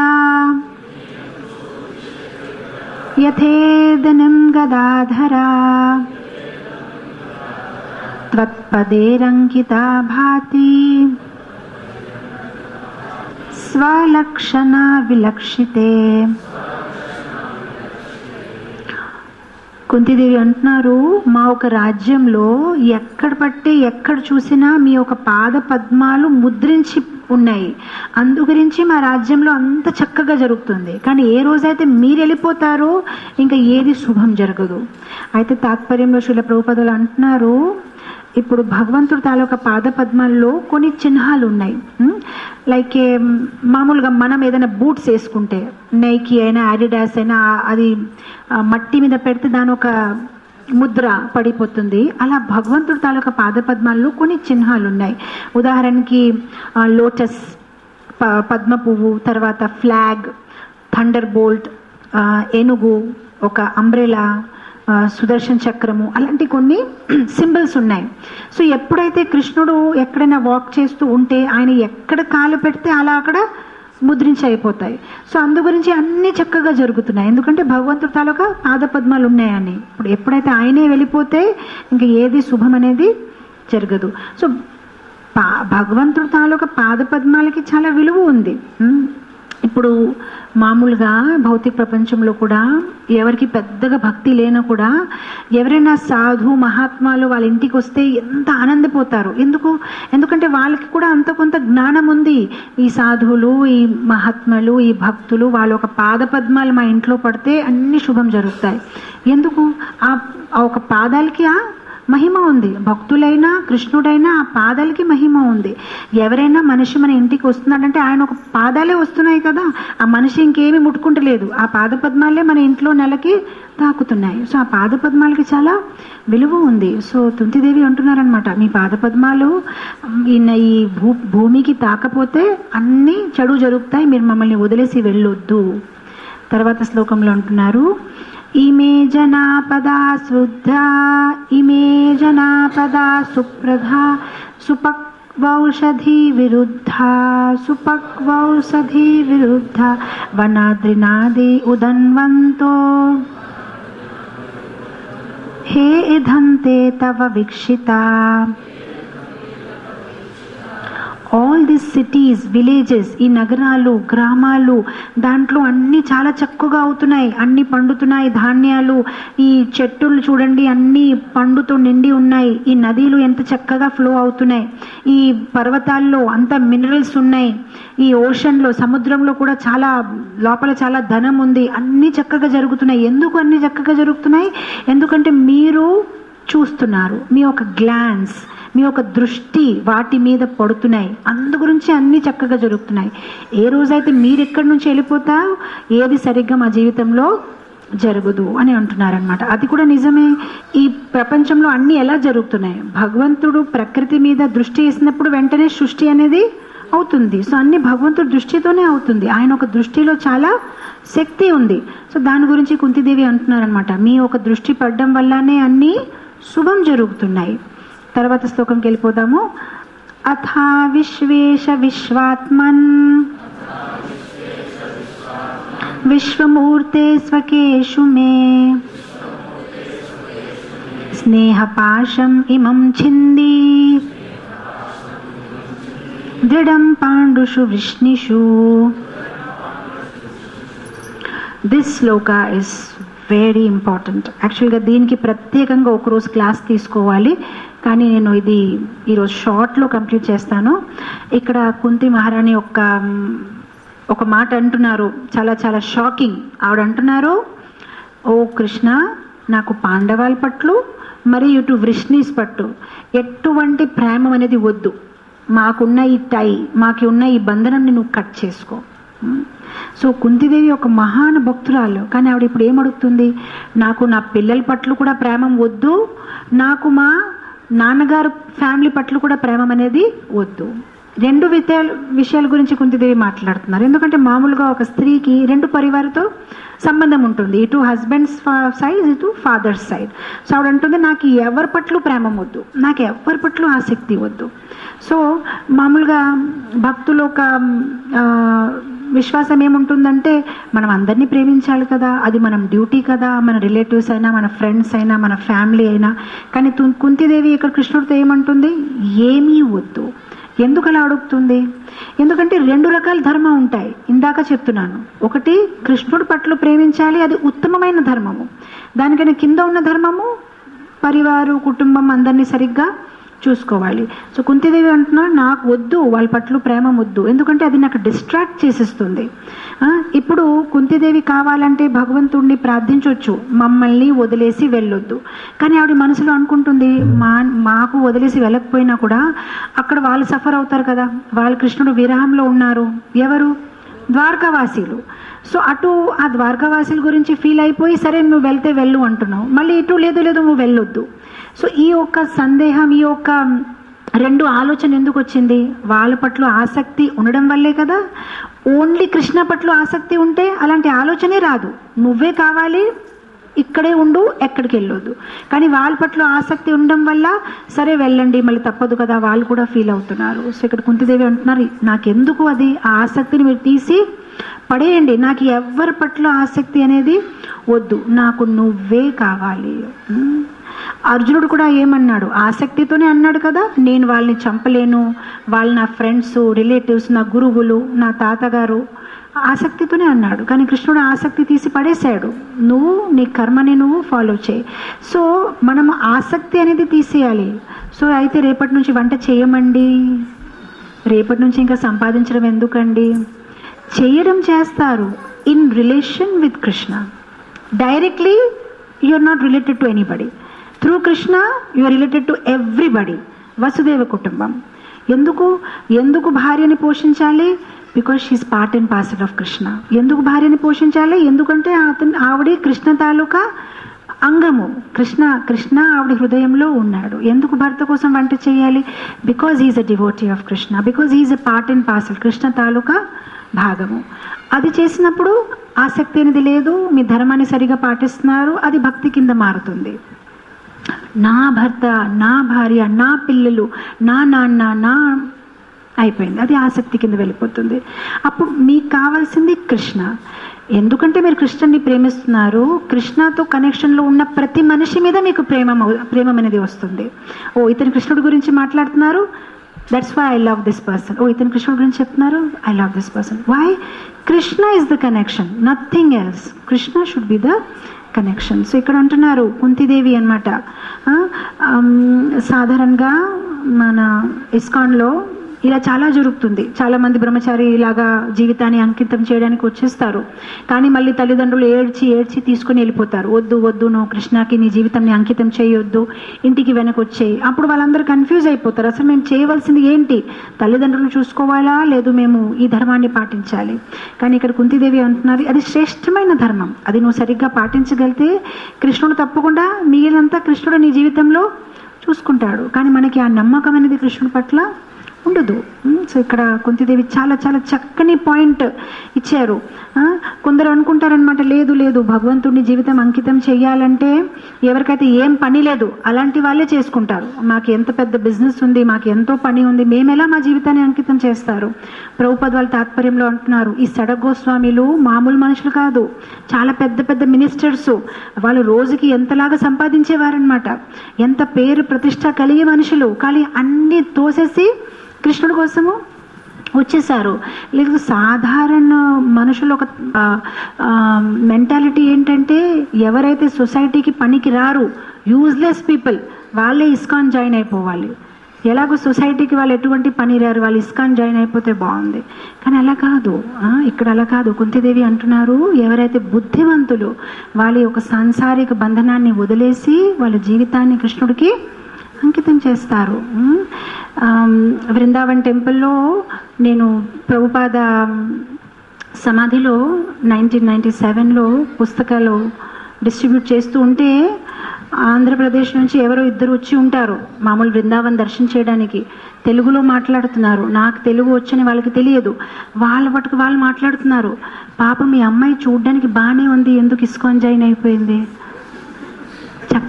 యథేదనం గదాధరా త్వత్పదేరంకితా భాతి స్వలక్షణ విలక్షితే కుంతిదేవి అంటున్నారు మా ఒక రాజ్యంలో ఎక్కడ పట్టి ఎక్కడ చూసినా మీ ఒక పాద పద్మాలు ముద్రించి ఉన్నాయి అందు గురించి మా రాజ్యంలో అంత చక్కగా జరుగుతుంది కానీ ఏ రోజైతే మీరు వెళ్ళిపోతారో ఇంకా ఏది శుభం జరగదు అయితే తాత్పర్యంలో శిల ప్రభుపదులు అంటున్నారు ఇప్పుడు భగవంతుడు తాలూకా పాద పద్మాల్లో కొన్ని చిహ్నాలు ఉన్నాయి ఉమ్, లైక్ ఏం, మామూలుగా మనం ఏదైనా బూట్స్ వేసుకుంటే నైకి అయినా ఆడిడాస్ అయినా ఆ- అది ఆ, మట్టి మీద పెడితే దాని ఒక ముద్ర పడిపోతుంది అలా భగవంతుడు తాలూకా పాద పద్మాల్లో కొన్ని చిహ్నాలు ఉన్నాయి ఉదాహరణకి ఆ, లోటస్ ప- పద్మ పువ్వు తర్వాత ఫ్లాగ్ థండర్ బోల్ట్ ఆ, ఏనుగు ఒక అంబ్రెలా ఆ, సుదర్శన్ చక్రము అలాంటి కొన్ని సింబల్స్ ఉన్నాయి సో ఎప్పుడైతే కృష్ణుడు ఎక్కడైనా వాక్ చేస్తూ ఉంటే ఆయన ఎక్కడ కాలు పెడితే అలా అక్కడ ముద్రించి అయిపోతాయి సో అందు గురించి అన్ని చక్కగా జరుగుతున్నాయి ఎందుకంటే భగవంతుడు తాలూకా పాద పద్మాలు ఉన్నాయని ఇప్పుడు ఎప్పుడైతే ఆయనే వెళ్ళిపోతే ఇంకా ఏది శుభం అనేది జరగదు సో పా భగవంతుడు తాలూకా పాద పద్మాలకి చాలా విలువ ఉంది ఉమ్. ఇప్పుడు మామూలుగా భౌతిక ప్రపంచంలో కూడా ఎవరికి పెద్దగా భక్తి లేనా కూడా ఎవరైనా సాధు మహాత్మాలు వాళ్ళ ఇంటికి వస్తే ఎంత ఆనందపోతారు ఎందుకు ఎందుకంటే వాళ్ళకి కూడా అంత కొంత జ్ఞానం ఉంది ఈ సాధువులు ఈ మహాత్మలు ఈ భక్తులు వాళ్ళ ఒక పాద పద్మాలు మా ఇంట్లో పడితే అన్ని శుభం జరుగుతాయి ఎందుకు ఆ ఆ ఒక పాదాలకి ఆ మహిమ ఉంది భక్తులైనా కృష్ణుడైనా ఆ పాదాలకి మహిమ ఉంది ఎవరైనా మనిషి మన ఇంటికి వస్తున్నాడంటే ఆయన ఒక పాదాలే వస్తున్నాయి కదా ఆ మనిషి ఇంకేమీ ముట్టుకుంటలేదు ఆ పాద పద్మాలే మన ఇంట్లో నెలకి తాకుతున్నాయి సో ఆ పాద పద్మాలకి చాలా విలువ ఉంది సో తుంతిదేవి అంటున్నారనమాట మీ పాద పద్మాలు ఈయన ఈ భూ భూమికి తాకపోతే అన్ని చెడు జరుగుతాయి మీరు మమ్మల్ని వదిలేసి వెళ్ళొద్దు తర్వాత శ్లోకంలో అంటున్నారు ఇమే జనాపదా శుద్ధా ఇమే జనాపదా సుప్రధా సుపక్వౌషధి విరుద్ధ సుపక్వౌషధి విరుద్ధ వనాద్రినాది ఉదన్వంతో హే ఇధంతే తవ వీక్షిత ఆల్ దిస్ సిటీస్ విలేజెస్ ఈ నగరాలు గ్రామాలు దాంట్లో అన్ని చాలా చక్కగా అవుతున్నాయి అన్ని పండుతున్నాయి ధాన్యాలు ఈ చెట్టులు చూడండి అన్ని పండుతో నిండి ఉన్నాయి ఈ నదిలు ఎంత చక్కగా ఫ్లో అవుతున్నాయి ఈ పర్వతాల్లో అంత మినరల్స్ ఉన్నాయి ఈ ఓషన్లో సముద్రంలో కూడా చాలా లోపల చాలా ధనం ఉంది అన్ని చక్కగా జరుగుతున్నాయి ఎందుకు అన్ని చక్కగా జరుగుతున్నాయి ఎందుకంటే మీరు చూస్తున్నారు మీ ఒక గ్లాన్స్ మీ యొక్క దృష్టి వాటి మీద పడుతున్నాయి అందు గురించి అన్ని చక్కగా జరుగుతున్నాయి ఏ రోజైతే మీరు ఎక్కడి నుంచి వెళ్ళిపోతా ఏది సరిగ్గా మా జీవితంలో జరగదు అని అంటున్నారనమాట అది కూడా నిజమే ఈ ప్రపంచంలో అన్ని ఎలా జరుగుతున్నాయి భగవంతుడు ప్రకృతి మీద దృష్టి వేసినప్పుడు వెంటనే సృష్టి అనేది అవుతుంది సో అన్ని భగవంతుడి దృష్టితోనే అవుతుంది ఆయన ఒక దృష్టిలో చాలా శక్తి ఉంది సో దాని గురించి కుంతిదేవి అంటున్నారనమాట మీ ఒక దృష్టి పడడం వల్లనే అన్ని శుభం జరుగుతున్నాయి తర్వాత శ్లోకంకి వెళ్ళిపోదాము అథా విశ్వేశ విశ్వాత్మన్ విశ్వమూర్తే స్వకేషు మే స్నేహపాశం ఇమం ఛింది దృఢం పాండుషు వృష్ణిషు this shloka is very important యాక్చువల్గా దీనికి ప్రత్యేకంగా ఒకరోజు క్లాస్ తీసుకోవాలి కానీ నేను ఇది ఈరోజు షార్ట్లో కంప్లీట్ చేస్తాను ఇక్కడ కుంతి మహారాణి ఒక ఒక మాట అంటున్నారు చాలా చాలా షాకింగ్ ఆవిడ అంటున్నారు ఓ కృష్ణ నాకు పాండవాల పట్లు మరియు ఇటు వృష్ణీస్ పట్టు ఎటువంటి ప్రేమ అనేది వద్దు మాకున్న ఈ టై మాకు ఉన్న ఈ బంధనాన్ని నువ్వు కట్ చేసుకో సో కుంతిదేవి ఒక మహాన్ భక్తురాలు కానీ ఆవిడ ఇప్పుడు ఏమడుగుతుంది నాకు నా పిల్లల పట్ల కూడా ప్రేమం వద్దు నాకు మా నాన్నగారు ఫ్యామిలీ పట్ల కూడా ప్రేమం అనేది వద్దు రెండు విషయాల విషయాల గురించి కుంతిదేవి మాట్లాడుతున్నారు ఎందుకంటే మామూలుగా ఒక స్త్రీకి రెండు పరివారతో సంబంధం ఉంటుంది ఇటు హస్బెండ్స్ సైడ్ ఇటు ఫాదర్స్ సైడ్ సో ఆవిడ అంటుంది నాకు ఎవరి పట్ల ప్రేమం వద్దు నాకు ఎవరి పట్ల ఆసక్తి వద్దు సో మామూలుగా భక్తులు ఒక ఆ, విశ్వాసం ఏముంటుందంటే మనం అందరినీ ప్రేమించాలి కదా అది మనం డ్యూటీ కదా మన రిలేటివ్స్ అయినా మన ఫ్రెండ్స్ అయినా మన ఫ్యామిలీ అయినా కానీ తు- కుంతిదేవి ఇక్కడ కృష్ణుడితో ఏమంటుంది ఏమీ వద్దు ఎందుకు అలా అడుగుతుంది ఎందుకంటే రెండు రకాల ధర్మం ఉంటాయి ఇందాక చెప్తున్నాను ఒకటి కృష్ణుడి పట్ల ప్రేమించాలి అది ఉత్తమమైన ధర్మము దానికన్నా కింద ఉన్న ధర్మము పరివారు కుటుంబం అందరినీ సరిగ్గా చూసుకోవాలి సో కుంతిదేవి అంటున్నారు నాకు వద్దు వాళ్ళ పట్ల ప్రేమ వద్దు ఎందుకంటే అది నాకు డిస్ట్రాక్ట్ చేసేస్తుంది ఆ, ఇప్పుడు కుంతిదేవి కావాలంటే భగవంతుణ్ణి ప్రార్థించవచ్చు మమ్మల్ని వదిలేసి వెళ్ళొద్దు కానీ ఆవిడ మనసులో అనుకుంటుంది మా మాకు వదిలేసి వెళ్ళకపోయినా కూడా అక్కడ వాళ్ళు సఫర్ అవుతారు కదా వాళ్ళు కృష్ణుడు విరహంలో ఉన్నారు ఎవరు ద్వారకావాసీలు సో అటు ఆ ద్వారకావాసీల గురించి ఫీల్ అయిపోయి సరే నువ్వు వెళ్తే వెళ్ళు అంటున్నావు మళ్ళీ ఇటు లేదు లేదు నువ్వు వెళ్ళొద్దు సో ఈ యొక్క సందేహం ఈ యొక్క రెండు ఆలోచన ఎందుకు వచ్చింది వాళ్ళ పట్ల ఆసక్తి ఉండడం వల్లే కదా ఓన్లీ కృష్ణ పట్ల ఆసక్తి ఉంటే అలాంటి ఆలోచనే రాదు నువ్వే కావాలి ఇక్కడే ఉండు ఎక్కడికి వెళ్ళొద్దు కానీ వాళ్ళ పట్ల ఆసక్తి ఉండడం వల్ల సరే వెళ్ళండి మళ్ళీ తప్పదు కదా వాళ్ళు కూడా ఫీల్ అవుతున్నారు సో ఇక్కడ కుంతిదేవి అంటున్నారు నాకెందుకు అది ఆ ఆసక్తిని మీరు తీసి పడేయండి నాకు ఎవరి పట్ల ఆసక్తి అనేది వద్దు నాకు నువ్వే కావాలి ఉమ్. అర్జునుడు కూడా ఏమన్నాడు ఆసక్తితోనే అన్నాడు కదా నేను వాళ్ళని చంపలేను వాళ్ళు నా ఫ్రెండ్స్ రిలేటివ్స్ నా గురువులు నా తాతగారు ఆసక్తితోనే అన్నాడు కానీ కృష్ణుడు ఆసక్తి తీసి పడేశాడు నువ్వు నీ కర్మని నువ్వు ఫాలో చేయి సో మనం ఆసక్తి అనేది తీసేయాలి సో అయితే రేపటి నుంచి వంట చేయమండి రేపటి నుంచి ఇంకా సంపాదించడం ఎందుకండి చేయడం చేస్తారు in relation with Krishna directly you are not related to anybody through Krishna you are related to everybody వసుదేవ కుటుంబం ఎందుకు ఎందుకు భార్యని పోషించాలి because she part and parcel of Krishna ఎందుకు భార్యని పోషించాలి ఎందుకంటే అతను ఆవిడ కృష్ణ తాలూకా అంగము కృష్ణ కృష్ణ ఆవిడ హృదయంలో ఉన్నాడు ఎందుకు భర్త కోసం వంట చేయాలి because is a devotee of Krishna because is a part and parcel Krishna తాలూకా భాగము అది చేసినప్పుడు ఆసక్తి అనేది లేదు మీ ధర్మాన్ని సరిగా పాటిస్తున్నారు అది భక్తి కింద మారుతుంది నా భర్త నా భార్య నా పిల్లలు నా నాన్న నా అయిపోయింది అది ఆసక్తి కింద వెళ్ళిపోతుంది అప్పుడు మీకు కావాల్సింది కృష్ణ ఎందుకంటే మీరు కృష్ణుని ప్రేమిస్తున్నారు కృష్ణతో కనెక్షన్లో ఉన్న ప్రతి మనిషి మీద మీకు ప్రేమ ప్రేమ అనేది వస్తుంది ఓ ఇతను కృష్ణుడి గురించి మాట్లాడుతున్నారు that's why I love this person oh ఇతను కృష్ణుడి గురించి చెప్తున్నారు I love this person why Krishna is the connection nothing else Krishna should be the connection so ఇక్కడ అంటున్నారు కుంతిదేవి అనమాట సాధారణంగా మన ఇస్కాన్లో ఇలా చాలా జరుగుతుంది చాలా మంది బ్రహ్మచారి ఇలాగా జీవితాన్ని అంకితం చేయడానికి వచ్చేస్తారు కానీ మళ్ళీ తల్లిదండ్రులు ఏడ్చి ఏడ్చి తీసుకుని వెళ్ళిపోతారు వద్దు వద్దు నువ్వు కృష్ణకి నీ జీవితాన్ని అంకితం చేయొద్దు ఇంటికి వెనక్కి వచ్చేయి అప్పుడు వాళ్ళందరూ కన్ఫ్యూజ్ అయిపోతారు అసలు మేము చేయవలసింది ఏంటి తల్లిదండ్రులు చూసుకోవాలా లేదు మేము ఈ ధర్మాన్ని పాటించాలి కానీ ఇక్కడ కుంతిదేవి అంటున్నారు అది శ్రేష్టమైన ధర్మం అది నువ్వు సరిగ్గా పాటించగలిగితే కృష్ణుడు తప్పకుండా మిగిలినంతా కృష్ణుడు నీ జీవితంలో చూసుకుంటాడు కానీ మనకి ఆ నమ్మకం అనేది కృష్ణుడి పట్ల ఉండదు ఉమ్, సో ఇక్కడ కుంతిదేవి చాలా చాలా చక్కని పాయింట్ ఇచ్చారు ఆ, కొందరు అనుకుంటారనమాట లేదు లేదు భగవంతుడిని జీవితం అంకితం చేయాలంటే ఎవరికైతే ఏం పని లేదు అలాంటి వాళ్ళే చేసుకుంటారు మాకు ఎంత పెద్ద బిజినెస్ ఉంది మాకు ఎంతో పని ఉంది మేము ఎలా మా జీవితాన్ని అంకితం చేస్తారు ప్రభుపద్ వాళ్ళ తాత్పర్యంలో అంటున్నారు ఈ సడక్ గోస్వామిలు మామూలు మనుషులు కాదు చాలా పెద్ద పెద్ద మినిస్టర్స్ వాళ్ళు రోజుకి ఎంతలాగా సంపాదించేవారనమాట ఎంత పేరు ప్రతిష్ట కలిగే మనుషులు కానీ అన్ని తోసేసి కృష్ణుడి కోసము వచ్చేసారు లేదు సాధారణ మనుషులు ఒక మెంటాలిటీ ఏంటంటే ఎవరైతే సొసైటీకి పనికి రారు యూజ్లెస్ పీపుల్ వాళ్ళే ఇస్కాన్ జాయిన్ అయిపోవాలి ఎలాగో సొసైటీకి వాళ్ళు ఎటువంటి పని రారు వాళ్ళు ఇస్కాన్ జాయిన్ అయిపోతే బాగుంది కానీ అలా కాదు ఆ, ఇక్కడ అలా కాదు కుంతిదేవి అంటున్నారు ఎవరైతే బుద్ధివంతులు వాళ్ళ యొక్క సాంసారిక బంధనాన్ని వదిలేసి వాళ్ళ జీవితాన్ని కృష్ణుడికి అంకితం చేస్తారు ఉమ్, ఆమ్, బృందావన్ టెంపుల్లో నేను ప్రభుపాద సమాధిలో నైన్టీన్ నైంటీ సెవెన్లో పుస్తకాలు డిస్ట్రిబ్యూట్ చేస్తూ ఉంటే ఆంధ్రప్రదేశ్ నుంచి ఎవరో ఇద్దరు వచ్చి ఉంటారు మామూలు బృందావన్ దర్శనం చేయడానికి తెలుగులో మాట్లాడుతున్నారు నాకు తెలుగు వచ్చని వాళ్ళకి తెలియదు వాళ్ళ పట్టుకు వాళ్ళు మాట్లాడుతున్నారు పాప మీ అమ్మాయి చూడ్డానికి బాగానే ఉంది ఎందుకు ఇస్కాన్ జాయిన్ అయిపోయింది చక్క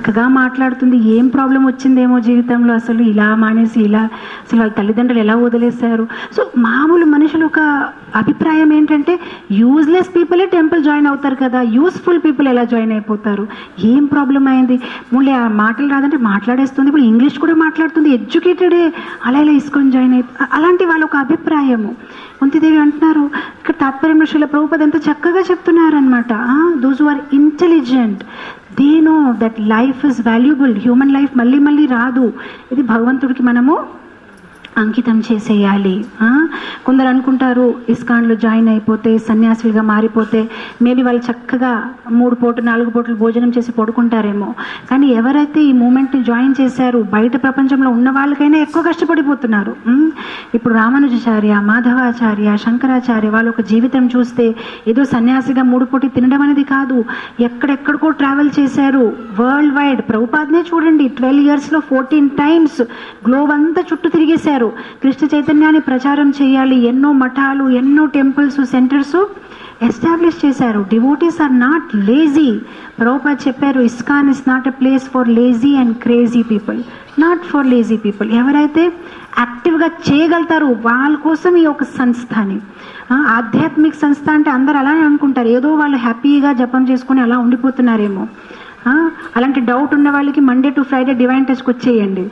చక్కగా మాట్లాడుతుంది ఏం ప్రాబ్లం వచ్చిందేమో జీవితంలో అసలు ఇలా మానేసి ఇలా అసలు వాళ్ళ తల్లిదండ్రులు ఎలా వదిలేశారు సో మామూలు మనుషులు ఒక అభిప్రాయం ఏంటంటే యూజ్లెస్ పీపులే టెంపుల్ జాయిన్ అవుతారు కదా యూస్ఫుల్ పీపుల్ ఎలా జాయిన్ అయిపోతారు ఏం ప్రాబ్లం అయింది మళ్ళీ ఆ మాటలు రాదంటే మాట్లాడేస్తుంది ఇప్పుడు ఇంగ్లీష్ కూడా మాట్లాడుతుంది ఎడ్యుకేటెడే అలా ఇలా ఇసుకొని జాయిన్ అయి అలాంటి వాళ్ళ ఒక అభిప్రాయము కుంతిదేవి అంటున్నారు ఇక్కడ తాత్పర్యంలో శిల ప్రభుపద ఎంత చక్కగా చెప్తున్నారనమాట those are intelligent they know that life is valuable human life మళ్ళీ మళ్ళీ రాదు ఇది భగవంతుడికి మనము అంకితం చేసేయాలి ఆ? కొందరు అనుకుంటారు ఇస్కాన్లో జాయిన్ అయిపోతే సన్యాసులుగా మారిపోతే మేబీ వాళ్ళు చక్కగా మూడు పూట నాలుగు పూటలు భోజనం చేసి పడుకుంటారేమో కానీ ఎవరైతే ఈ మూమెంట్ని జాయిన్ చేశారు బయట ప్రపంచంలో ఉన్న వాళ్ళకైనా ఎక్కువ కష్టపడిపోతున్నారు ఉమ్? ఇప్పుడు రామానుజాచార్య మాధవాచార్య శంకరాచార్య వాళ్ళ ఒక జీవితం చూస్తే ఏదో సన్యాసిగా మూడు పూట తినడం అనేది కాదు ఎక్కడెక్కడికో ట్రావెల్ చేశారు వరల్డ్ వైడ్ ప్రభుపాద్నే చూడండి ట్వెల్వ్ ఇయర్స్లో ఫోర్టీన్ టైమ్స్ గ్లోబ్ అంతా చుట్టూ తిరిగేశారు కృష్ణ చైతన్యాన్ని ప్రచారం చేయాలి ఎన్నో మఠాలు ఎన్నో టెంపుల్స్ సెంటర్స్ ఎస్టాబ్లిష్ చేశారు devotees are not lazy Prabhupad చెప్పారు ISKCON is not a place for lazy and crazy people not for lazy people ఎవరైతే యాక్టివ్గా చేయగలుగుతారు వాళ్ళ కోసం ఈ ఒక సంస్థని ఆ, ఆధ్యాత్మిక సంస్థ అంటే అందరు అలానే అనుకుంటారు ఏదో వాళ్ళు హ్యాపీగా జపం చేసుకుని అలా ఉండిపోతున్నారేమో ఆ, అలాంటి డౌట్ ఉన్న వాళ్ళకి మండే టు ఫ్రైడే డివైన్ టెస్ట్కి వచ్చేయండి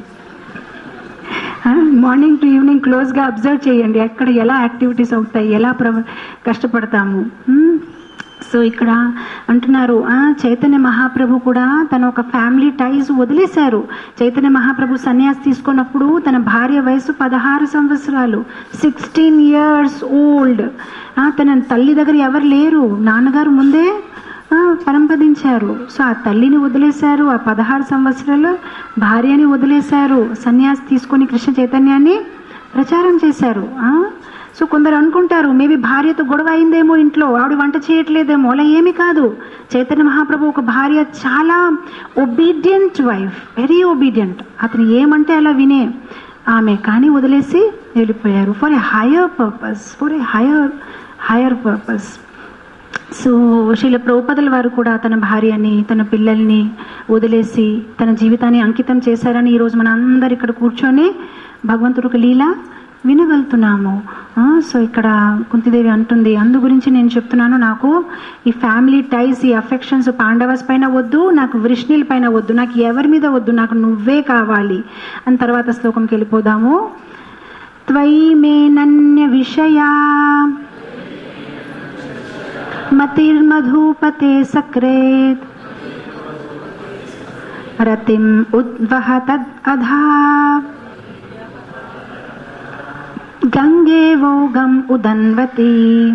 మార్నింగ్ టు ఈవినింగ్ క్లోజ్గా అబ్జర్వ్ చేయండి ఎక్కడ ఎలా యాక్టివిటీస్ అవుతాయి ఎలా ప్ర కష్టపడతాము మ్మ్. సో ఇక్కడ అంటున్నారు ఆ, చైతన్య మహాప్రభు కూడా తన ఒక ఫ్యామిలీ టైస్ వదిలేశారు చైతన్య మహాప్రభు సన్యాసి తీసుకున్నప్పుడు తన భార్య వయసు పదహారు సంవత్సరాలు సిక్స్టీన్ ఇయర్స్ ఓల్డ్ తన తల్లి దగ్గర ఎవరు లేరు నాన్నగారు ముందే ఆ, పరంపదించారు సో ఆ తల్లిని వదిలేశారు ఆ పదహారు సంవత్సరాలు భార్యని వదిలేశారు సన్యాసి తీసుకొని కృష్ణ చైతన్యాన్ని ప్రచారం చేశారు ఆ? సో కొందరు అనుకుంటారు మేబీ భార్యతో గొడవ అయిందేమో ఇంట్లో ఆవిడ వంట చేయట్లేదేమో అలా ఏమీ కాదు చైతన్య మహాప్రభు ఒక భార్య చాలా ఒబీడియంట్ వైఫ్ వెరీ ఒబీడియంట్ అతను ఏమంటే అలా వినే ఆమె కానీ వదిలేసి వెళ్ళిపోయారు for a higher purpose for a higher higher purpose so Srila ప్రభుపదల వారు కూడా తన భార్యని తన పిల్లల్ని వదిలేసి తన జీవితాన్ని అంకితం చేశారని ఈరోజు మన అందరు ఇక్కడ కూర్చొని భగవంతుడికి లీల వినగలుగుతున్నాము ఆ, సో ఇక్కడ కుంతిదేవి అంటుంది అందు గురించి నేను చెప్తున్నాను నాకు ఈ ఫ్యామిలీ టైస్ ఈ అఫెక్షన్స్ పాండవస్ పైన వద్దు నాకు వృష్ణిల పైన వద్దు నాకు ఎవరి మీద వద్దు నాకు నువ్వే కావాలి అని తర్వాత శ్లోకంకి వెళ్ళిపోదాము త్వయి మేనన్య విషయా మతిర్మధూపతే సక్రేత్ రతిం ఉద్వహతద్ అధా గంగేవోగం ఉదన్వతి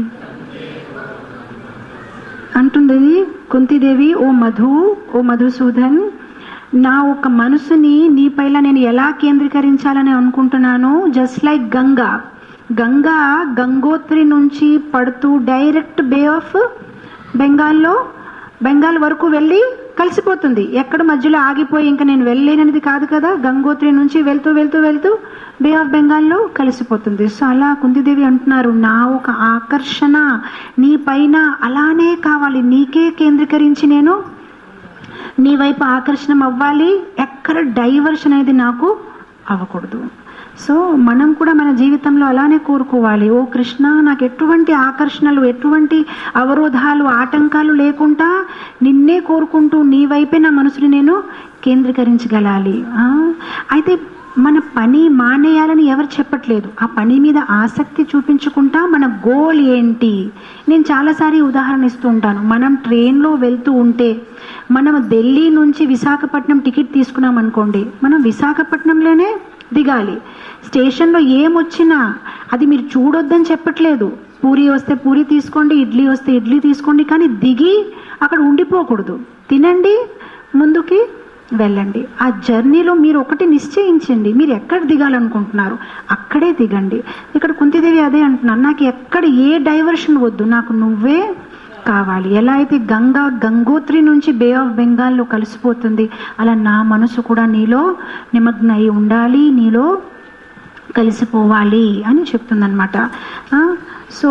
అంటుంది కుంతిదేవి ఓ మధు ఓ మధుసూదన్ నా ఒక మనసుని నీ పైన నేను ఎలా కేంద్రీకరించాలని అనుకుంటున్నాను జస్ట్ లైక్ గంగా గంగా గంగోత్రి నుంచి పడుతూ డైరెక్ట్ బే ఆఫ్ బెంగాల్లో బెంగాల్ వరకు వెళ్ళి కలిసిపోతుంది ఎక్కడ మధ్యలో ఆగిపోయి ఇంకా నేను వెళ్ళలేనది కాదు కదా గంగోత్రి నుంచి వెళ్తూ వెళ్తూ వెళ్తూ బే ఆఫ్ బెంగాల్లో కలిసిపోతుంది సో అలా కుంతిదేవి అంటున్నారు నా ఒక ఆకర్షణ నీ పైన అలానే కావాలి నీకే కేంద్రీకరించి నేను నీ వైపు ఆకర్షణ అవ్వాలి ఎక్కడ డైవర్షన్ అనేది నాకు అవ్వకూడదు సో మనం కూడా మన జీవితంలో అలానే కోరుకోవాలి ఓ కృష్ణ నాకు ఎటువంటి ఆకర్షణలు ఎటువంటి అవరోధాలు ఆటంకాలు లేకుండా నిన్నే కోరుకుంటూ నీ వైపే నా మనసుని నేను కేంద్రీకరించగలాలి ఆ? అయితే మన పని మానేయాలని ఎవరు చెప్పట్లేదు ఆ పని మీద ఆసక్తి చూపించుకుంటా మన గోల్ ఏంటి నేను చాలాసారి ఉదాహరణ ఇస్తూ ఉంటాను మనం ట్రైన్లో వెళ్తూ ఉంటే మనం ఢిల్లీ నుంచి విశాఖపట్నం టికెట్ తీసుకున్నాం అనుకోండి మనం విశాఖపట్నంలోనే దిగాలి స్టేషన్లో ఏమొచ్చినా అది మీరు చూడొద్దని చెప్పట్లేదు పూరి వస్తే పూరి తీసుకోండి ఇడ్లీ వస్తే ఇడ్లీ తీసుకోండి కానీ దిగి అక్కడ ఉండిపోకూడదు తినండి ముందుకి వెళ్ళండి ఆ జర్నీలో మీరు ఒకటి నిశ్చయించండి మీరు ఎక్కడ దిగాలనుకుంటున్నారు అక్కడే దిగండి ఇక్కడ కుంతిదేవి అదే అంటున్నాను నాకు ఎక్కడ ఏ డైవర్షన్ వద్దు నాకు నువ్వే కావాలి ఎలా అయితే గంగా గంగోత్రి నుంచి బే ఆఫ్ బెంగాల్లో కలిసిపోతుంది అలా నా మనసు కూడా నీలో నిమగ్న అయి ఉండాలి నీలో కలిసిపోవాలి అని చెప్తుందనమాట సో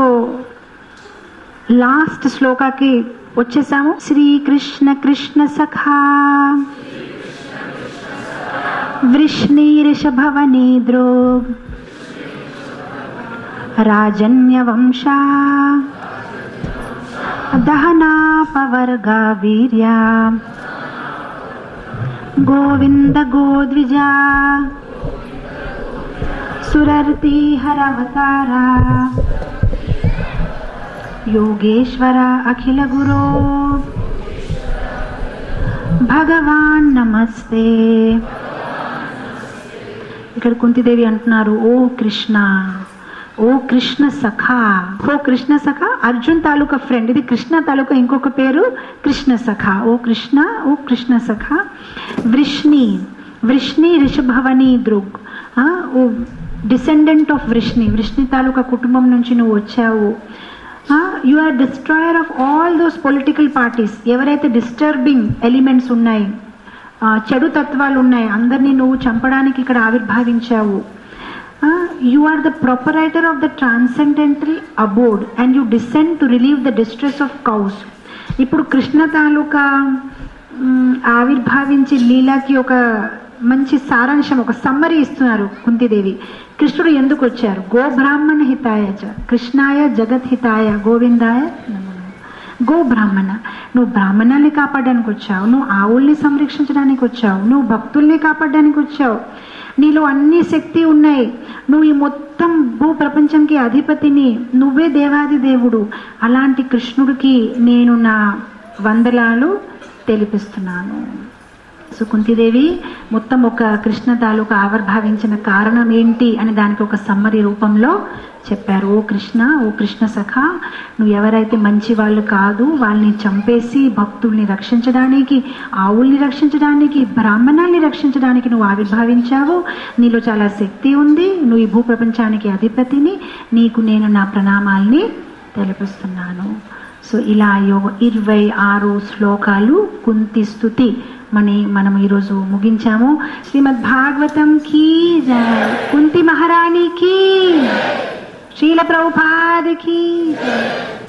లాస్ట్ శ్లోకాకి వచ్చేసాము శ్రీకృష్ణ కృష్ణ సఖా వృష్ణీరిషభవనీ ద్రోగ్ రాజన్యవంశా దహనాపవర్గా వీర్యా గోవింద గోద్విజా సురర్తి హరవతారా యోగేశ్వర అఖిల గురో భగవాన్ నమస్తే ఇక్కడ కుంతిదేవి అంటున్నారు ఓ కృష్ణ ఓ కృష్ణ సఖా ఓ కృష్ణ సఖ అర్జున్ తాలూకా ఫ్రెండ్ ఇది కృష్ణ తాలూకా ఇంకొక పేరు కృష్ణ సఖ ఓ కృష్ణ ఓ కృష్ణ సఖ వృష్ణి వృష్ణి రిషభవని దృగ్ ఆ, O descendant of Vrishni Vrishni తాలూకా కుటుంబం నుంచి నువ్వు వచ్చావు you are destroyer of all those political parties ఎవరైతే డిస్టర్బింగ్ ఎలిమెంట్స్ ఉన్నాయి ఆ, చెడు తత్వాలు ఉన్నాయి అందరినీ నువ్వు చంపడానికి ఇక్కడ ఆవిర్భావించావు you are the proprietor of the transcendental abode and you descend to relieve the distress of cows ఇప్పుడు కృష్ణ తాలూకా మ్, ఆవిర్భావించి లీలాకి ఒక మంచి సారాంశం ఒక సమ్మరీ ఇస్తున్నారు కుంతిదేవి కృష్ణుడు ఎందుకు వచ్చారు గో బ్రాహ్మణ హితాయ చ కృష్ణాయ జగత్ హితాయ గోవిందాయ నమో నమః. గో బ్రాహ్మణ నువ్వు బ్రాహ్మణాన్ని కాపాడడానికి వచ్చావు నువ్వు ఆవుల్ని సంరక్షించడానికి వచ్చావు నువ్వు భక్తుల్ని కాపాడడానికి వచ్చావు నీలో అన్ని శక్తి ఉన్నాయి నువ్వు ఈ మొత్తం భూ ప్రపంచంకి అధిపతిని నువ్వే దేవాది దేవుడు అలాంటి కృష్ణుడికి నేను నా వందలాలు తెలిపిస్తున్నాను సో కుంతిదేవి మొత్తం ఒక కృష్ణ తాలూకా ఆవిర్భావించిన కారణం ఏంటి అని దానికి ఒక సమ్మరి రూపంలో చెప్పారు ఓ కృష్ణ ఓ కృష్ణ సఖ నువ్వు ఎవరైతే మంచి వాళ్ళు కాదు వాళ్ళని చంపేసి భక్తుల్ని రక్షించడానికి ఆవుల్ని రక్షించడానికి బ్రాహ్మణాల్ని రక్షించడానికి నువ్వు ఆవిర్భావించావు నీలో చాలా శక్తి ఉంది నువ్వు ఈ భూ ప్రపంచానికి అధిపతిని నీకు నేను నా ప్రణామాల్ని తెలిపిస్తున్నాను సో ఇలా యోగ ఇరవై ఆరు శ్లోకాలు కుంతి స్థుతి మని మనం ఈరోజు ముగించాము శ్రీమద్ భాగవతం కీ జయ కుంతి మహారాణి కీ శ్రీల ప్రభుపాద కీ జయ